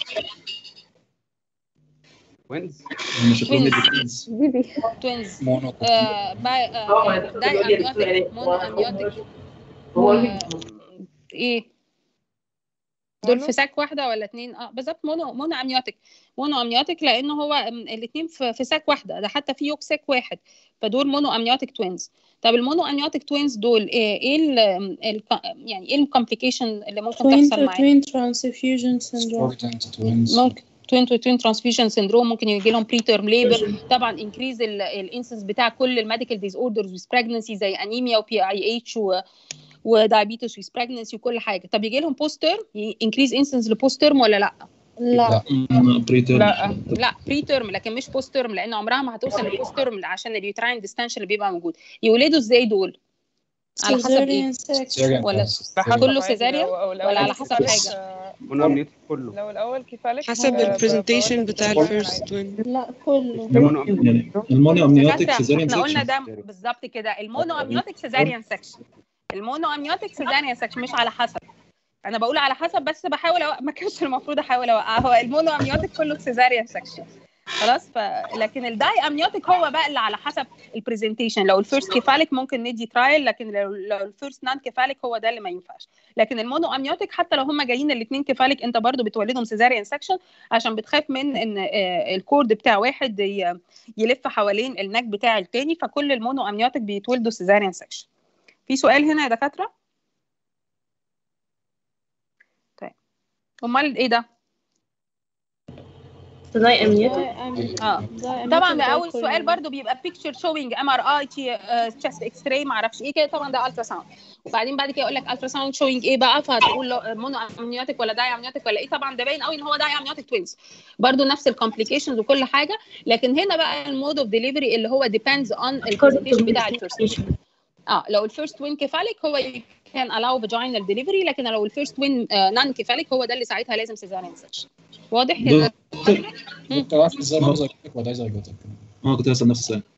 وينز هم شكلهم Twins. الاتنين. بيبي توينز مونو آه باي هو آه الدكتور داي بيقول لي الدكتور امنيوتيك يعني مونو هو- امنيوتيك هو و- ايه دول مونو؟ في ساك واحده ولا اتنين اه بالظبط مونو مونو امنيوتيك مونو امنيوتيك لان هو الاثنين في, في ساك واحده ده حتى في يوك ساك واحد فدول مونو امنيوتيك توينز طب المونو امنيوتيك توينز دول ايه ايه ال ال يعني ايه الكومبليكيشن اللي ممكن twin تحصل to معاهم twin transfusion syndrome ممكن توين تو توين ترانسفيوجن سيندروم ممكن يجي لهم بري تيرم ليبر طبعا انكريز الانسنس بتاع كل الميديكال ديز اوردرز ويز بريجنسي زي انيميا وبي اي اتش ودايابيتس ويز بريجنسي وكل حاجه طب يجي لهم بوست تيرم انكريز انسنس لبوست تيرم ولا لا لا بريتيرم لا لا بري تيرم لكن مش بوست تيرم لان عمرها ما هتوصل للبوست تيرم عشان اليوتراين ديستنشن اللي بيبقى موجود يولدوا ازاي دول على حسب ايه cesarean section ولا بحسب كله عادي سيزاريان لو- لو ولا على الأول حسب كفالك، حاجه آه، مونو امنيوتيك كله لو الاول كفالك حسب آه، ب- البرزنتيشن بولد بتاع cesarean الفيرست عادي. توين لا كله ده مونو يعني المونو امنيوتيك دكاترة، سيزاريان احنا قلنا سيكشن ده بالظبط كده المونو امنيوتيك سيزاريان سكشن المونو امنيوتيك سيزاريان سكشن مش على حسب انا بقول على حسب بس بحاول أوقع. ما كانش المفروض احاول اوقع هو المونو امنيوتيك كله سيزاريان سكشن خلاص ف... لكن الداي امنيوتيك هو بقى اللي على حسب البرزنتيشن لو الفيرست كيفاليك ممكن ندي ترايل لكن لو, لو الفيرست نان كيفاليك هو ده اللي ما ينفعش لكن المونو امنيوتيك حتى لو هم جايين الاثنين كيفاليك انت برضو بتولدهم سيزاريان سكشن عشان بتخاف من ان آه، الكورد بتاع واحد ي- يلف حوالين النك بتاع التاني فكل المونو امنيوتيك بيتولدوا سيزاريان سكشن في سؤال هنا يا دكاتره طيب امال ايه ده تضايق امنيتك اه طبعا ده اول سؤال برضو بيبقى بيكتشر شوينج ام ار اي تشست اكس راي ما اعرفش ايه كده طبعا ده الترا ساوند وبعدين بعد كده يقول لك الترا ساوند شوينج ايه بقى فهتقول له مونو امنيوتيك ولا داي امنيوتيك ولا ايه طبعا ده باين قوي ان هو داي امنيوتيك توينز برضو نفس الكومبليكيشنز وكل حاجه لكن هنا بقى المود اوف ديليفري اللي هو ديبيندز اون البرزنتيشن بتاع الفيرست اه لو الفيرست وين كيفاليك هو كان الاو فاجينال ديليفري لكن لو الفيرست وين نان كيفاليك هو ده اللي ساعتها لازم سيزاريان سكشن واضح كده دكتور دكتور عارف ازاي برضه زيجوتك ولا زيجوتك اه كنت هسأل نفس السؤال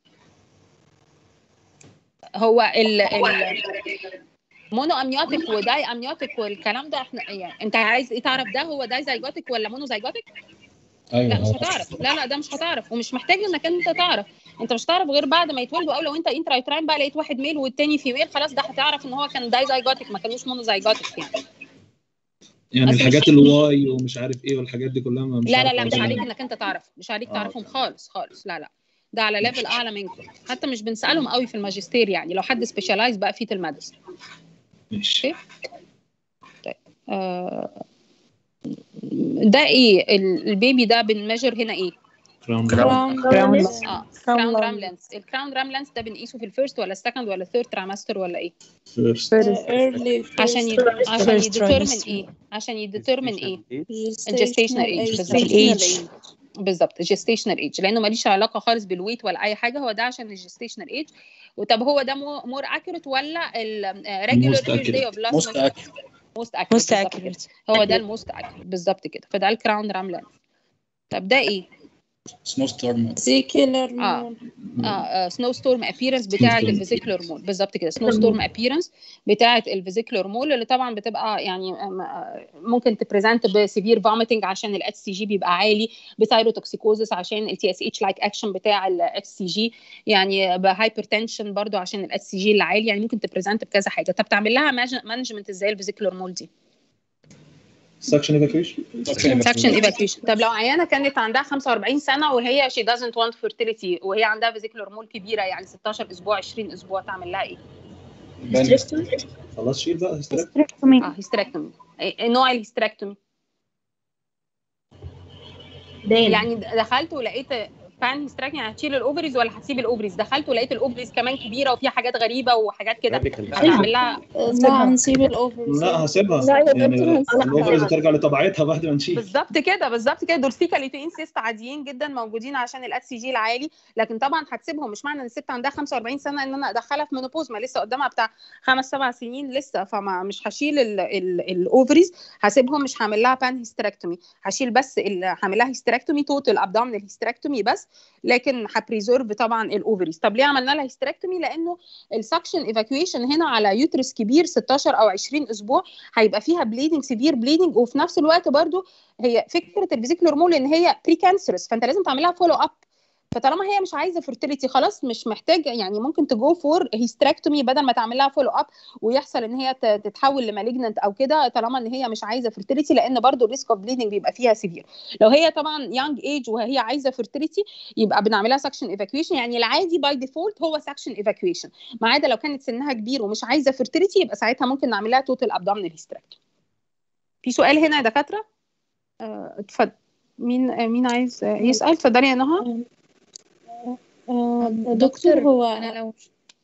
هو ال ال مونو امنيوتيك وداي امنيوتيك والكلام ده احنا يعني انت عايز ايه تعرف ده هو داي زيجوتيك ولا مونو زيجوتيك؟ ايوه لا مش اه هتعرف لا لا ده مش هتعرف ومش محتاج انك انت تعرف انت مش هتعرف غير بعد ما يتولدوا او لو انت انترايتراين بقى لقيت واحد ميل والتاني فيميل خلاص ده هتعرف ان هو كان داي زيجوتيك ما كانوش مونو زيجوتيك يعني يعني بس مش- الحاجات الواي ومش عارف ايه والحاجات دي كلها ما- مش لا لا عارف لا مش أوصلها. عليك انك انت تعرف مش عليك آه. تعرفهم خالص خالص لا لا ده على ليفل اعلى منكم حتى مش بنسالهم قوي في الماجستير يعني لو حد سبيشالايز بقى في المادس ماشي طيب آه، ده ايه ال- البيبي ده بنمجر هنا ايه كراون كراون كراون لينس اه كراون رام لينس الكراون رام لينس ده بنقيسه في الفيرست ولا السكند ولا الثيرد ترامستر ولا ايه فيرست early عشان يد... first عشان first يديترمن trimester. ايه عشان يديترمن ايه Gestational الجستيشنال ايج age. بالظبط Gestational بالظبط الجستيشنال ايج لانه ماليش علاقه خالص بالويت ولا اي حاجه هو ده عشان الجستيشنال ايج وطب هو ده مور اكيوريت ولا الريجولار Most ايج داي اوف accurate. لاست Most accurate. موست Most اكيوريت هو ده الموست اكيوريت بالظبط كده فده الكراون رام لينس طب ده ايه؟ سنو ستورم Vesicular اه اه سنو ستورم ابييرنس بتاعه storm. الفيزيكولار مول بالظبط كده سنو ستورم ابييرنس بتاعه الفيزيكولار مول اللي طبعا بتبقى يعني آم، آه، ممكن تبريزنت بسيفير فوميتنج عشان الاتش سي جي بيبقى عالي بثايروتوكسيكوزس عشان التي اس اتش لايك اكشن بتاع الاتش سي جي يعني بهايبر تنشن برضو عشان الاتش سي جي اللي عالي يعني ممكن تبريزنت بكذا حاجه طب تعمل لها مانجمنت ازاي الفيزيكولار مول دي سكشن ايفاكيويشن سكشن ايفاكيوشن طب لو عيانه كانت عندها 45 سنه وهي شي دازنت وانت فيرتيليتي وهي عندها فيزيكولار مول كبيره يعني 16 اسبوع 20 اسبوع تعمل لها ايه؟ خلاص شيل بقى هيستريك اه هيستريكتومي إيه نوع الهيستريكتومي يعني دخلت ولقيت بان هيستريكتومي يعني هتشيل الاوفريز ولا هتسيب الاوفريز دخلت ولقيت الاوفريز كمان كبيره وفيها حاجات غريبه وحاجات كده هتعمل لها لا هنسيب الاوفرز لا هسيبها لا يا يعني دكتور هنسيبها. الاوفرز ترجع لطبيعتها بعد ما نشيل بالظبط كده بالظبط كده دول سيكاليتين سيست عاديين جدا موجودين عشان الاتش سي جي العالي لكن طبعا هتسيبهم مش معنى ان الست عندها 45 سنه ان انا ادخلها في مينوبوز ما لسه قدامها بتاع خمس سبع سنين لسه فما مش هشيل ال- ال- الاوفريز هسيبهم مش هعمل لها بان هيستريكتومي هشيل بس ال- هعمل لها هيستريكتومي توتال ابدومينال هيستريكتومي بس لكن هبريزيرف طبعا الاوفريز طب ليه عملنا لها هيستريكتومي لانه السكشن ايفاكويشن هنا على يوترس كبير 16 او 20 اسبوع هيبقى فيها بليدنج سيفير بليدنج وفي نفس الوقت برضو هي فكره الفيزيكولار مول ان هي بري كانسرس فانت لازم تعملها فولو اب فطالما هي مش عايزه فيرتيليتي خلاص مش محتاج يعني ممكن تجو فور هيستراكتومي بدل ما تعمل لها فولو اب ويحصل ان هي ت- تتحول لمالجننت او كده طالما ان هي مش عايزه فيرتيليتي لان برضو الريسك اوف بليدنج بيبقى فيها سيفير لو هي طبعا يانج ايج وهي عايزه فيرتيليتي يبقى بنعملها سكشن ايفاكويشن يعني العادي باي ديفولت هو سكشن ايفاكويشن ما عدا لو كانت سنها كبير ومش عايزه فيرتيليتي يبقى ساعتها ممكن نعمل لها توتال ابدومينال هيستراكتومي في سؤال هنا يا دكاتره آه، اتفضل مين آه، مين عايز آه، يسال اتفضلي يا نهى دكتور هو انا لو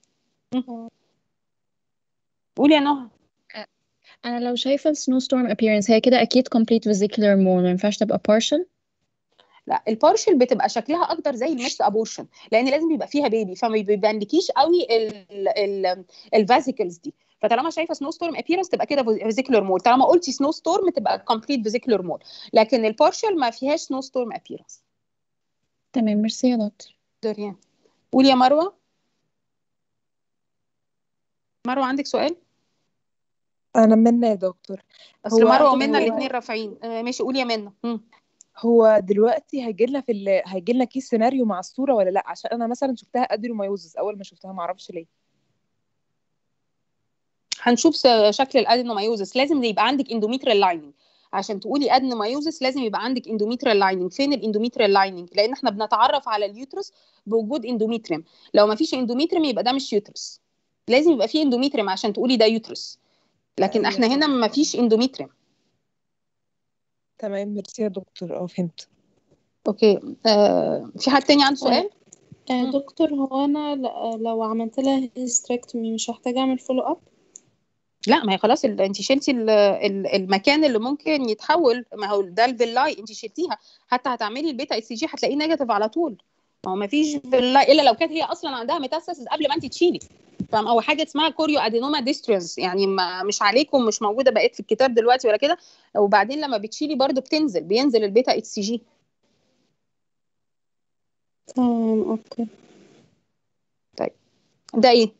قولي يا نهى انا لو شايفه السنو ستورم appearance هي كده اكيد complete vesicular mole ما ينفعش تبقى partial لا البارشل بتبقى شكلها اكتر زي الميكس ابورشن لان لازم يبقى فيها بيبي فما بيبانلكيش قوي الفازيكلز دي فطالما شايفه سنو ستورم ابييرنس تبقى كده فيزيكولار مول طالما قلتي سنو ستورم تبقى كومبليت فيزيكولار مول لكن البارشل ما فيهاش سنو ستورم ابييرنس تمام ميرسي يا دكتور دوريان قولي يا مروه مروه عندك سؤال انا منى يا دكتور اصل هو مروه ومنى هو- الاثنين رافعين آه، ماشي قولي يا منى مم. هو دلوقتي هيجي لنا في ال... هيجي لنا كيس سيناريو مع الصوره ولا لا عشان انا مثلا شفتها ادريومايوزس اول ما شفتها ما اعرفش ليه هنشوف س- شكل الادينومايوزس لازم يبقى عندك اندوميتريال لايننج عشان تقولي ادينومايوزس لازم يبقى عندك اندوميتريال لايننج فين الاندوميتريال لايننج لان احنا بنتعرف على اليوترس بوجود اندوميتريم لو ما فيش اندوميتريم يبقى ده مش يوترس لازم يبقى فيه اندوميتريم عشان تقولي ده يوترس لكن احنا هنا ما فيش اندوميتريم تمام ميرسي يا دكتور اه فهمت اوكي آه في حد تاني عنده سؤال آه، دكتور هو انا ل- لو عملت لها هيستريكتومي مش هحتاج اعمل فولو اب لا ما هي خلاص ال- انت شلتي ال- ال- المكان اللي ممكن يتحول ما هو ده الفيلاي انت شلتيها حتى هتعملي البيتا اس جي هتلاقيه نيجاتيف على طول ما هو ما فيش فيلاي الا لو كانت هي اصلا عندها ميتاستاسيس قبل ما انت تشيلي فاهم او حاجه اسمها كوريو ادينوما ديسترينس يعني ما مش عليكم مش موجوده بقت في الكتاب دلوقتي ولا كده وبعدين لما بتشيلي برضو بتنزل بينزل البيتا اتش جي تمام اوكي طيب ده ايه؟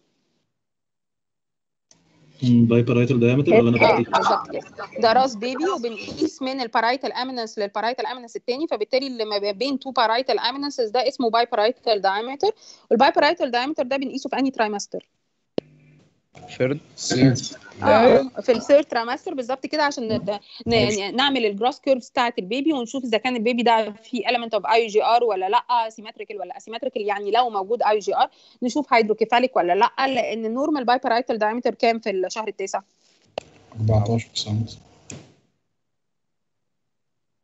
بايبرايتال دايمتر ولا انا اه بكتب بالظبط كده ده راس بيبي وبنقيس من البارايتال امينس للبارايتال امينس التاني فبالتالي اللي ما بين تو بارايتال امينسز ده اسمه باي بارايتال دايمتر والباي بارايتال دايمتر ده بنقيسه في انهي ترايمستر ثيرد اه في الثيرد ترامستر بالظبط كده عشان ن- ن- نعمل الجراس كيرفز بتاعه البيبي ونشوف اذا كان البيبي ده فيه element اوف اي جي ار ولا لا سيمتريكال ولا اسيمتريكال يعني لو موجود اي جي ار نشوف هيدروكيفاليك ولا لا لان النورمال باي بارايتال دايمتر كام في الشهر التاسع 14 سم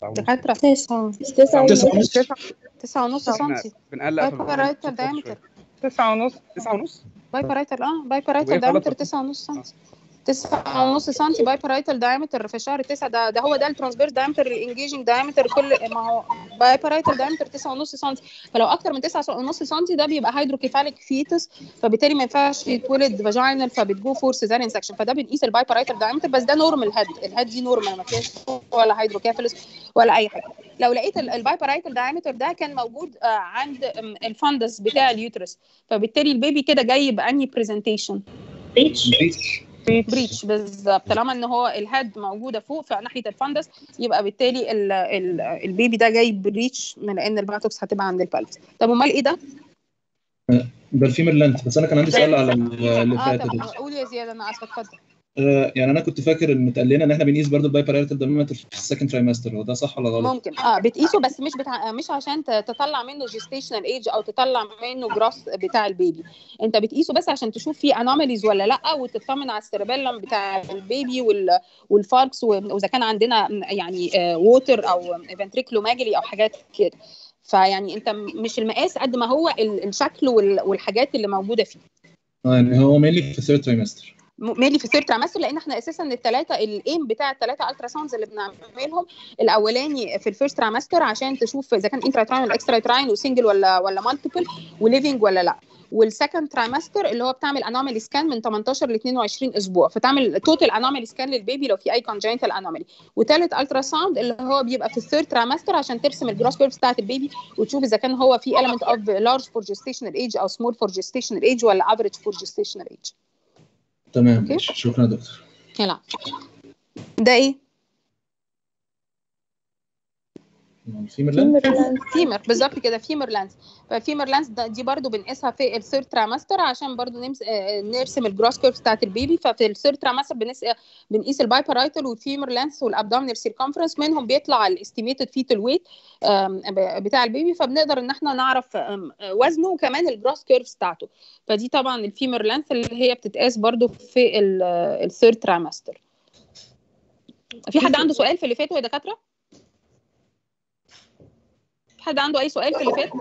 دكاترة تسعة تسعة ونص تسعة ونص احنا سنتي بنقلق في بايبرايتال الصوت شوية. دايمتر تسعة ونص تسعة ونص بايبرايتال اه وإيه بايبرايتال غلط دايمتر في تسعة ونص سنتي تسعة ونص سنتي بايبرايتال دايمتر في شهر تسعة ده ده هو ده الترانسفيرس دايمتر الانجيجنج دايمتر كل ما هو بايبرايتال دايمتر تسعة ونص سنتي فلو اكتر من تسعة ونص سنتي ده بيبقى هيدروكيفاليك فيتس فبالتالي ما ينفعش يتولد فاجينال فبتجو فور سيزاريان سكشن فده بنقيس البايبرايتال دايمتر بس ده نورمال هيد الهيد دي نورمال ما فيهاش ولا هيدروكيفالس ولا اي حاجه لو لقيت البايبرايتال دايمتر ده كان موجود آه، عند آم، الفندس بتاع اليوترس فبالتالي البيبي كده جاي باني برزنتيشن بريتش بريتش بالظبط طالما ان هو الهيد موجوده فوق في ناحيه الفندس يبقى بالتالي ال ال البيبي ده جاي بريتش من لان الباتوكس هتبقى عند البلس طب امال ايه ده؟ ده الفيمر لانت بس انا كان عندي سؤال على اللي اه فات طب ده قول يا زياد انا اسفه اتفضل آه، يعني انا كنت فاكر ان اتقال لنا ان احنا بنقيس برضه البايبريتال دايمتر في السكند ترايمستر هو ده صح ولا غلط؟ ممكن اه بتقيسه بس مش بتاع مش عشان ت- تطلع منه جيستيشنال ايج او تطلع منه جراس بتاع البيبي انت بتقيسه بس عشان تشوف فيه انوماليز ولا لا وتطمن على السيربيلم بتاع البيبي وال والفالكس واذا كان عندنا يعني ووتر او فنتريكلوماجري او حاجات كده فيعني انت م- مش المقاس قد ما هو ال- الشكل وال- والحاجات اللي موجوده فيه اه يعني هو مينلي في الثيرد ترايمستر ميلي في الثيرد ترامستر لان احنا اساسا الثلاثه الايم بتاع الثلاثه الترا ساوندز اللي بنعملهم الاولاني في الفيرست ترامستر عشان تشوف اذا كان انترا تراين ولا اكسترا تراين وسنجل ولا ولا مالتيبل وليفنج ولا لا والسكند ترايمستر اللي هو بتعمل انومالي سكان من 18 ل 22 اسبوع فتعمل توتال انومالي سكان للبيبي لو في اي كونجنتال انومالي وثالث الترا ساوند اللي هو بيبقى في الثيرد ترايمستر عشان ترسم الجروس كيرفز بتاعت البيبي وتشوف اذا كان هو في element of large for gestational age او small for gestational age ولا average for gestational age تمام ماشي شكرا يا دكتور يلا ده ايه؟ الفيمر لانت فيمر بالظبط كده فيمر لانس فالفيمر لانس ده دي برضو بنقيسها في الثيرد ترامستر عشان برضو نمس... آه، نرسم الجروس كيرف بتاعت البيبي ففي الثيرد ترامستر بنقيس بنقيس البايبرايتال والفيمر لانس والابدومينال سيركمفرنس منهم بيطلع الاستيميتد فيتال ويت بتاع البيبي فبنقدر ان احنا نعرف آم، آه، وزنه وكمان الجروس كيرفز بتاعته فدي طبعا الفيمر لانس اللي هي بتتقاس برضو في الثيرد ترامستر في حد عنده سؤال في اللي فاتوا يا دكاتره؟ حد عنده اي سؤال في اللي فات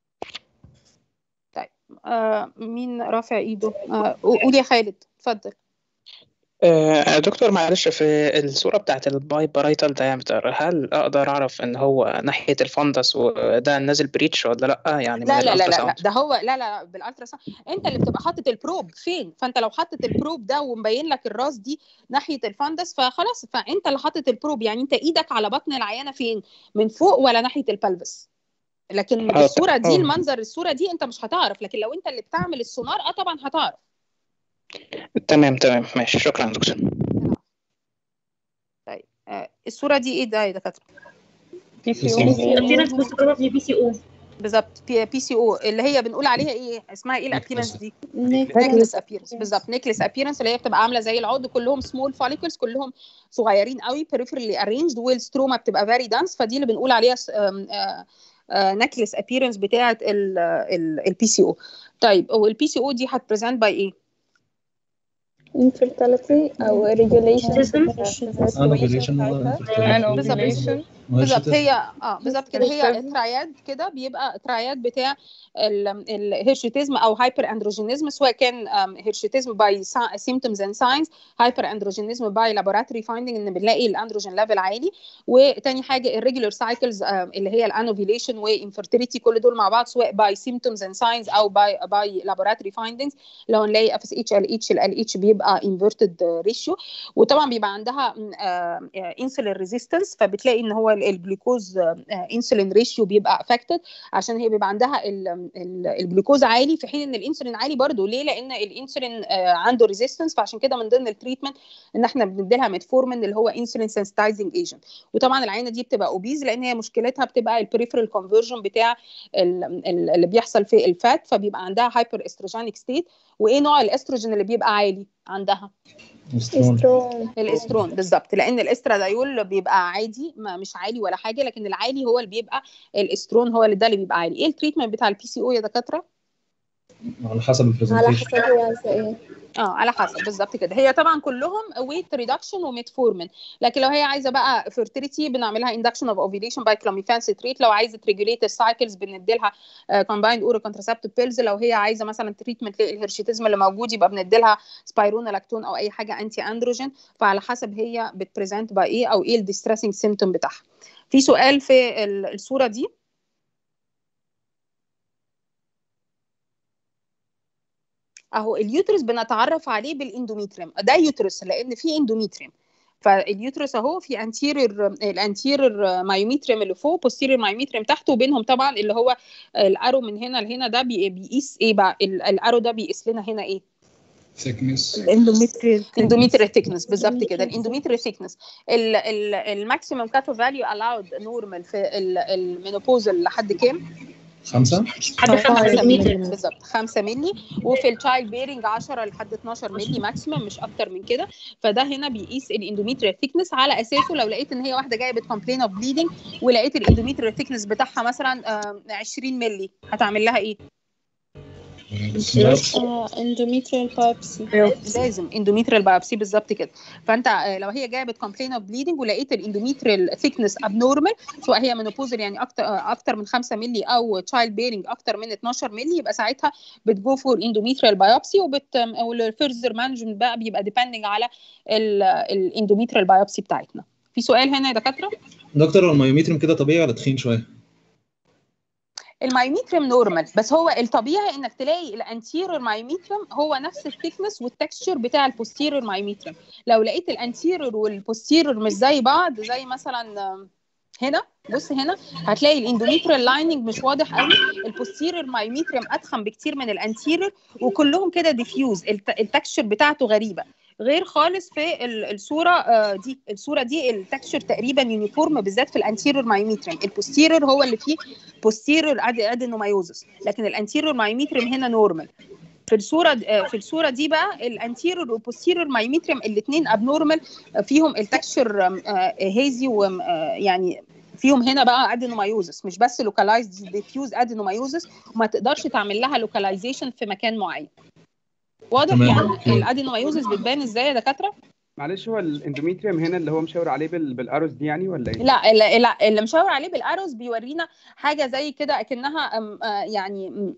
طيب آه مين رافع ايده آه قول يا خالد اتفضل آه، دكتور معلش في الصورة بتاعت البايبرايتال دايمتر هل أقدر أعرف إن هو ناحية الفندس وده نازل بريتش ولا لأ يعني من لا لا لا لا, لا الألتراساوند؟ ده هو لا لا لا بالالترا ساوند انت اللي بتبقى حاطط البروب فين فانت لو حاطط البروب ده ومبين لك الراس دي ناحيه الفندس فخلاص فانت اللي حاطط البروب يعني انت ايدك على بطن العيانه فين من فوق ولا ناحيه البلفس لكن آه، بالصوره دي آه. المنظر الصوره دي انت مش هتعرف لكن لو انت اللي بتعمل السونار اه طبعا هتعرف تمام تمام ماشي شكرا يا دكتور طيب آه الصوره دي ايه ده يا دكاتره بي سي appearance most probably PCO بالظبط بي, بي سي او اللي هي بنقول عليها ايه اسمها ايه الابيرنس دي Necklace. نيكلس ابيرنس بالظبط نيكلس ابيرنس اللي هي بتبقى عامله زي العود كلهم سمول فوليكلز كلهم صغيرين قوي peripherally arranged والستروما بتبقى فيري دانس فدي اللي بنقول عليها نكلس ابيرنس بتاعه البي سي او طيب والبي سي او دي هتبريزنت باي ايه؟ infertility أو regulation Anovulation ولا بالظبط infertility. بالظبط وهي هي اه بالظبط كده هي Hirsutism. تراياد كده بيبقى تراياد بتاع الهيرشوتيزم او هايبر اندروجينيزم سواء كان هيرشوتيزم باي سيمتومز اند ساينز هايبر اندروجينيزم باي لابوراتوري فايندنج ان بنلاقي الاندروجين ليفل عالي وتاني حاجه الريجولار سايكلز اللي هي الانوفيليشن وانفرتيليتي كل دول مع بعض سواء باي سيمتومز اند ساينز او باي باي لابوراتوري فايندنجز لو نلاقي اف اس اتش ال اتش ال اتش بيبقى انفيرتد ريشيو وطبعا بيبقى عندها انسولين ريزيستنس فبتلاقي ان هو ال- الجلوكوز انسولين ريشيو بيبقى افكتد عشان هي بيبقى عندها ال- ال- الجلوكوز عالي في حين ان الانسولين عالي برضه ليه لان الانسولين آه، عنده ريزيستنس فعشان كده من ضمن التريتمنت ان احنا بندي لها ميتفورمين اللي هو انسولين سنسيتايزنج ايجنت وطبعا العينه دي بتبقى اوبيز لان هي مشكلتها بتبقى البريفرال كونفرجن بتاع ال- ال- اللي بيحصل في الفات فبيبقى عندها هايبر استروجينيك ستيت وايه نوع الاستروجين اللي بيبقى عالي عندها استرون الاسترون بالظبط لان الاسترادايول بيبقى عادي ما مش عالي ولا حاجه لكن العالي هو اللي بيبقى الاسترون هو اللي ده اللي بيبقى عالي ايه التريتمنت بتاع البي سي او يا دكاتره على حسب على البرزنتيشن حسب هي عايزة ايه اه على حسب بالظبط كده هي طبعا كلهم ويت ريدكشن وميتفورمين لكن لو هي عايزه بقى فيرتيليتي بنعملها اندكشن اوف اوفيليشن باي كلوميفان سيتريت لو عايزه تريجوليت السايكلز بنديلها كومبايند اورو كونتراسبتيف بيلز لو هي عايزه مثلا تريتمنت للهرشيتيزم اللي موجود يبقى بنديلها سبايرونولاكتون او اي حاجه انتي اندروجين فعلى حسب هي بتبريزنت باي ايه او ايه الديستريسنج سيمتوم بتاعها في سؤال في ال- الصوره دي اهو اليوترس بنتعرف عليه بالاندوميتريم ده يوترس لان في اندوميتريم فاليوترس اهو في انتيرير الانتيرير مايوميتريم اللي فوق بوستيرير مايوميتريم تحته وبينهم طبعا اللي هو الارو من هنا لهنا ده بي- بيقيس ايه بقى ال- الارو ده بيقيس لنا هنا ايه thickness الاندوميتريال اندوميتريال ثيكنس بالظبط كده الاندوميتريال ثيكنس الماكسيمم كاتو فاليو الاود نورمال في ال- المينوبوزال لحد كام؟ خمسة لحد خمسة مللي. بالظبط 5 مللي وفي التشايلد بيرنج 10 لحد 12 مللي ماكسيمم مش اكتر من كده فده هنا بيقيس الاندوميتريال ثيكنس على اساسه لو لقيت ان هي واحده جايه بتكومبلين اوف بليدنج ولقيت الاندوميتريال ثيكنس بتاعها مثلا آه، 20 مللي هتعمل لها ايه؟ اندوميتريال بايبسي لازم اندوميتريال بايوبسي بالظبط كده فانت آه، لو هي جايه بتكومبلين اوف بليدنج ولقيت الاندوميتريال ثيكنس ابنورمال سواء هي منوبوزل يعني اكتر آه، اكتر من 5 مللي او تشايلد بيرنج اكتر من 12 مللي يبقى ساعتها بتجو فور اندوميتريال بايوبسي وبت والفيرزر مانجمنت بقى بيبقى ديبندنج على الاندوميتريال بايوبسي بتاعتنا في سؤال هنا يا دكاتره دكتور هو المايوميتريم كده طبيعي ولا تخين شويه؟ المايوميتريم نورمال بس هو الطبيعي انك تلاقي الانتيريور مايوميتريم هو نفس الثيكنس والتكستشر بتاع البوستيريور مايوميتريم لو لقيت الانتيريور والبوستيريور مش زي بعض زي مثلا آم، هنا بص هنا هتلاقي الاندوميتريال لايننج مش واضح قوي البوستيريور مايوميتريم اتخن بكتير من الانتيريور وكلهم كده ديفيوز التكستشر بتاعته غريبه غير خالص في ال- الصوره آه، دي الصوره دي التكستشر تقريبا يونيفورم بالذات في الانتيريور مايوميتريم البوستيريور هو اللي فيه بوستيريور ادينومايوزس لكن الانتيريور مايوميتريم هنا نورمال في الصوره د- آه، في الصوره دي بقى الانتيريور والبوستيريور مايوميتريم الاثنين ابنورمال فيهم التكستشر هيزي ويعني فيهم هنا بقى ادينومايوزس مش بس لوكالايزد ديفيوز ادينومايوزس وما تقدرش تعمل لها لوكاليزيشن في مكان معين واضح تمام. يعني الادينومايوزس بتبان ازاي يا دكاتره معلش هو الاندوميتريوم هنا اللي هو مشاور عليه بال... بالاروس دي يعني ولا ايه؟ لا لا لا اللي مشاور عليه بالاروز بيورينا حاجه زي كده اكنها أم، آه، يعني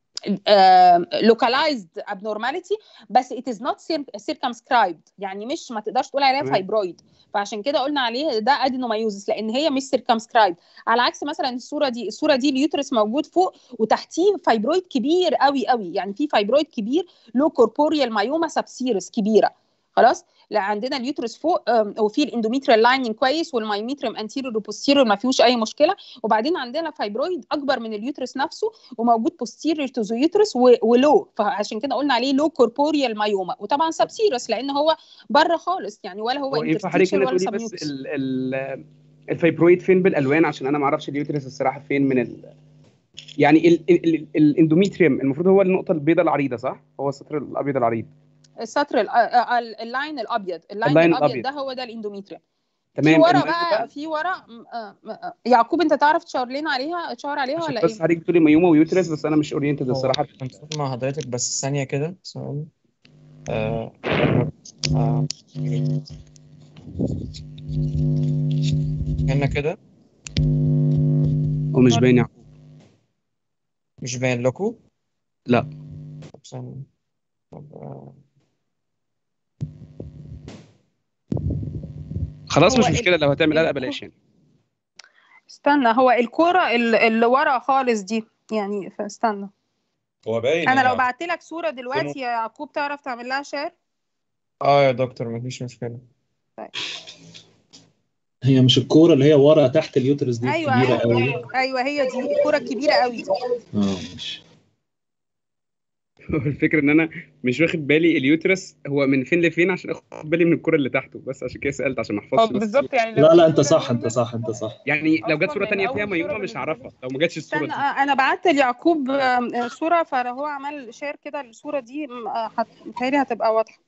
لوكالايزد abnormality بس it is not cir- circumscribed يعني مش ما تقدرش تقول عليها تمام. فايبرويد فعشان كده قلنا عليه ده ادينومايوزس لان هي مش circumscribed على عكس مثلا الصوره دي الصوره دي اليوترس موجود فوق وتحتيه فايبرويد كبير قوي قوي يعني في فايبرويد كبير له كوربوريال مايوما سبسيرس كبيره خلاص لا عندنا اليوترس فوق أم، وفي الاندوميتريال لايننج كويس والمايوميتريم انتيريور وبوستيريور ما فيهوش اي مشكله وبعدين عندنا فايبرويد اكبر من اليوترس نفسه وموجود بوستيريور تو ذا يوترس ولو فعشان كده قلنا عليه لو كوربوريال مايوما وطبعا سبسيرس لان هو بره خالص يعني ولا هو هو ينفع حضرتك انترستيشن هنا ولا تقولي بس سبميوتس ال... ال... الفايبرويد فين بالالوان عشان انا ما اعرفش اليوترس الصراحه فين من ال... يعني ال... ال... ال... الاندوميتريوم المفروض هو النقطه البيضاء العريضه صح؟ هو السطر الابيض العريض السطر ال- آه، آه، اللاين الابيض اللاين اللاين الابيض الأبيض. ده هو ده الاندوميتريم في تمام ورا المهم بقى في ورا م- آه، م- آه، يعقوب انت تعرف تشاور لنا عليها تشاور عليها عشان ولا بس ايه؟ حضرتك بتقولي ميوما ويوترس بس انا مش اورينتد هو الصراحه كنت مع حضرتك بس ثانية كده ثواني آه، آه، هنا كده ومش باين يعقوب مش باين لكم لا طب ثانية طب آه، خلاص هو مش ال- مشكله لو هتعمل لا ال- بلاش يعني استنى هو الكوره ال- اللي ورا خالص دي يعني فاستنى هو باين انا لو يعني بعت لك صوره دلوقتي يا يعقوب تعرف تعمل لها شير اه يا دكتور مفيش مشكلة هي مش الكوره اللي هي ورا تحت اليوترس دي ايوه كبيره قوي ايوه ايوه هي دي الكوره الكبيره قوي دي اه ماشي هو الفكره ان انا مش واخد بالي اليوترس هو من فين لفين عشان اخد بالي من الكره اللي تحته بس عشان كده سالت عشان ما اه احفظش بس بالظبط يعني لا لا انت صح انت صح انت صح يعني لو جت أصلاً صوره يعني تانية أول فيها صورة ميوما مش هعرفها لو ما جاتش الصوره استنى دي آه، انا بعت ليعقوب آه، صوره فهو عمل شير كده الصوره دي م- آه، هت- متهيألي هتبقى واضحه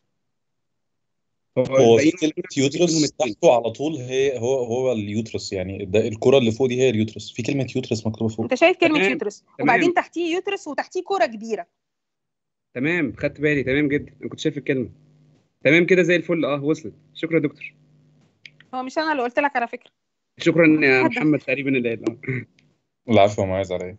هو هو في الباقيين كلمة يوترس تحته على طول هي هو هو اليوترس يعني ده الكرة اللي فوق دي هي اليوترس في كلمة يوترس مكتوبة فوق انت شايف كلمه تمام يوترس تمام وبعدين تحتيه يوترس وتحتيه كوره كبيره تمام خدت بالي تمام جدا انا كنت شايف الكلمه تمام كده زي الفل اه وصلت شكرا يا دكتور هو مش انا اللي قلت لك على فكره شكرا يا حد- محمد تقريبا اللي قال آه. العفو يا معاذ عليا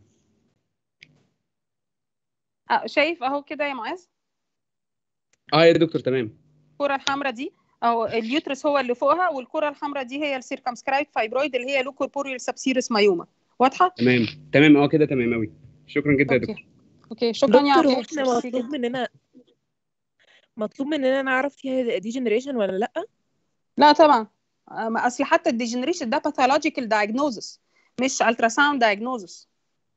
آه شايف اهو كده يا معاذ اه يا دكتور تمام الكره الحمراء دي اهو اليوترس هو اللي فوقها والكره الحمراء دي هي السيركمسكرايب فايبرويد اللي هي لو كوربوريال سبسيرس مايوما واضحه تمام تمام اه كده تمام قوي شكرا جدا يا أوكي. دكتور اوكي شكرا يا دكتور هو عفيف احنا ميرسي مطلوب جدا. مننا مطلوب مننا نعرف فيها دي جنريشن ولا لا لا طبعا آه، ما اصل حتى الديجنريشن ده باثولوجيكال دايجنوزس مش الترا ساوند دايجنوزس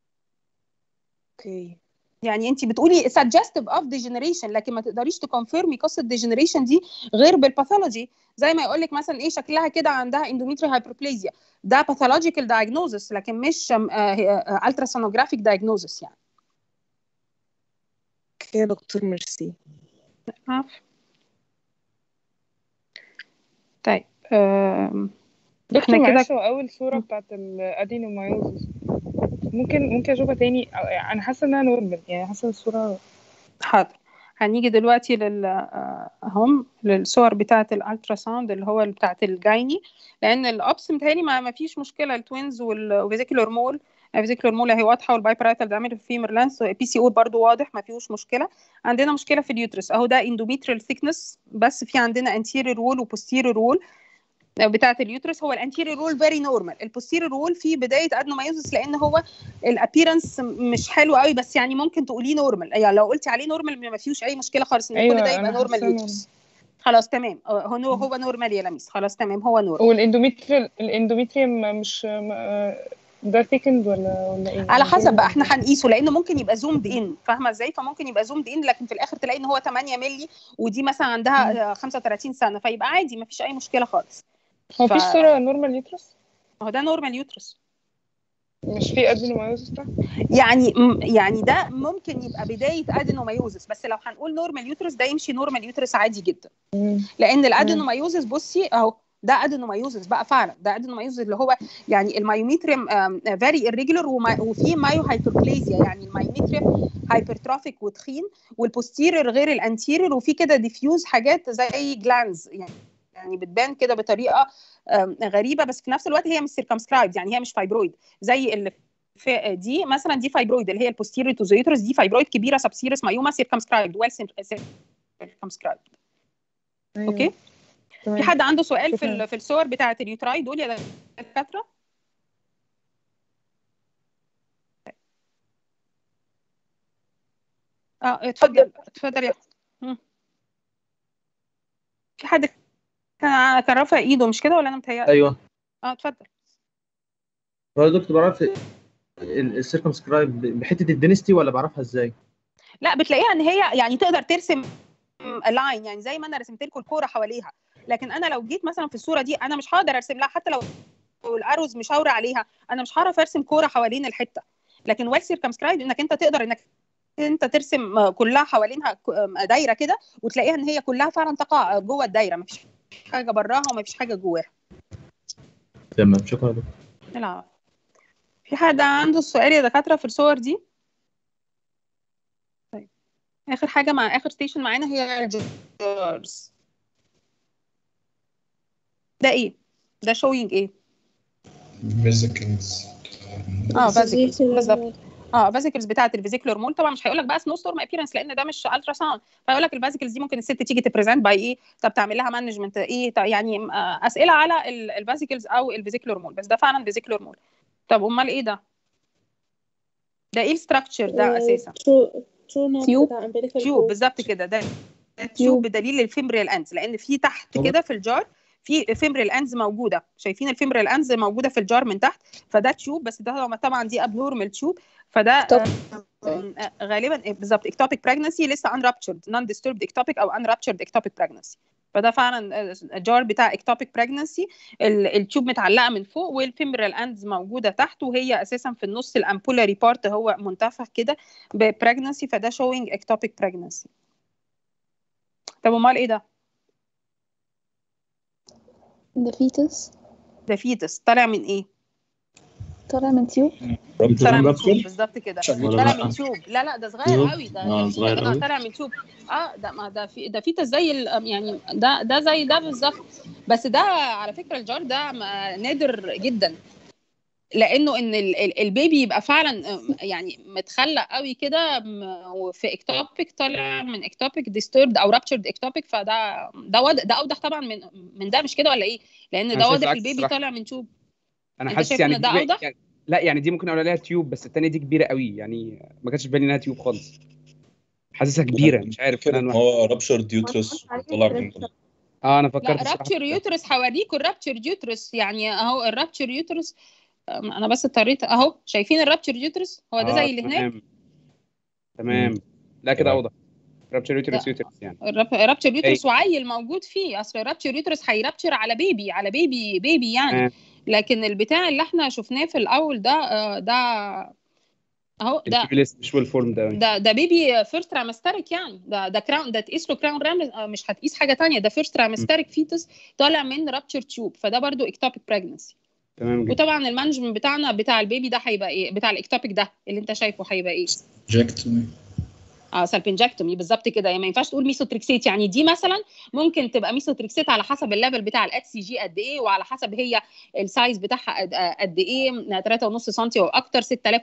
اوكي يعني انت بتقولي suggestive of degeneration لكن ما تقدريش تكونفيرمي قصه degeneration دي غير بالباثولوجي زي ما يقول لك مثلا ايه شكلها كده عندها اندوميتري هايبربليزيا ده باثولوجيكال دايجنوزس لكن مش التراسونوجرافيك دايجنوزس يعني اوكي يا دكتور ميرسي عفو طيب آم، دكتور احنا كده معلش هو اول صوره بتاعت الادينومايوزس ممكن ممكن اشوفها تاني أو- انا حاسه انها نورمال يعني حاسه الصوره حاضر هنيجي دلوقتي لل آه، هم للصور بتاعه الالترا ساوند اللي هو بتاعه الجايني لان الابس متهيألي ما ما فيش مشكله التوينز والفيزيكولار مول الفيزيكولار مول اهي واضحه والبايبرايتال دايمتر فيمر لانس بي سي او برضو واضح ما فيهوش مشكله عندنا مشكله في اليوترس اهو ده اندوميتريال ثيكنس بس في عندنا انتيريور وول وبوستيريور وول بتاعه اليوترس هو الانتيريور وول فيري نورمال البوستيريور وول في بدايه ادنومايوزس لان هو الابيرنس مش حلو قوي بس يعني ممكن تقوليه نورمال يعني لو قلتي عليه نورمال ما فيهوش اي مشكله خالص ان أيوة، كل ده يبقى أنا نورمال حاسة يوترس خلاص تمام آه، هو نو- هو نورمال يا لميس خلاص تمام هو نورمال والاندوميتريال الاندوميتريوم مش م- ده ثيكند ولا ولا ايه على حسب بقى احنا هنقيسه لانه ممكن يبقى زومد ان فاهمه ازاي فممكن يبقى زومد ان لكن في الاخر تلاقي ان هو 8 مللي ودي مثلا عندها آه، 35 سنه فيبقى عادي ما فيش اي مشكله خالص هو ف- مفيش صوره نورمال يوترس هو ده نورمال يوترس مش في ادينومايوزس ده يعني م- يعني ده ممكن يبقى بدايه ادينومايوزس بس لو هنقول نورمال يوترس ده يمشي نورمال يوترس عادي جدا لان الادينومايوزس بصي اهو ده ادينومايوزس بقى فعلا ده ادينومايوزس اللي هو يعني المايوميتريم فيري irregular وما- وفي مايو هايبربليزيا يعني المايوميتريم هايبرتروفيك وتخين والبوستيرير غير الانتيرير وفي كده ديفيوز حاجات زي جلانز يعني يعني بتبان كده بطريقه آم، غريبه بس في نفس الوقت هي مش سيركمسكرايبد يعني هي مش فايبرويد زي اللي في دي مثلا دي فايبرويد اللي هي البوستيريور توزيترس دي فايبرويد كبيره سبسيرس مايوما سيركمسكرايبد ويل سيركمسكرايبد اوكي في حد عنده سؤال في شكراً. ال- في الصور بتاعه اليوتراي دول يا دكاتره اه اتفضل اتفضل يا مم. في حد كان كان رافع ايده مش كده ولا انا متهيألي ايوه اه اتفضل هو يا دكتور بعرف السيركمسكرايب بحته الدينستي ولا بعرفها ازاي؟ لا بتلاقيها ان هي يعني تقدر ترسم لاين يعني زي ما انا رسمت لكم الكوره حواليها لكن انا لو جيت مثلا في الصوره دي انا مش هقدر ارسم لها حتى لو الاروز مشاوره عليها انا مش هعرف ارسم كوره حوالين الحته لكن ويل سيركمسكرايب انك انت تقدر انك انت ترسم كلها حوالينها ك- دايره كده وتلاقيها ان هي كلها فعلا تقع جوه الدايره مفيش حاجه براها ومفيش حاجه جواها تمام شكرا يا دكتور العب في حد عنده السؤال يا دكاتره في الصور دي طيب اخر حاجه مع اخر ستيشن معانا هي الجارز ده ايه ده شوينج ايه فيزيكلز اه فازيكلز بالظبط اه فازيكلز بتاعه الفيزيكولار مول طبعا مش هيقول لك بقى سنو ستورم ابيرنس لان ده مش الترا ساوند فيقول لك الفازيكلز دي ممكن الست تيجي تبريزنت باي ايه طب تعمل لها مانجمنت ايه طب يعني آه، اسئله على الفازيكلز او الفيزيكولار مول بس ده فعلا فيزيكولار مول طب امال ايه ده ده ايه الستراكشر ده اساسا تيوب تيوب بالظبط كده ده ده تيوب بدليل الفيمبريال اندز لان في تحت كده في الجار في فيمبريال اندز موجوده شايفين الفيمبريال اندز موجوده في الجار من تحت فده تيوب بس ده طبعا دي ابنورمال تيوب فده آه، آه، غالبا بالظبط اكتوبيك بريجنسي لسه ان رابتشرد نون ديستربد اكتوبيك او ان رابتشرد اكتوبيك بريجنسي فده فعلا الجار بتاع اكتوبيك بريجنسي التيوب متعلقه من فوق والفيمبرال اندز موجوده تحت وهي اساسا في النص الامبولاري بارت هو منتفخ كده ببريجنسي فده شوينج اكتوبيك بريجنسي طب امال ايه ده؟ ده فيتس ده فيتس طالع من ايه؟ طالع من تيوب طالع من Rupture؟ تيوب بالظبط كده ولا طالع لأ؟ من تيوب لا لا ده صغير تيوب؟ قوي ده آه، ده صغير في- قوي. ده طالع من تيوب اه ده ما ده في ده فيتس زي ال- يعني ده ده زي ده بالظبط بس ده على فكره الجار ده ما- نادر جدا لانه ان ال- ال- البيبي يبقى فعلا آه، يعني متخلق قوي كده م- وفي اكتوبيك طالع من اكتوبيك ديستورد او رابتشرد اكتوبيك فده ده وضع ده اوضح طبعا من من ده مش كده ولا ايه؟ لان أنا ده شايف واضح العكس البيبي الصراحة. طالع من تيوب انا أنت حاسس شايف يعني إن ده دي أوضح؟ يعني لا يعني دي ممكن اقول عليها تيوب بس التانية دي كبيره قوي يعني ما كانتش في بالي انها تيوب خالص حاسسها كبيره مش عارف فكرة انا ان لوحدي. هو رابشر يوترس طلع من اه انا لا فكرت الصراحه رابتشر يوترس هوريكم الرابتشر يوترس يعني اهو الرابتشر يوترس انا بس اضطريت اهو شايفين الرابتشر يوترس هو ده آه، زي اللي هناك تمام تمام لا كده اوضح رابتشر يوترس لا. يوترس يعني الراب- الرابتشر يوترس أي. وعيل موجود فيه اصل الرابتشر يوترس هيرابتشر على بيبي على بيبي بيبي يعني تمام. لكن البتاع اللي احنا شفناه في الاول ده آه، ده اهو ده الكيبلس مش ويل فورم ده ده ده بيبي فيرست ترامستريك يعني ده ده كراون ده تقيس له كراون رام مش هتقيس حاجه تانية ده فيرست ترامستريك فيتس طالع من رابتشر تيوب فده برضو اكتوبيك بريجنسي تمام جدا وطبعا المانجمنت بتاعنا بتاع البيبي ده هيبقى ايه بتاع الاكتوبيك ده اللي انت شايفه هيبقى ايه جاكتومي اه سالبنجكتومي بالظبط كده يعني ما ينفعش تقول ميسوتريكسيت يعني دي مثلا ممكن تبقى ميسوتريكسيت على حسب الليفل بتاع الاتش سي جي قد ايه وعلى حسب هي السايز بتاعها قد- قد ايه 3.5 سم او اكتر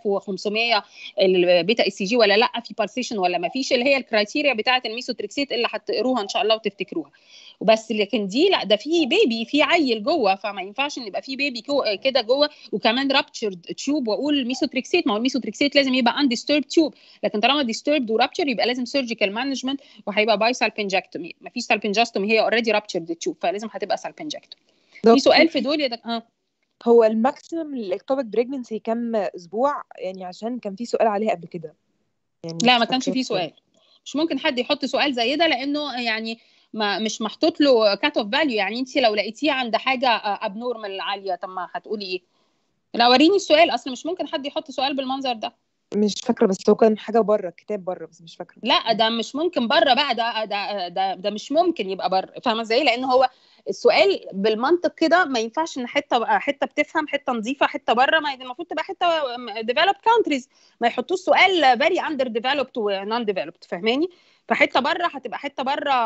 6500 البيتا اس سي جي ولا لا في بالسيشن ولا ما فيش اللي هي الكرايتيريا بتاعه الميسوتريكسيت اللي هتقروها ان شاء الله وتفتكروها وبس لكن دي لا ده في بيبي في عيل جوه فما ينفعش ان يبقى في بيبي جو- كده جوه وكمان رابتشرد تيوب واقول ميسوتريكسيت ما هو الميسوتريكسيت لازم يبقى اندسترب تيوب لكن طالما ديستربد ورابتشر يبقى لازم سيرجيكال مانجمنت وهيبقى باي سالبنجكتومي مفيش سالبنجكتومي هي اوريدي رابتشرد تيوب فلازم هتبقى سالبنجكتومي في سؤال في دول يا دك... اه هو الماكسيمم للاكتوبيك بريجنسي كام اسبوع يعني عشان كان في سؤال عليه قبل كده يعني لا مش ما كانش فاكرة فيه سؤال مش ممكن حد يحط سؤال زي ده لانه يعني ما مش محطوط له كات اوف فاليو يعني انت لو لقيتيه عند حاجه ابنورمال عاليه طب ما هتقولي ايه لا وريني السؤال اصل مش ممكن حد يحط سؤال بالمنظر ده مش فاكره بس هو كان حاجه بره كتاب بره بس مش فاكره لا ده مش ممكن بره بقى ده ده ده, ده مش ممكن يبقى بره فاهمه ازاي لان هو السؤال بالمنطق كده ما ينفعش ان حته بقى حته بتفهم حته نظيفه حته بره ما المفروض تبقى حته ديفلوب كونتريز ما يحطوش سؤال فيري اندر ديفلوبد ونون ديفلوبد فاهماني فحته بره هتبقى حته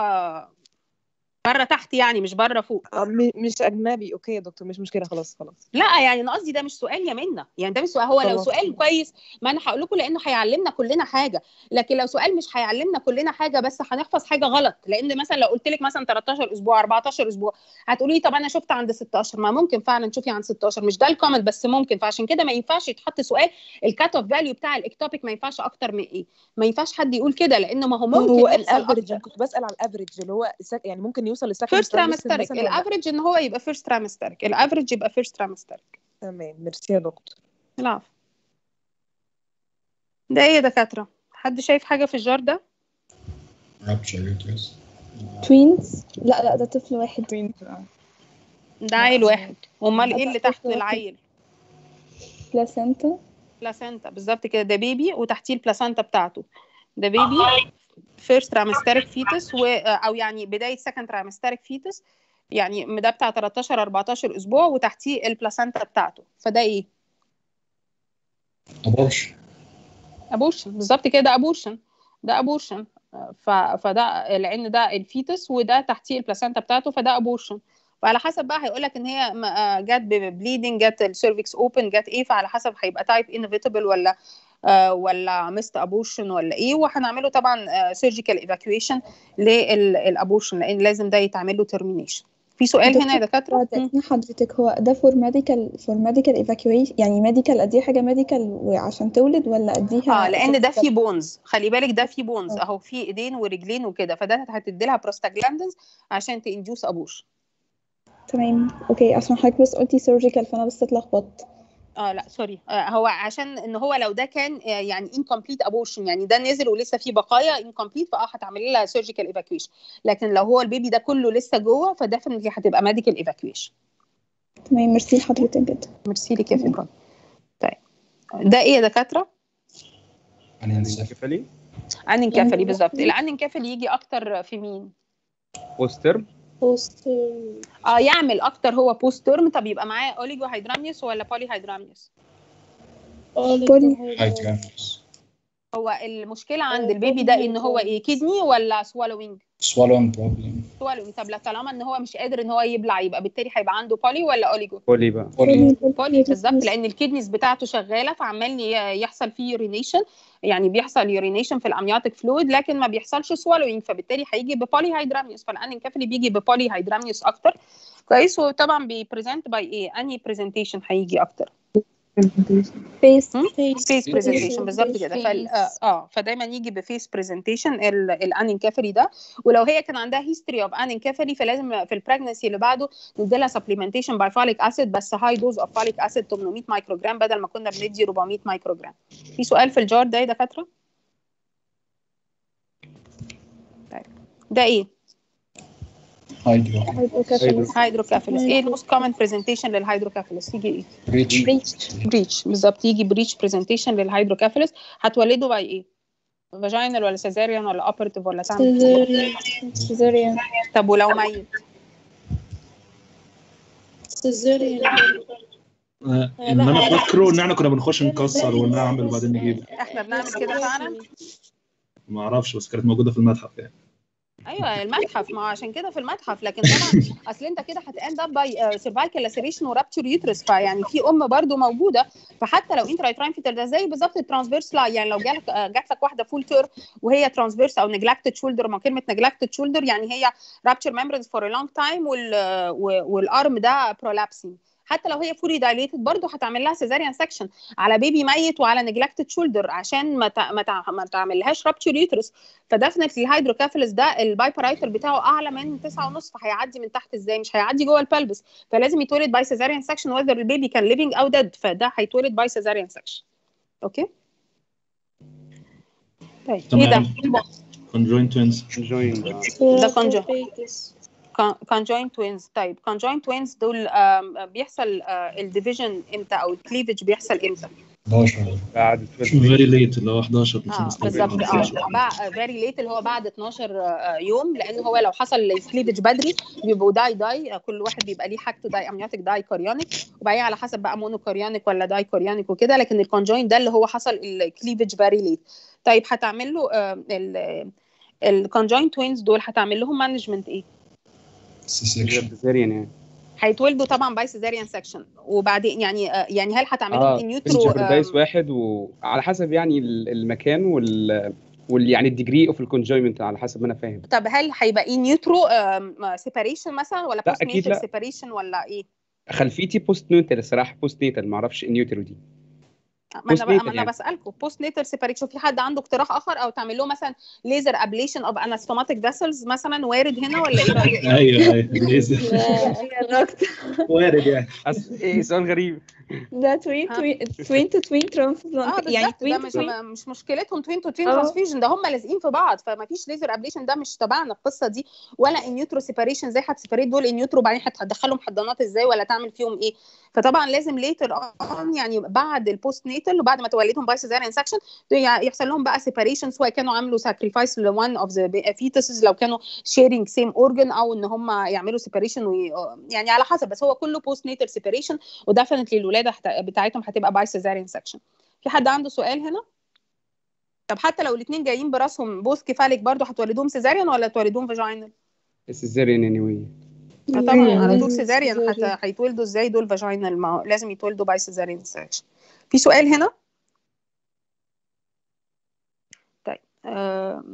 بره بره تحت يعني مش بره فوق آه، م- مش اجنبي اوكي يا دكتور مش مشكله خلاص خلاص لا يعني انا قصدي ده مش سؤال يا منى يعني ده مش سؤال هو لو خلاص. سؤال كويس ما انا هقول لكم لانه هيعلمنا كلنا حاجه لكن لو سؤال مش هيعلمنا كلنا حاجه بس هنحفظ حاجه غلط لان مثلا لو قلت لك مثلا 13 اسبوع 14 اسبوع هتقولي لي طب انا شفت عند 16 ما ممكن فعلا تشوفي عند 16 مش ده الكومنت بس ممكن فعشان كده ما ينفعش يتحط سؤال الكات اوف فاليو بتاع الاكتوبيك ما ينفعش اكتر من ايه ما ينفعش حد يقول كده لانه ما هو ممكن هو يحصل الافرج اكتر انا كنت بسال على الافرج اللي هو السك... يعني ممكن يوصل للسكند فيرست ترامستريك الافرج ان هو يبقى فيرست ترامستريك الافرج يبقى فيرست ترامستريك تمام ميرسي يا دكتور العفو ده ايه يا دكاتره حد شايف حاجه في الجار ده رابتشر يوترس توينز لا لا ده طفل واحد ده عيل واحد امال ايه اللي تحت العيل بلاسنتا بلاسنتا بالظبط كده ده بيبي وتحتيه البلاسنتا بتاعته ده بيبي فيرست ترامستريك فيتس و او يعني بدايه سكند ترامستريك فيتس يعني ده بتاع 13 14 اسبوع وتحتيه البلاسنتا بتاعته فده ايه ابورشن ابورشن بالظبط كده ابورشن ده ابورشن ف... فده لان ده الفيتس وده تحتيه البلاسنتا بتاعته فده ابورشن فعلى حسب بقى هيقول لك ان هي م- آه، جت ببليدنج جت السيرفكس اوبن جت ايه فعلى حسب هيبقى تايب انفيتابل ولا آه، ولا مست ابورشن ولا ايه وهنعمله طبعا سيرجيكال ايفاكويشن للابورشن لان لازم ده يتعمل له ترمينيشن في سؤال هنا يا دكاتره بعد إذن حضرتك هو ده فور ميديكال فور ميديكال ايفاكيويشن يعني ميديكال اديه حاجه ميديكال وعشان تولد ولا اديها اه لان ده فيه بونز خلي بالك ده فيه بونز اهو فيه ايدين ورجلين وكده فده هتدي لها بروستاجلاندنز عشان تانديوس ابورشن تمام اوكي عشان حضرتك بس قلتي سيرجيكال فانا بس اتلخبطت اه لا سوري آه هو عشان ان هو لو ده كان آه يعني incomplete abortion يعني ده نزل ولسه فيه بقايا incomplete فاه هتعملي لها surgical evacuation لكن لو هو البيبي ده كله لسه جوه فديفنتلي هتبقى medical evacuation تمام ميرسي لحضرتك جدا ميرسي لك يا فكرة طيب ده ايه يا دكاتره؟ انكفالي انكفالي بالظبط الانكفالي يجي اكتر في مين؟ بوستر بوست اه يعمل اكتر هو بوست تيرم طب يبقى معاه اوليجو هيدراميوس ولا بولي هيدراميوس؟ Hydrangeas. هو المشكله عند البيبي ده ان هو ايه كدني ولا swallowing Swallowing problem. swallowing طب لا طالما ان هو مش قادر ان هو يبلع يبقى بالتالي هيبقى عنده بولي ولا اوليجو قولي بقى بولي بالظبط لان الكدنيز بتاعته شغاله فعمال ي- يحصل فيه يورينيشن يعني بيحصل يورينيشن في الامنيوتيك فلويد لكن ما بيحصلش سوالوينج فبالتالي هيجي ببولي هيدرامنيوس فالانكفالي بيجي ببولي هيدرامنيوس اكتر كويس وطبعا بيبريزنت باي ايه اني برزنتيشن هيجي اكتر فيس فيس برزنتيشن بالظبط كده فال اه آه، فدايما يجي بفيس برزنتيشن الانكفالي ده ولو هي كان عندها هيستوري اوف انكفالي فلازم في البريجنسي اللي بعده ندي لها سبليمنتيشن باي فوليك اسيد بس هاي دوز اوف فوليك اسيد 800 مايكروجرام بدل ما كنا بندي 400 مايكروجرام في سؤال في الجار ده يا دكاتره طيب ده ايه Hydro. هيدروكافيلس ايه الموست كومن برزنتيشن للهيدروكافيلس يجي ايه Breach. بريتش بالظبط يجي بريتش برزنتيشن للهيدروكافيلس هتولده باي ايه فاجينال ولا سيزاريان ولا اوبرتيف ولا تعمل سيزاريان طب ولو ميت سيزاريان آه، ان انا فاكره ان احنا كنا بنخش نكسر ونعمل وبعدين نجيب احنا بنعمل كده فعلا ما اعرفش بس كانت موجوده في المتحف يعني ايوه المتحف ما هو عشان كده في المتحف لكن طبعا اصل انت كده هتاند اب باي سيرفايكال لاسيريشن ورابتشر يوترس فيعني في ام برضو موجوده فحتى لو انت رايتراين فيتر ده زي بالظبط الترانسفيرس لا يعني لو جالك آه، جات لك واحده فول تير وهي ترانسفيرس او نجلكتد شولدر ما كلمه نجلكتد شولدر يعني هي رابتشر ميمبرز فور ا لونج تايم والارم ده برولابسنج حتى لو هي فوري دايليتد برضه هتعمل لها سيزاريان سكشن على بيبي ميت وعلى نجلكتد شولدر عشان ما تع- ما تع- ما تعملهاش رابتشر يوترس فدفنتلي الهيدروكافيلس ده البايبرايتر بتاعه اعلى من 9.5 فهيعدي من تحت ازاي مش هيعدي جوه البلبس فلازم يتولد باي سيزاريان سكشن وذر البيبي كان ليفنج او ديد فده هيتولد باي سيزاريان سكشن اوكي طيب ايه ده تمام conjoined twins ده كونجو conjoined twins طيب conjoined twins دول آم، بيحصل الديفيجن امتى او الكليفج بيحصل امتى 11 بعد فيري ليت اللي هو 11 اه بالظبط اه فيري ليت اللي هو بعد 12 آه، يوم لان هو لو حصل الكليفج بدري بيبقوا داي داي آه، كل واحد بيبقى ليه حاجته داي امنيوتيك داي كوريونيك وبعدين على حسب بقى مونو كوريونيك ولا داي كوريونيك وكده لكن الكونجوين ده اللي هو حصل الكليفج فيري ليت طيب هتعمل له الكونجوين توينز دول هتعمل لهم مانجمنت ايه؟ سيزاريان يعني هيتولدوا طبعا باي سيزاريان سكشن وبعدين يعني آه، يعني هل هتعملهم اه ان يوترو جبردايس واحد وعلى حسب يعني ال- المكان وال وال يعني الديجري اوف الكونجويمنت على حسب ما انا فاهم طب هل هيبقى ان يوترو سيباريشن مثلا ولا لا، بوست أكيد نيتال لا. سيباريشن ولا ايه؟ خلفيتي بوست نيوتال الصراحه بوست نيوتال ما اعرفش نيوترو دي ما انا Postnatal بقى ما انا يعني. بسالكم بوست نيتال سيباريشن في حد عنده اقتراح اخر او تعمل له مثلا ليزر ابليشن اوف انستوماتيك فيسلز مثلا وارد هنا ولا ايه رايك؟ ايوه ايوه ليزر يا دكتور وارد يعني أس... ايه سؤال غريب ده توين توين تو توين اه ترانسبلانت يعني بالظبط ده توين مش تو ما- مش مشكلتهم توين تو توين اه. ترانسفيوجن ده هم لازقين في بعض فما فيش ليزر ابليشن ده مش تبعنا القصه دي ولا ان يوترو سيباريشن زي هتسيبريت دول ان يوترو وبعدين هتدخلهم حضانات ازاي ولا تعمل فيهم ايه فطبعا لازم ليتر اون يعني بعد البوست نيتال وبعد ما تولدهم باي سيزاريان سكشن يحصل لهم بقى سيباريشن سواء كانوا عملوا ساكريفايس لوان اوف ذا فيتسز لو كانوا شيرنج سيم اورجن او ان هم يعملوا سيباريشن وي... يعني على حسب بس هو كله بوست نيتال سيباريشن وديفنتلي الولاده هت- بتاعتهم هتبقى باي سيزاريان سكشن في حد عنده سؤال هنا طب حتى لو الاثنين جايين براسهم بوث كفالك برضو هتولدوهم سيزاريان ولا تولدوهم فاجينال سيزاريان اني واي آه طبعا دول سيزاريان هت- هيتولدوا ازاي دول فاجينال ما هو لازم يتولدوا باي سيزاريان سكشن في سؤال هنا طيب آم،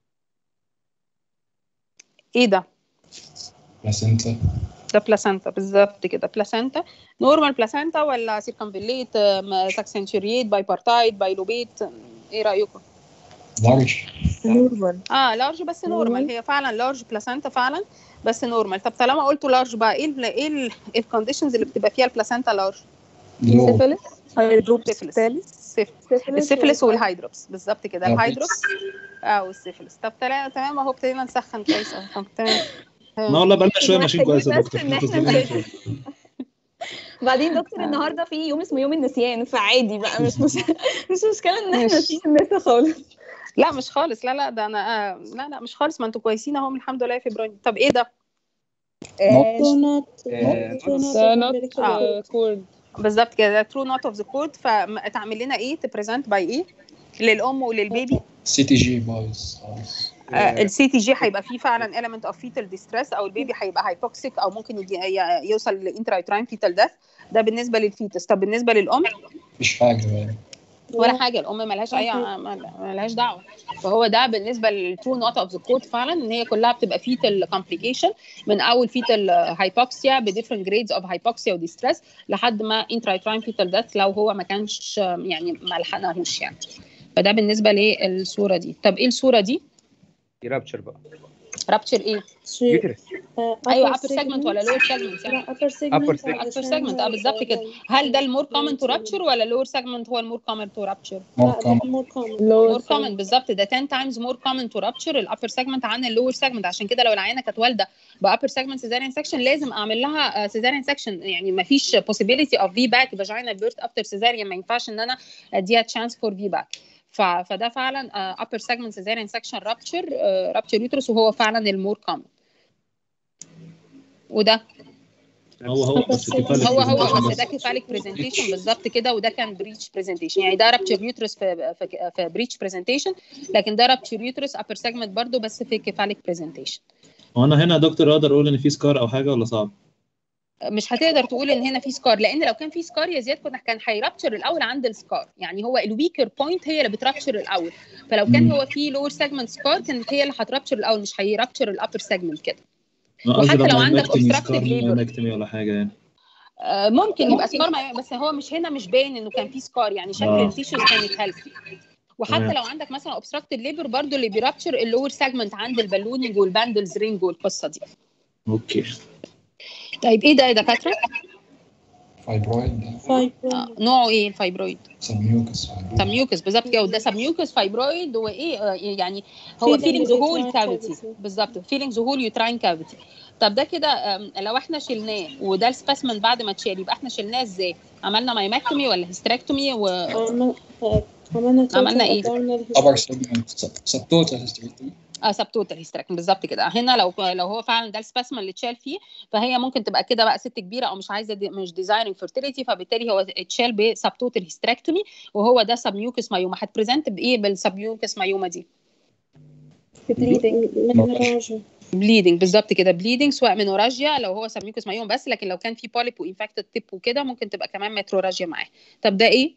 ايه ده بلاسنتا ده بلاسنتا بالظبط كده بلاسنتا نورمال بلاسنتا ولا سيركمفيليت ساكسنشريت بايبارتايت بايلوبيت ايه رايكم لارج نورمال اه لارج بس نورمال هي فعلا لارج بلاسنتا فعلا بس نورمال طب طالما قلتوا لارج بقى ايه ال ايه الكونديشنز اللي بتبقى فيها البلاسنتا لارج لو سيفيلس هيدروبس سيفلس السيفلس والهيدروبس بالظبط كده الهيدروبس اه والسيفلس طب تمام تمام اهو ابتدينا نسخن كويس اهو طب تمام ما والله بقالنا شويه ماشيين كويس يا بس دكتور إن إحنا منتظرين نبتدي. بعدين دكتور النهارده في يوم اسمه يوم النسيان فعادي بقى مش مش مش مشكله ان احنا مش- نسيب الناس خالص لا مش خالص لا لا ده انا آه لا لا مش خالص ما انتوا كويسين اهو الحمد لله يا فبراير طب ايه ده آه، ده نوت كورد بالظبط كده ترو نوت اوف ذا كود فتعمل لنا ايه تبريزنت باي ايه للام وللبيبي سي تي جي بايظ خلاص السي تي جي هيبقى فيه فعلا element of fetal distress او البيبي هيبقى هايبوكسيك او ممكن يجي ي- يوصل لانترايتراين فيتال ديث ده بالنسبه للفيتس طب بالنسبه للام مفيش حاجة بقى ولا حاجه الام ملهاش اي ملهاش دعوه فهو ده بالنسبه للترو نوت اوف ذا كود فعلا ان هي كلها بتبقى فيتال كومبليكيشن من اول فيتال هايبوكسيا بديفرنت جريدز اوف هايبوكسيا وديستريس لحد ما انترايتراين فيتال ديث لو هو ما كانش يعني ما لحقناهوش يعني فده بالنسبه للصوره دي طب ايه الصوره دي رابتشر بقى رابتشر ايه يوترس ايوه upper segment ولا lower segment يعني لا upper segment upper segment. upper segment اه بالظبط كده هل ده المور common to rupture ولا lower segment هو المور common to rupture more common more common more common بالظبط ده 10 times more common to rupture الابر segment عن اللور segment عشان كده لو العينه كانت والده بابر segment cesarean section لازم اعمل لها cesarean section يعني ما فيش possibility of VBAC vaginal birth after cesarean ما ينفعش ان انا اديها chance for VBAC ف... فده فعلا آه، upper segment cesarean section rupture آه، rupture uterus وهو فعلا المور common وده هو هو بس كفاية هو هو presentation بس بس. ده كيفاليك برزنتيشن بالظبط كده وده كان بريتش برزنتيشن يعني ده رابتشر يوترس في في, في بريتش برزنتيشن لكن ده رابتشر يوترس ابر سيجمنت برضو بس في كيفاليك برزنتيشن هو انا هنا يا دكتور اقدر اقول ان في سكار او حاجه ولا صعب؟ مش هتقدر تقول ان هنا في سكار لان لو كان في سكار يا زياد كنا كان هيرابتشر الاول عند السكار يعني هو الويكر بوينت هي اللي بترابتشر الاول فلو كان مم. هو في لور سيجمنت سكار كانت هي اللي هترابتشر الاول مش هيرابتشر الابر سيجمنت كده أنا قصدي وحتى لو عندك مايمكتمي obstructive سكار labor. مايمكتمي ولا حاجه يعني آه، ممكن يبقى سكار ما- بس هو مش هنا مش باين انه كان في سكار يعني شكل آه. التيشوز كانت هيلثي وحتى تمام. لو عندك مثلا اوبستراكتد ليبر برضو اللي بيرابتشر اللور سيجمنت عند البالونينج والباندلز رينج والقصه دي اوكي طيب ايه ده يا دكاتره؟ فايبرويد آه، نوعه ايه الفايبرويد؟ سبميوكس سبميوكس بالظبط كده وده سبميوكس فايبرويد وايه آه، يعني هو Feeling فيلينجز هول uterine كافيتي cavity. بالظبط فيلينجز هول يوتراين كافيتي طب ده كده آم، لو احنا شلناه وده السبيسمن بعد ما اتشال يبقى احنا شلناه ازاي؟ عملنا مايمكتومي ولا هيستريكتومي و... عمل- آه، عملنا عملنا total إيه؟ abdominal upper segment subtotal hysterectomy اه سبتوتال هيستراكم بالظبط كده هنا لو لو هو فعلا ده السباسمن اللي اتشال فيه فهي ممكن تبقى كده بقى ست كبيره او مش عايزه دي مش ديزايرنج فيرتيليتي فبالتالي هو اتشال بسبتوتال هيستراكتومي وهو ده سبميوكس مايوما هتبريزنت بايه بالسبميوكس مايوما دي bleeding بليدنج بالظبط كده بليدنج سواء منوراجيا لو هو سبميوكس مايوما بس لكن لو كان في بوليب وانفكتد تيب وكده ممكن تبقى كمان متروراجيا معاه طب ده ايه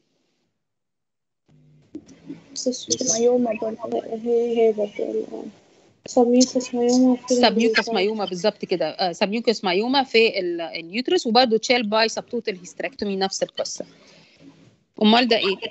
مايوما برضه هي هي برضه سبميوكس مايوما سبميوكس مايوما بالظبط كده آه، سبميوكس مايوما في ال- اليوترس وبرده تشيل باي سبتوتال هيستريكتومي نفس القصه امال ده ايه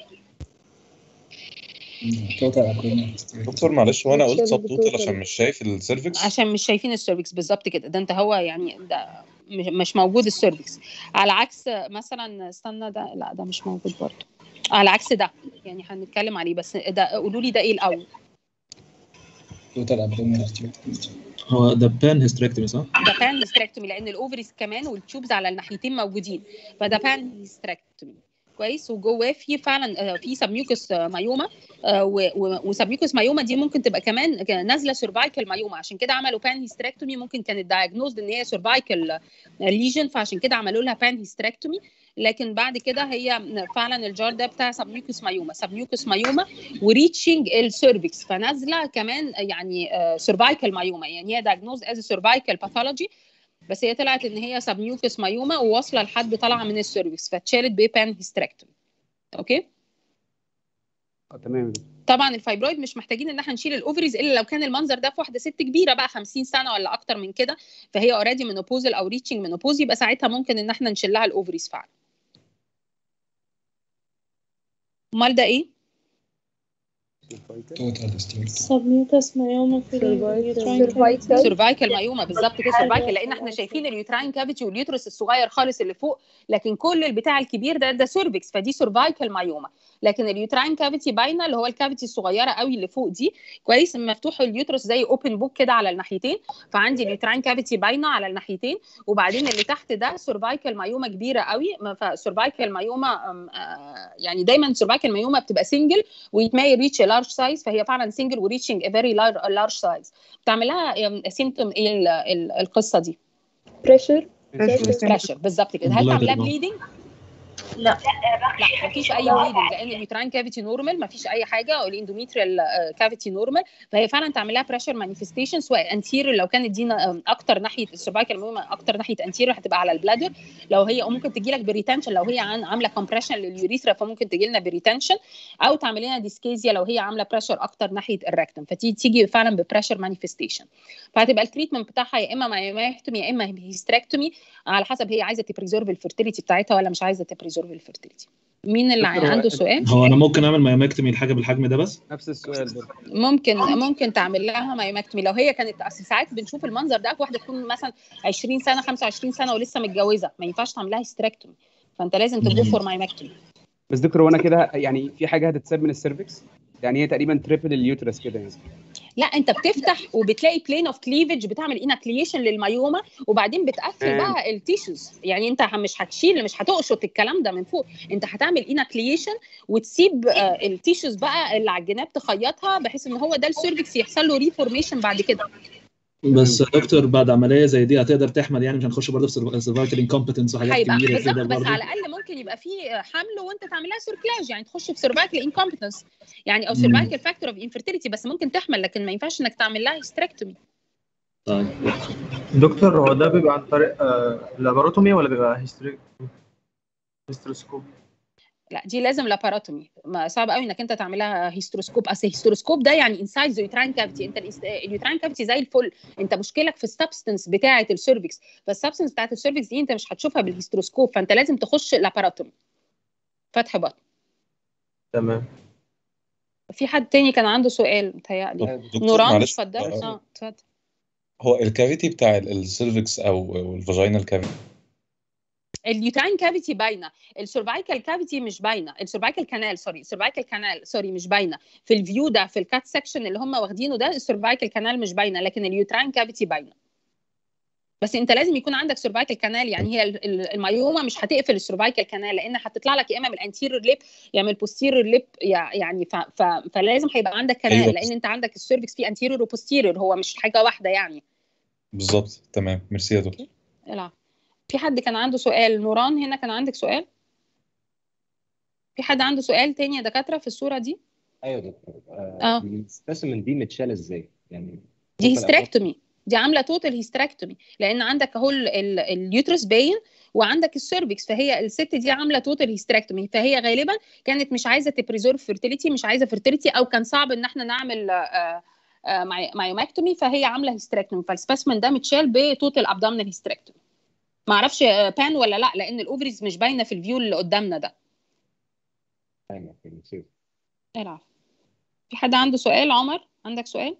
total abdominal hysterectomy دكتور معلش هو انا قلت Actually سب توتال بتوتال. عشان مش شايف السيرفكس عشان مش شايفين السيرفكس بالظبط كده ده انت هو يعني ده مش مش موجود السيرفكس على عكس مثلا استنى ده لا ده مش موجود برضه على عكس ده يعني هنتكلم عليه بس ده قولوا لي ده ايه الاول total abdominal hysterectomy هو ده بان هيستريكتومي صح؟ ده بان هيستريكتومي لان الاوفريز كمان والتيوبز على الناحيتين موجودين فده بان هيستريكتومي كويس وجواه في فعلا آه، في سبميوكس آه، مايوما آه، و- و- وسبميوكس مايوما دي ممكن تبقى كمان ك- نازله سيرفايكال مايوما عشان كده عملوا بان هيستريكتومي ممكن كانت دايجنوزد ان هي سيرفايكال ليجن فعشان كده عملوا لها بان هيستريكتومي لكن بعد كده هي فعلا الجار ده بتاع سبميوكس مايوما سبميوكس مايوما وريتشنج السيرفكس فنازله كمان يعني سيرفايكال مايوما يعني هي دايجنوز از سيرفايكال باثولوجي بس هي طلعت ان هي سبميوكس مايوما وواصله لحد طالعه من السيرفكس فاتشالت ببان هيستريكتومي اوكي آه، تمام طبعا الفايبرويد مش محتاجين ان احنا نشيل الاوفريز الا لو كان المنظر ده في واحده ست كبيره بقى 50 سنه ولا اكتر من كده فهي اوريدي منوبوزل او ريتشنج منوبوز يبقى ساعتها ممكن ان احنا نشيل لها الاوفريز فعلا امال ده ايه total hysterectomy سبميوكس مايوما في اليوتراين سيرفايكال مايوما بالظبط كده سيرفايكال لان احنا شايفين اليوتراين كافيتي واليوترس الصغير خالص اللي فوق لكن كل البتاع الكبير ده ده سيرفكس فدي سيرفايكال مايوما لكن اليوتراين كافيتي باينه اللي هو الكافيتي الصغيره قوي اللي فوق دي كويس مفتوح اليوترس زي اوبن بوك كده على الناحيتين فعندي اليوتراين كافيتي باينه على الناحيتين وبعدين اللي تحت ده سيرفايكال مايوما كبيره قوي فسيرفايكال مايوما أم، آه، يعني دايما سيرفايكال مايوما بتبقى سنجل ويت ماي ريتش لارج سايز فهي فعلا سنجل وريتشنج فيري لارج سايز بتعمل لها سيمتوم ايه ال- ال- القصه دي بريشر بريشر بالظبط كده هل Bladder تعملها bump. بليدنج لا لا مفيش اي بليدنج لان اليوتراين كافيتي نورمال مفيش اي حاجه والاندوميتريال كافيتي نورمال فهي فعلا تعمل لها بريشر مانيفستيشن سواء انتير لو كانت دي ن- اكتر ناحيه السيرفايكال المهمه اكتر ناحيه انتير هتبقى على البلادر لو هي ممكن تجي لك بريتنشن لو هي عن- عامله كومبريشن لليوريثرا فممكن تجي لنا بريتنشن او تعمل لنا ديسكيزيا لو هي عامله بريشر اكتر ناحيه الركتم فتيجي تيجي فعلا ببريشر مانيفستيشن فهتبقى التريتمنت بتاعها يا اما مايوماكتومي يا اما هيستريكتومي على حسب هي عايزه تبريزيرف الفيرتيليتي بتاعتها ولا مش عايزه تبريزيرف الفيرتيليتي مين اللي دكتور، هو- عنده سؤال هو انا ممكن اعمل مايوماكتومي لحاجه بالحجم ده بس نفس السؤال برضه ممكن ممكن تعمل لها مايوماكتومي لو هي كانت اصل ساعات بنشوف المنظر ده في واحده تكون مثلا 20 سنه 25 سنه ولسه متجوزه ما ينفعش تعمل لها هيستريكتومي فانت لازم تجو فور مايوماكتومي بس دكتور وانا كده يعني في حاجه هتتساب من السيرفكس يعني هي تقريبا تريبل اليوترس كده يعني لا انت بتفتح وبتلاقي بلين اوف كليفج بتعمل انكليشن للمايوما وبعدين بتقفل تمام. بقى التيشوز يعني انت ه- مش هتشيل مش هتقشط الكلام ده من فوق انت هتعمل انكليشن وتسيب آه، التيشوز بقى اللي على الجناب تخيطها بحيث ان هو ده السيرفكس يحصل له ريفورميشن بعد كده بس يا دكتور بعد عمليه زي دي هتقدر تحمل يعني مش هنخش برضه في سيرفايكال انكومبتنس وحاجات هيبقى كبيره بالظبط كده بس برضه على الاقل ممكن يبقى في حمل وانت تعمل لها سيركلاج يعني تخش في سيرفايكال انكومبتنس يعني او مم. سيرفايكال فاكتور اوف انفيرتيليتي بس ممكن تحمل لكن ما ينفعش انك تعمل لها هيستريكتومي طيب دكتور هو ده بيبقى عن طريق آه، لاباروتومي ولا بيبقى هيستري هيستروسكوب لا دي لازم لاباراتومي ما صعب قوي انك انت تعملها هيستروسكوب اصل الهيستروسكوب ده يعني انسايد ذا يوتراين كافيتي انت الإس- اليوتراين كافيتي زي الفل انت مشكلك في السبستنس بتاعه السيرفكس فالسبستنس بتاعه السيرفكس دي انت مش هتشوفها بالهيستروسكوب فانت لازم تخش لاباراتومي فتح بطن تمام في حد تاني كان عنده سؤال متهيألي دكتور نوران معلش اتفضل آه، اه اتفضل هو الكافيتي بتاع السيرفكس او الفاجينال كافيتي اليوتراين كافيتي باينه السيرفايكال كافيتي مش باينه السيرفايكال كانال سوري السيرفايكال كانال سوري مش باينه في الفيو ده في الكات سكشن اللي هم واخدينه ده السيرفايكال كانال مش باينه لكن اليوتراين كافيتي باينه بس انت لازم يكون عندك سيرفايكال كانال يعني هي ال- ال- الميومه مش هتقفل السيرفايكال كانال لان هتطلع لك يا اما من الانتيريور ليب يا من البوستيريور ليب يعني ف... ف... فلازم هيبقى عندك كانال أيوة. لان انت عندك السيرفكس فيه انتيريور وبوستيريور هو مش حاجه واحده يعني بالظبط تمام ميرسي يا دكتور العب في حد كان عنده سؤال نوران هنا كان عندك سؤال في حد عنده سؤال تاني يا دكاتره في الصوره دي ايوه يا دكتور آه. اه السبيسيمن دي متشال ازاي؟ يعني دي total هيستريكتومي دي عامله توتال هيستريكتومي لان عندك اهو ال- ال- اليوترس باين وعندك السيرفكس فهي الست دي عامله توتال هيستريكتومي فهي غالبا كانت مش عايزه تبريزورف فيرتيليتي مش عايزه فيرتيليتي او كان صعب ان احنا نعمل آه، آه، ماي- مايوماكتومي فهي عامله هيستريكتومي فالسبيسمن ده متشال بتوتال ابدومينال هيستريكتومي ما اعرفش آه، بان ولا لا لان الاوفريز مش باينه في الفيو اللي قدامنا ده أيوة، ميرسي. العب في حد عنده سؤال عمر عندك سؤال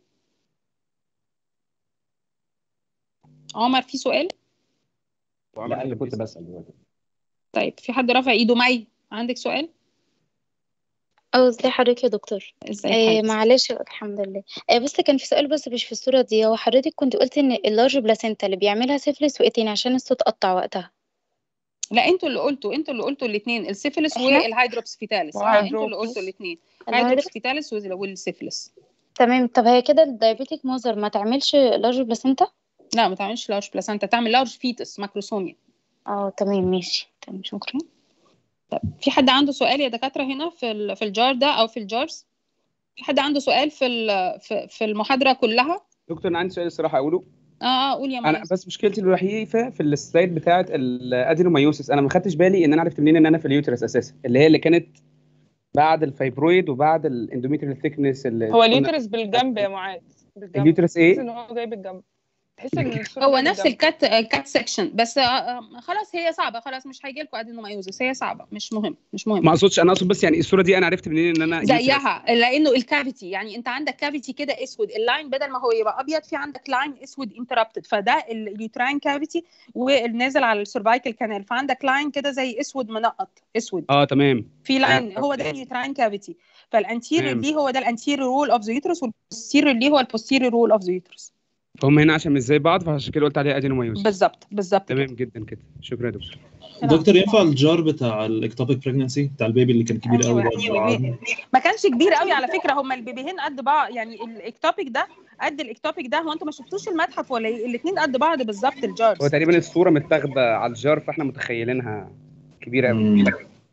عمر في سؤال لا انا كنت بسال دلوقتي طيب في حد رافع ايده مي عندك سؤال اه ازي حضرتك يا دكتور ازاي آه حضرتك؟ معلش الحمد لله آه بس كان في سؤال بس مش في الصورة دي هو حضرتك كنت قلت ان اللارج بلاسينتا اللي بيعملها سيفلس وايه تاني عشان الصوت قطع وقتها لا انتوا اللي قلتوا انتوا اللي قلتوا الاثنين السيفلس إحنا؟ والهيدروبس فيتاليس اه انتوا اللي والهيدروبس. قلتوا الاثنين الهيدروبس. الهيدروبس فيتاليس والسيفلس تمام طب هي كده الدايابيتيك موزر ما تعملش لارج بلاسينتا لا ما تعملش لارج بلاسنتا تعمل لارج فيتس ماكروسوميا اه تمام ماشي تمام شكرا طب في حد عنده سؤال يا دكاتره هنا في ال- في الجار ده او في الجارز في حد عنده سؤال في ال- في في المحاضره كلها دكتور انا عندي سؤال الصراحه اقوله اه اه قول يا انا معاذ بس مشكلتي الوحيده في السلايد بتاعه الادينومايوسيس انا ما خدتش بالي ان انا عرفت منين ان انا في اليوترس اساسا اللي هي اللي كانت بعد الفايبرويد وبعد الاندوميتريال ثيكنس اللي هو قلنا- اليوترس بالجنب يا معاذ بالجنب اليوترس ايه؟ تحس ان هو جاي بالجنب تحس ان الصورة هو جاية نفس بالجنب. الكات الكات سكشن بس آه، آه، خلاص هي صعبه خلاص مش هيجي لكم ادينومايوزس هي صعبه مش مهم مش مهم ما اقصدش انا اقصد بس يعني الصوره دي انا عرفت منين ان انا uterus. زيها لانه الكافيتي يعني انت عندك كافيتي كده اسود اللاين بدل ما هو يبقى ابيض في عندك لاين اسود انتربتد فده اليوتراين كافيتي والنازل على السيرفايكال كانال فعندك لاين كده زي اسود منقط اسود اه تمام في لاين هو ده اليوتراين كافيتي فالانتيريور تمام. ليه هو ده الانتيريور رول اوف ذا يوترس والبوستيريور ليه هو البوستيريور رول اوف ذا يوترس فهم هنا عشان مش زي بعض فعشان كده قلت عليها ادينومايوسيس بالظبط بالظبط تمام جدا كده شكرا يا دكتور دكتور ينفع الجار بتاع الاكتوبيك بريجنسي بتاع البيبي اللي كان كبير قوي ده أيوة. ما كانش كبير قوي على فكره هما البيبيهين قد بعض يعني الاكتوبيك ده قد الاكتوبيك ده هو انتوا ما شفتوش المتحف ولا ايه الاثنين قد بعض بالظبط الجارز هو تقريبا الصوره متاخده على الجار فاحنا متخيلينها كبيره قوي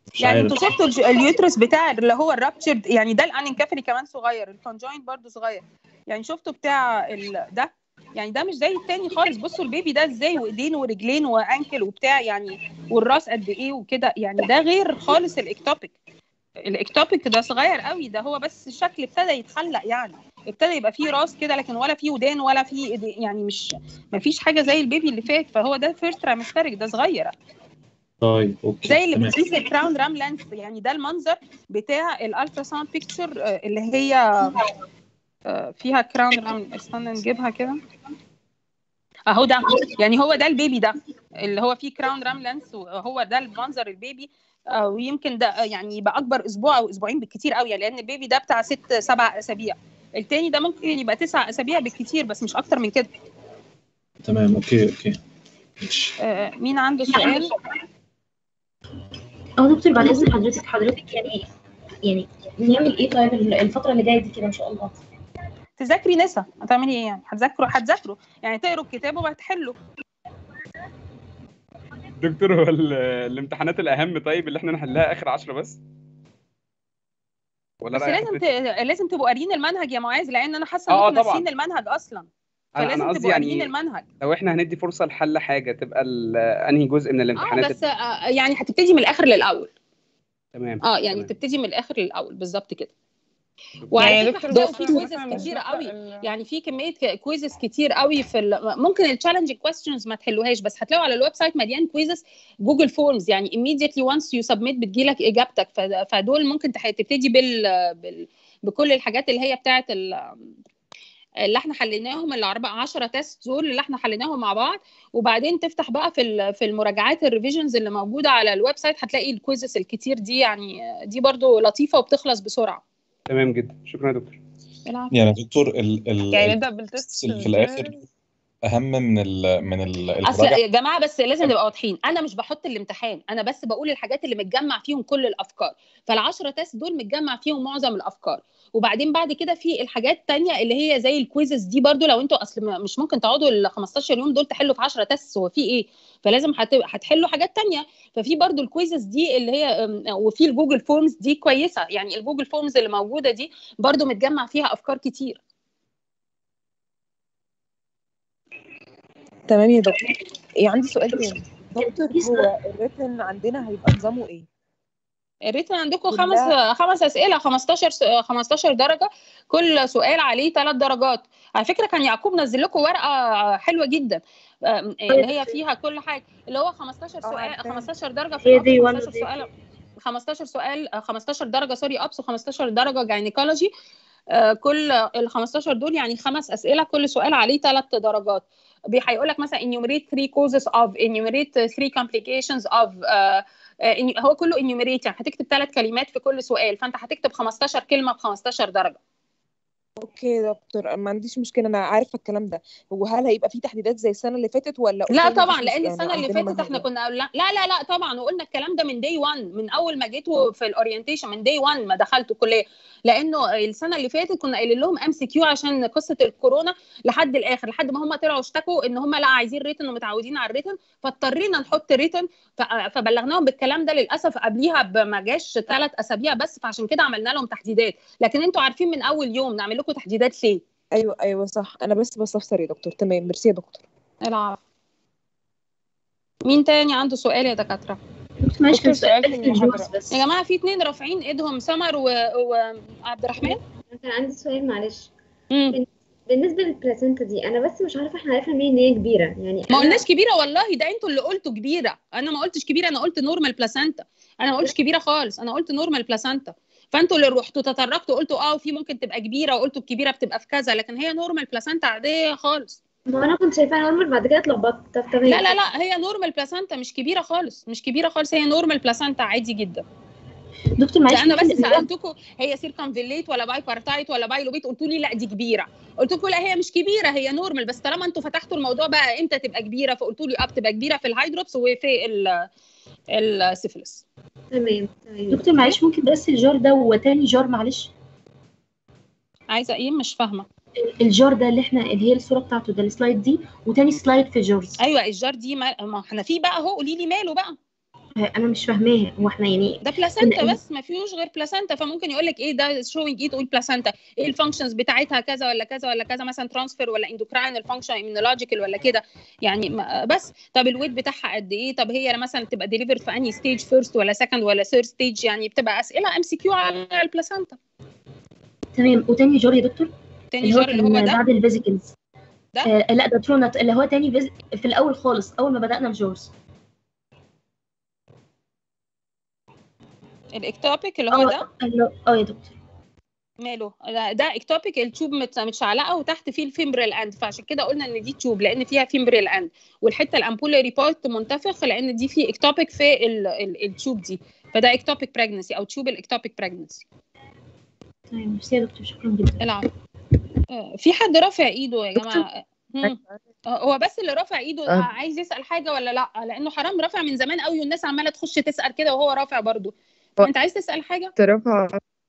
مش يعني عارف انتوا شفتوا الج- اليوترس بتاع اللي هو الرابتشرد يعني ده الانكفري كمان صغير الكونجوينت برضو صغير يعني شفتوا بتاع ال... ده يعني ده مش زي التاني خالص بصوا البيبي ده ازاي وايدين ورجلين وانكل وبتاع يعني والراس قد ايه وكده يعني ده غير خالص الاكتوبيك الاكتوبيك ده صغير قوي ده هو بس الشكل ابتدى يتخلق يعني ابتدى يبقى فيه راس كده لكن ولا فيه ودان ولا فيه إيدي- يعني مش ما فيش حاجه زي البيبي اللي فات فهو ده فيرست ترامستريك ده صغير طيب اوكي زي اللي تمام بتقيس الكراون رام لانس يعني ده المنظر بتاع الالترا ساوند بيكتشر اللي هي آه، فيها كراون رام استنى نجيبها كده اهو ده يعني هو ده البيبي ده اللي هو فيه كراون رام لانس وهو ده المنظر البيبي آه، ويمكن ده آه، يعني يبقى اكبر اسبوع او اسبوعين بالكتير قوي يعني لان البيبي ده بتاع ست سبع اسابيع التاني ده ممكن يبقى تسع اسابيع بالكتير بس مش اكتر من كده تمام اوكي اوكي ماشي آه، مين عنده سؤال اه دكتور بعد اذن حضرتك حضرتك يعني يعني نعمل ايه طيب الفتره اللي جايه دي كده ان شاء الله تذاكري نسا هتعملي ايه يعني هتذاكروا هتذاكروا يعني تقروا الكتاب وهتحلوا دكتور هو ال- الامتحانات الاهم طيب اللي احنا نحلها اخر 10 بس ولا بس رايح لازم ت... لازم تبقوا قاريين المنهج يا معاذ لان انا حاسه آه، انكم طبعاً. ناسيين المنهج اصلا انا فلازم انا قصدي تبقوا قاريين يعني المنهج لو احنا هندي فرصه لحل حاجه تبقى ال- انهي جزء من اه الامتحانات بس آه، يعني هتبتدي من الاخر للاول تمام اه يعني تمام. تبتدي من الاخر للاول بالظبط كده يعني وعلى يا فكره دكتور هتلاقوا في مثلا كويزز مثلا مش كتيره بقرا قوي ال- يعني في كميه كويزز كتير قوي في ال... ممكن التشالنج كويستشنز ما تحلوهاش بس هتلاقوا على الويب سايت مليان كويزز جوجل فورمز يعني immediately once you submit بتجيلك اجابتك ف... فدول ممكن تح- تبتدي بال... بال... بكل الحاجات اللي هي بتاعه ال... اللي احنا حليناهم الاربع 10 تيست دول اللي احنا حليناهم مع بعض وبعدين تفتح بقى في ال- في المراجعات الريفيجنز اللي موجوده على الويب سايت هتلاقي الكويزز الكتير دي يعني دي برضو لطيفه وبتخلص بسرعه تمام جدا شكرا يا دكتور العفو. يعني يا دكتور ال ال يعني ال- نبدا بالتست اللي في الاخر اهم من ال من ال اصل المراجعه يا جماعه بس لازم نبقى واضحين انا مش بحط الامتحان انا بس بقول الحاجات اللي متجمع فيهم كل الافكار فالعشرة تيست دول متجمع فيهم معظم الافكار وبعدين بعد كده في الحاجات التانية اللي هي زي الكويزز دي برضو لو انتوا اصل ما- مش ممكن تقعدوا ال 15 يوم دول تحلوا في 10 تيست هو في ايه فلازم هت- هتحلوا حاجات تانية ففي برضو الكويزز دي اللي هي أم، وفي الجوجل فورمز دي كويسه يعني الجوجل فورمز اللي موجوده دي برضو متجمع فيها افكار كتير تمام يا دكتور إيه عندي سؤال تاني دكتور هو الريتن عندنا هيبقى نظامه ايه؟ الريتم عندكم كلها- خمس خمس اسئله 15 س- 15 درجه كل سؤال عليه ثلاث درجات على فكره كان يعقوب نزل لكم ورقه حلوه جدا آم، اللي هي فيها كل حاجه اللي هو 15 سؤال عارفاها. 15 درجه في هي الأبس دي و15 ولا دي؟ سؤال 15 سؤال آه، 15 درجه سوري ابس و15 درجه جاينيكولوجي آه، كل ال 15 دول يعني خمس اسئله كل سؤال عليه ثلاث درجات بي- هيقول لك مثلا enumerate three causes of enumerate three complications of آه، آه، إن- هو كله enumerate يعني هتكتب ثلاث كلمات في كل سؤال فانت هتكتب 15 كلمه ب 15 درجه اوكي يا دكتور ما عنديش مشكله انا عارفه الكلام ده وهل هيبقى في تحديدات زي السنه اللي فاتت ولا لا أوكي، طبعا مفيش لان يعني السنه اللي عندنا فاتت احنا منهج كنا لا لا لا, لا طبعا وقلنا الكلام ده من داي 1 من اول ما جيتوا في الاورينتيشن من داي 1 ما دخلتوا الكليه لانه السنه اللي فاتت كنا قايلين لهم ام سي كيو عشان قصه الكورونا لحد الاخر لحد ما هم طلعوا اشتكوا ان هم لا عايزين ريتن ومتعودين على الريتن فاضطرينا نحط ريتن ف- فبلغناهم بالكلام ده للاسف قبليها ب- ما جاش ثلاث اسابيع بس فعشان كده عملنا لهم تحديدات لكن انتوا عارفين من اول يوم نعمل لكم تحديدات ليه ايوه ايوه صح انا بس بستفسر يا دكتور تمام ميرسي يا دكتور العفو مين تاني عنده سؤال يا دكاتره دكتور معلش كان دكتور سؤال سؤال بس في في الجوز المحاضرة. بس يا جماعه في اتنين رافعين ايدهم سمر و... وعبد الرحمن كان عندي سؤال معلش مم. بالنسبة للبلاسينتا دي أنا بس مش عارفة احنا عرفنا منين إن هي كبيرة يعني ما أنا قلناش كبيره والله ده انتوا اللي قلتوا كبيره انا ما قلتش كبيره انا قلت نورمال بلاسنتا انا ما قلتش كبيره خالص انا قلت نورمال بلاسنتا فانتوا اللي رحتوا تطرقتوا قلتوا اه وفي ممكن تبقى كبيره وقلتوا الكبيره بتبقى في كذا لكن هي نورمال بلاسنتا عاديه خالص ما أنا كنت شايفاها نورمال بعد كده اتلخبطت طب تمام لا لا لا هي نورمال بلاسنتا مش كبيره خالص مش كبيره خالص هي نورمال بلاسنتا عادي جدا دكتور ده معلش انا بس ممكن الوقت- سالتكم هي سيركمفيليت ولا باي بارتايت ولا باي لوبيت قلتوا لي لا دي كبيره قلت لكم لا هي مش كبيره هي نورمال بس طالما انتوا فتحتوا الموضوع بقى امتى تبقى كبيره فقلتوا لي اه بتبقى كبيره في الهايدروبس وفي ال- السيفلس تمام تمام دكتور معلش ممكن بس الجار ده وتاني جار معلش عايزه ايه مش فاهمه الجار ده اللي احنا اللي هي الصوره بتاعته ده السلايد دي وتاني سلايد في جارز ايوه الجار دي ما ما احنا في بقى اهو قولي لي ماله بقى انا مش فاهماها هو احنا يعني ده بلاسنتا إن- بس ما فيهوش غير بلاسنتا فممكن يقول لك ايه ده شوينج ايه تقول بلاسنتا ايه الفانكشنز بتاعتها كذا ولا كذا ولا كذا مثلا ترانسفير ولا اندوكراين الفانكشن immunological ولا كده يعني ما- بس طب الويت بتاعها قد ايه طب هي مثلا تبقى ديليفر في انهي ستيج فيرست ولا سكند ولا ثيرد ستيج يعني بتبقى اسئله ام سي كيو على البلاسنتا تمام وتاني جار يا دكتور تاني اللي هو جار اللي هو كان ده بعد الفيزيكلز ده آه لا ده ترونت اللي هو تاني فيز... في الاول خالص اول ما بدانا في جورز الاكتوبيك اللي هو ده اه اللي- اه يا دكتور ماله ده- ده اكتوبيك التوب مت- متشعلقه وتحت فيه الفيمبرال اند فعشان كده قلنا ان دي تيوب لان فيها فيمبرال اند والحته الامبولاري بارت منتفخ لان دي في اكتوبيك في ال- ال- التيوب دي فده اكتوبيك بريجنسي او تيوب الاكتوبيك بريجنسي تمام ميرسي يا دكتور شكرا جدا العب آه، في حد رافع ايده يا جماعه مم. آه، هو بس اللي رافع ايده آه. عايز يسال حاجه ولا لا لانه حرام رافع من زمان قوي والناس عماله تخش تسال كده وهو رافع برضو هو- انت عايز تسال حاجه كنت رافعة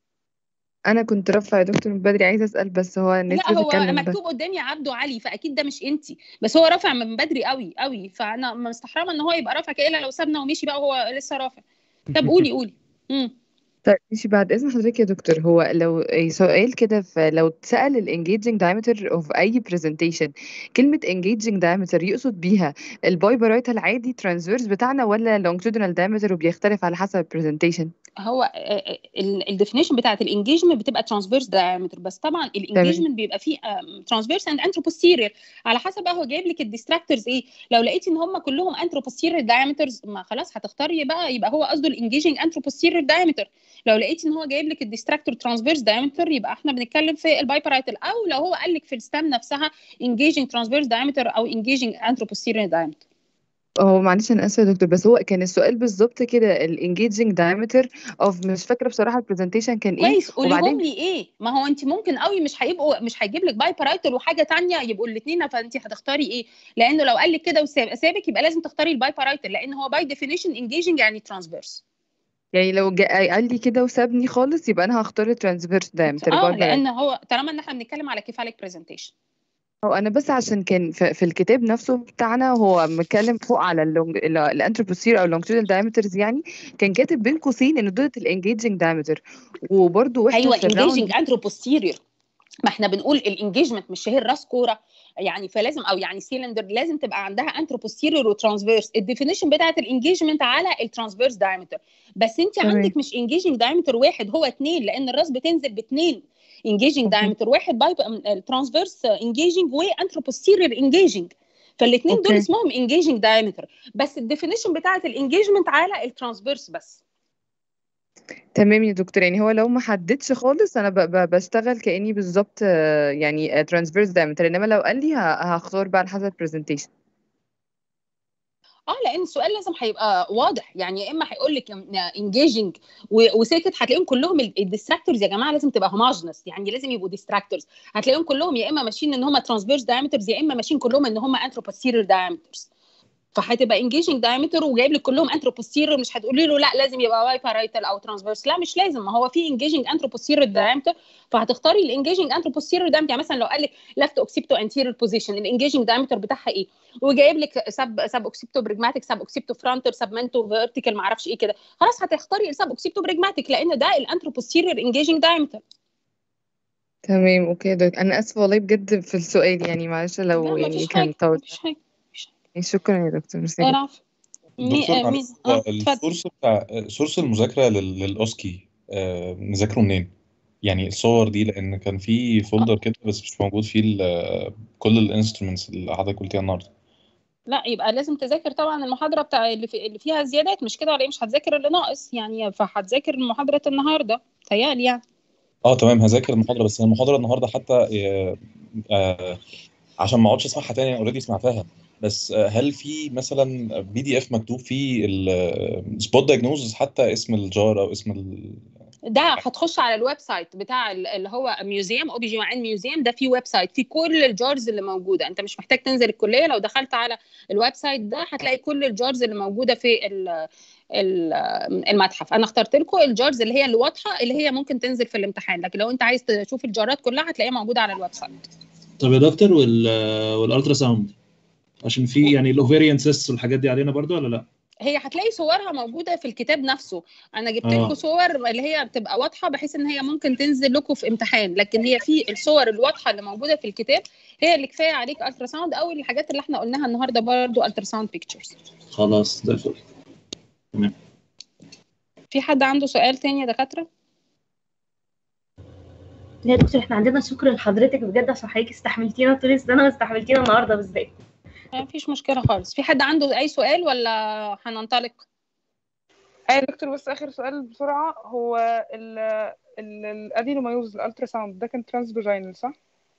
أنا كنت رافعة يا دكتور من بدري عايزة أسأل بس هو الناس لا هو بتتكلم بس مكتوب قدامي عبده علي فاكيد ده مش انتي بس هو رافع من بدري قوي قوي فانا مستحرمه ان هو يبقى رافع كده الا لو سابنا ومشي بقى وهو لسه رافع طب قولي قولي امم طيب ماشي بعد إذن حضرتك يا دكتور هو لو أي سؤال كده ف- لو اتسأل ال engaging diameter of أي presentation كلمة engaging diameter يقصد بيها البايبرايتال العادي transverse بتاعنا ولا longitudinal diameter وبيختلف على حسب presentation هو الديفينيشن بتاعت الانجيجمنت بتبقى ترانسفيرس diameter بس طبعا الانجيجمنت بيبقى فيه ترانسفيرس اند انترو posterior على حسب بقى هو جايب لك الديستراكتورز ايه لو لقيتي ان هم كلهم انترو posterior diameters ما خلاص هتختاري بقى يبقى هو قصده الانجيجنج انترو posterior diameter لو لقيتي ان هو جايب لك الديستراكتور ترانسفيرس diameter يبقى احنا بنتكلم في البايبرايتال او لو هو قال لك في الستام نفسها engaging transverse diameter او engaging انترو posterior diameter هو معلش انا اسفه يا دكتور بس هو كان السؤال بالظبط كده الانجيجنج diameter of مش فاكره بصراحه البرزنتيشن كان ايه كويس قوليهم وبعدين لي ايه ما هو انت ممكن قوي مش هيبقوا مش هيجيب لك باي بارايتل وحاجه تانية يبقوا الاثنين فانت هتختاري ايه لانه لو قال لك كده وسابك يبقى لازم تختاري الباي بارايتل لان هو باي ديفينيشن انجيجنج يعني ترانسفيرس يعني لو جا- قال لي كده وسابني خالص يبقى انا هختار الترانسفيرس diameter اه برضه لان هو طالما ان احنا بنتكلم على كيفاليك برزنتيشن هو انا بس عشان كان في, في الكتاب نفسه بتاعنا هو متكلم فوق على الانتروبوسير او اللونجيتودينال diameters يعني كان كاتب بين قوسين ان دول الانجيجنج diameter وبرده واحنا ايوه في الراوند انجيجنج انترو posterior ما احنا بنقول الانجيجمنت مش شهير راس كوره يعني فلازم او يعني سيلندر لازم تبقى عندها انترو posterior وترانسفيرس الديفينيشن بتاعت الانجيجمنت على الترانسفيرس diameter بس انت تمام. عندك مش انجيجنج diameter واحد هو اثنين لان الراس بتنزل باثنين انجيجنج اوكي diameter واحد باي الترانسفيرس انجيجنج وانترو posterior انجيجنج فالاثنين دول اوكي اسمهم انجيجنج diameter بس الديفينيشن بتاعت الانجيجمنت على الترانسفيرس بس تمام يا دكتور يعني هو لو ما حددش خالص انا ب ب بشتغل كاني بالظبط آه، يعني ترانسفيرس diameter انما لو قال لي ه- هختار بقى على حسب البرزنتيشن اه لان السؤال لازم هيبقى واضح يعني يا اما هيقول لك انجيجنج وساكت هتلاقيهم كلهم الديستراكتورز يا جماعه لازم تبقى هوماجنس يعني لازم يبقوا ديستراكتورز هتلاقيهم كلهم يا اما ماشيين ان هم ترانسفيرس diameters يا اما ماشيين كلهم ان هم انترو posterior diameters فهتبقى انجيجنج diameter وجايب لك كلهم انترو posterior مش هتقولي له لا لازم يبقى باي بارايتال او ترانسفيرس لا مش لازم ما هو في انجيجنج انترو posterior diameter فهتختاري الانجيجنج انترو posterior diameter يعني مثلا لو قال لك left occipital anterior position الانجيجنج diameter بتاعها ايه وجايب لك سب سب اوكسيبتو بريجماتيك سب اوكسيبتو فرونتر سب منتو فيرتيكال ما اعرفش ايه كده خلاص هتختاري السب اوكسيبتو بريجماتيك لان ده الانترو posterior انجيجنج diameter تمام اوكي يا دكتور انا اسفه والله بجد في السؤال يعني معلش لا لو ما يعني فيش كان حاجه طول ما فيش حاجه شكرا يا دكتور ميرسي جدا العفو مي دكتور آه، معلش مين اه اتفضل السورس بتاع سورس المذاكرة لل- للأوسكي آه، نذاكره منين؟ يعني الصور دي لأن كان في فولدر كده بس مش موجود فيه ال- كل الانسترومنتس اللي حضرتك قلتيها النهارده لا يبقى لازم تذاكر طبعا المحاضره بتاع اللي, في اللي فيها زيادات مش كده ولا ايه مش هتذاكر اللي ناقص يعني فهتذاكر محاضره النهارده تهيألي يعني اه تمام هذاكر المحاضرة بس المحاضرة النهارده حتى آه، آه، عشان ما اقعدش اسمعها تاني انا اوريدي سمعتها بس آه، هل في مثلا بي دي اف مكتوب فيه السبوت دايجنوز حتى اسم الجار او اسم ال... ده هتخش على الويب سايت بتاع ال- اللي هو ميوزيوم او بي جي ان ميوزيوم ده فيه ويب سايت فيه كل الجارز اللي موجوده انت مش محتاج تنزل الكليه لو دخلت على الويب سايت ده هتلاقي كل الجارز اللي موجوده في ال- ال- المتحف انا اخترت لكم الجارز اللي هي اللي واضحه اللي هي ممكن تنزل في الامتحان لكن لو انت عايز تشوف الجارات كلها هتلاقيها موجوده على الويب سايت طب يا دكتور وال والالترا ساوند عشان في يعني الاوفيريان سيست والحاجات دي علينا برضو ولا لا؟ هي هتلاقي صورها موجوده في الكتاب نفسه انا جبت آه. لكم صور اللي هي بتبقى واضحه بحيث ان هي ممكن تنزل لكم في امتحان لكن هي في الصور الواضحه اللي موجوده في الكتاب هي اللي كفايه عليك الترا ساوند او الحاجات اللي احنا قلناها النهارده برضو الترا ساوند بيكتشرز خلاص زي الفل تمام في حد عنده سؤال تاني يا دكاتره لا يا دكتور احنا عندنا شكر لحضرتك بجد عشان حضرتك استحملتينا طول السنه واستحملتينا النهارده بالذات ما فيش مشكله خالص في حد عنده اي سؤال ولا هننطلق اي يا دكتور بس اخر سؤال بسرعه هو ال ال الادينومايوز الالترا ساوند ده كان ترانس فاجينال صح؟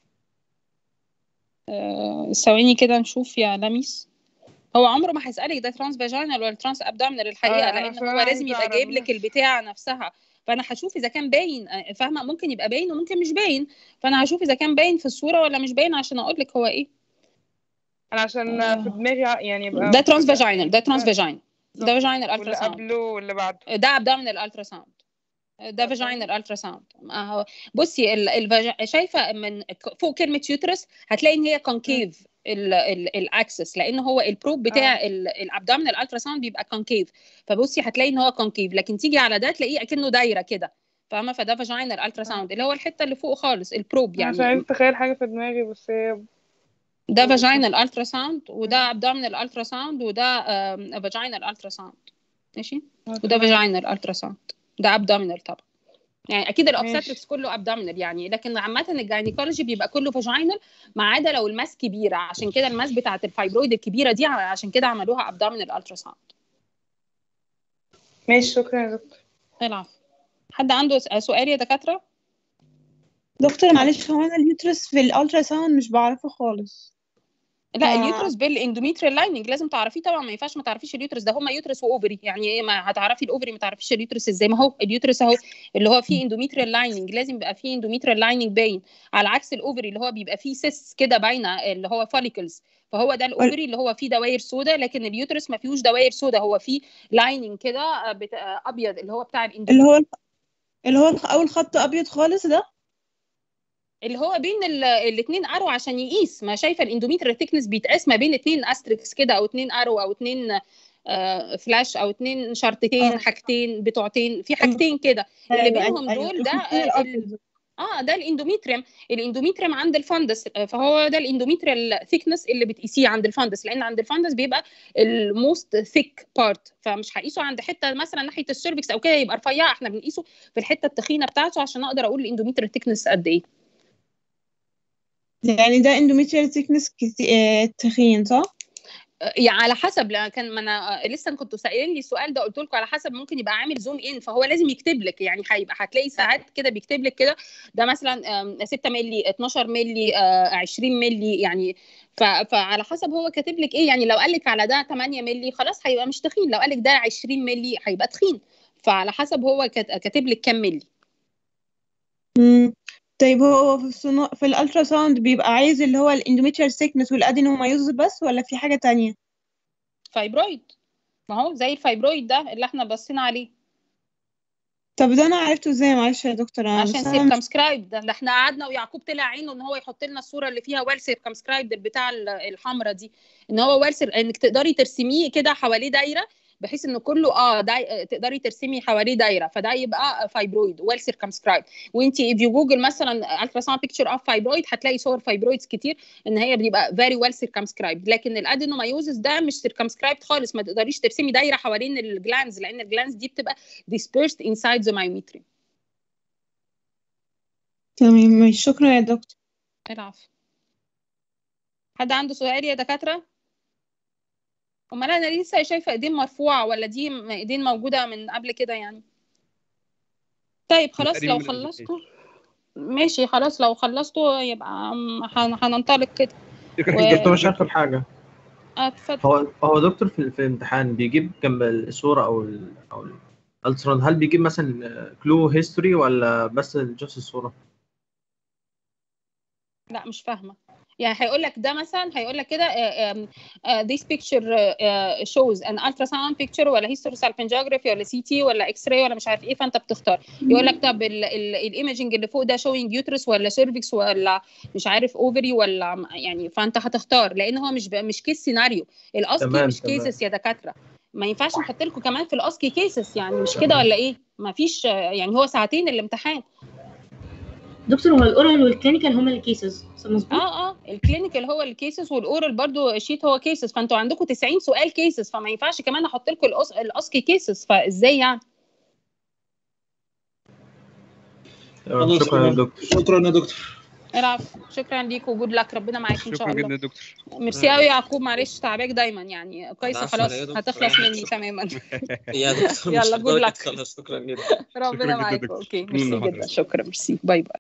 آه، ثواني كده نشوف يا لميس هو عمره ما هيسألك ده ترانس فاجينال ولا ترانس ابدومينال الحقيقه آه، أنا لان عشان هو أنا لازم عايزة يبقى جايب أعرف لك البتاع نفسها فانا هشوف اذا كان باين آه، فاهمه ممكن يبقى باين وممكن مش باين فانا هشوف اذا كان باين في الصوره ولا مش باين عشان اقول لك هو ايه انا عشان في دماغي ع- يعني يبقى ده ترانس فاجينال ده ترانس فاجينال ده فاجينال واللي الترا ساوند قبله واللي بعده ده ابدومينال الترا ساوند ده فاجينال الترا ساوند اهو بصي ال- الفاج... شايفه من ك- فوق كلمه يوترس هتلاقي ان هي كونكيف الاكسس لان هو البروب بتاع الابدومينال الترا ساوند بيبقى كونكيف فبصي هتلاقي ان هو كونكيف لكن تيجي على ده تلاقيه اكنه دايره كده فاهمه فده فاجينال الترا ساوند اللي هو الحته اللي فوق خالص البروب يعني عشان يعني عايزه اتخيل حاجه في دماغي بس هي ده فاجينال الترا ساوند وده ابدومينال الترا ساوند وده فاجينال الترا ساوند ماشي وده فاجينال الترا ساوند ده ابدومينال طبعا يعني اكيد الاوبستريكس كله ابدومينال يعني لكن عامه الجاينيكولوجي بيبقى كله فاجينال ما عدا لو الماس كبيره عشان كده الماس بتاعه الفايبرويد الكبيره دي عشان كده عملوها ابدومينال الترا ساوند ماشي شكرا يا دكتور العفو حد عنده س- سؤال يا دكاتره دكتور معلش هو انا اليوترس في الالترا ساوند مش بعرفه خالص لا آه. اليوترس بالاندوميتريال لايننج لازم تعرفيه طبعا ما ينفعش ما تعرفيش اليوترس ده هما يوترس واوفري يعني ايه ما هتعرفي الاوفري ما تعرفيش اليوترس ازاي ما هو اليوترس اهو اللي هو فيه اندوميتريال لايننج لازم يبقى فيه اندوميتريال لايننج باين على عكس الاوفري اللي هو بيبقى فيه سيس كده باينه اللي هو فوليكلز فهو ده الاوفري اللي هو فيه دواير سودا لكن اليوترس ما فيهوش دواير سودا هو فيه لايننج كده آه، بت- آه، ابيض اللي هو بتاع اللي الاندوميتريال هو اللي هو اول خط ابيض خالص ده اللي هو بين الاثنين ارو عشان يقيس ما شايفه الاندوميتريال ثيكنس بيتقاس ما بين اثنين استريكس كده او اثنين ارو او اثنين آه، فلاش او اثنين شرطتين حاجتين بتوعتين في حاجتين كده اللي أيوة، بينهم أيوة، دول ده الخطين آه، الأبيض. ال- اه ده الاندوميتريم الاندوميتريم عند الفندس آه، فهو ده الاندوميتريال ثيكنس اللي بتقيسيه عند الفندس لان عند الفندس بيبقى الموست ثيك بارت فمش هقيسه عند حته مثلا ناحيه السيرفكس او كده يبقى رفيع احنا بنقيسه في الحته التخينه بتاعته عشان اقدر اقول الاندوميتريال ثيكنس قد ايه يعني ده اندوميتريال ثيكنس تخين صح؟ يعني على حسب لا كان ما انا لسه كنتوا سائلين لي السؤال ده قلت لكم على حسب ممكن يبقى عامل زوم ان فهو لازم يكتب لك يعني هيبقى هتلاقي ساعات كده بيكتب لك كده ده مثلا آم، 6 مللي 12 مللي آه، 20 مللي يعني ف- فعلى حسب هو كاتب لك ايه يعني لو قال لك على ده 8 مللي خلاص هيبقى مش تخين لو قال لك ده 20 مللي هيبقى تخين فعلى حسب هو كات- كاتب لك كام مللي مم. طيب هو في الصنو... في الالترا ساوند بيبقى عايز اللي هو الاندوميتريال ثيكنس والادينومايوز بس ولا في حاجة تانية؟ فايبرويد ما هو زي الفايبرويد ده اللي احنا بصينا عليه طب ده انا عرفته ازاي معلش يا دكتور انا عشان بس انا مش سيركمسكرايب ده, ده احنا قعدنا ويعقوب طلع عينه ان هو يحط لنا الصوره اللي فيها ويل سيركمسكرايب بتاع الحمراء دي ان هو ويل سير انك تقدري ترسميه كده حواليه دايره بحيث ان كله اه داي... تقدري ترسمي حواليه دايره فده يبقى فايبرويد ويل سيركمسكرايب وانت if you جوجل مثلا الترا ساوند بيكتشر اوف فايبرويد هتلاقي صور فايبرويدز كتير ان هي بتبقى فيري ويل سيركمسكرايب لكن الادينومايوزس ده مش سيركمسكرايب خالص ما تقدريش ترسمي دايره حوالين الجلانز لان الجلانز دي بتبقى dispersed inside the myometrium تمام ماشي شكرا يا دكتور العفو حد عنده سؤال يا دكاترة؟ امال انا لسه شايفة ايدين مرفوعة ولا دي م- ايدين موجودة من قبل كده يعني طيب خلاص قريب لو من خلصتوا ماشي خلاص لو خلصتوا يبقى م- هن- هننطلق كده دكتور مش اخر حاجه اه اتفضل هو هو دكتور في, في الامتحان بيجيب جنب الصوره او ال او الالتراساوند هل بيجيب مثلا كلو هيستوري ولا بس جوست الصوره؟ لا مش فاهمة يعني هيقول لك ده مثلا هيقول لك كده آه، آم، آه، this picture آه، shows an ultrasound picture ولا hysterosalpingiography ولا سي تي ولا اكس راي ولا مش عارف ايه فانت بتختار يقول لك طب الايمجنج اللي فوق ده showing uterus ولا cervix ولا مش عارف ovary ولا يعني فانت هتختار لان هو مش ب- مش كيس سيناريو القصد تمام، مش تمام. كيسز يا دكاتره ما ينفعش نحط لكم كمان في الاسكي كيسز يعني مش كده ولا ايه ما فيش يعني هو ساعتين الامتحان دكتور هو الاورال والكلينيكال هما الكيسز مظبوط اه اه الكلينيكال هو الكيسز والاورال برضو شيت هو كيسز فانتوا عندكم 90 سؤال كيسز فما ينفعش كمان احط لكم الأس... الاسكي كيسز فازاي يعني تمام خلاص شكرا يا تمام. دكتور شكرا يا دكتور العفو شكرا ليك وجود لك ربنا معاك ان شاء شكرا الله جدا يا دكتور ميرسي قوي يا يعقوب معلش تعباك دايما يعني كويس العفو خلاص على إيه يا دكتور؟ هتخلص مني تماما يا دكتور مش يلا جود هقدر لك اتخلص شكرا جدا ربنا جدا معاك دكتور. اوكي ميرسي مم. جدا شكرا ميرسي باي باي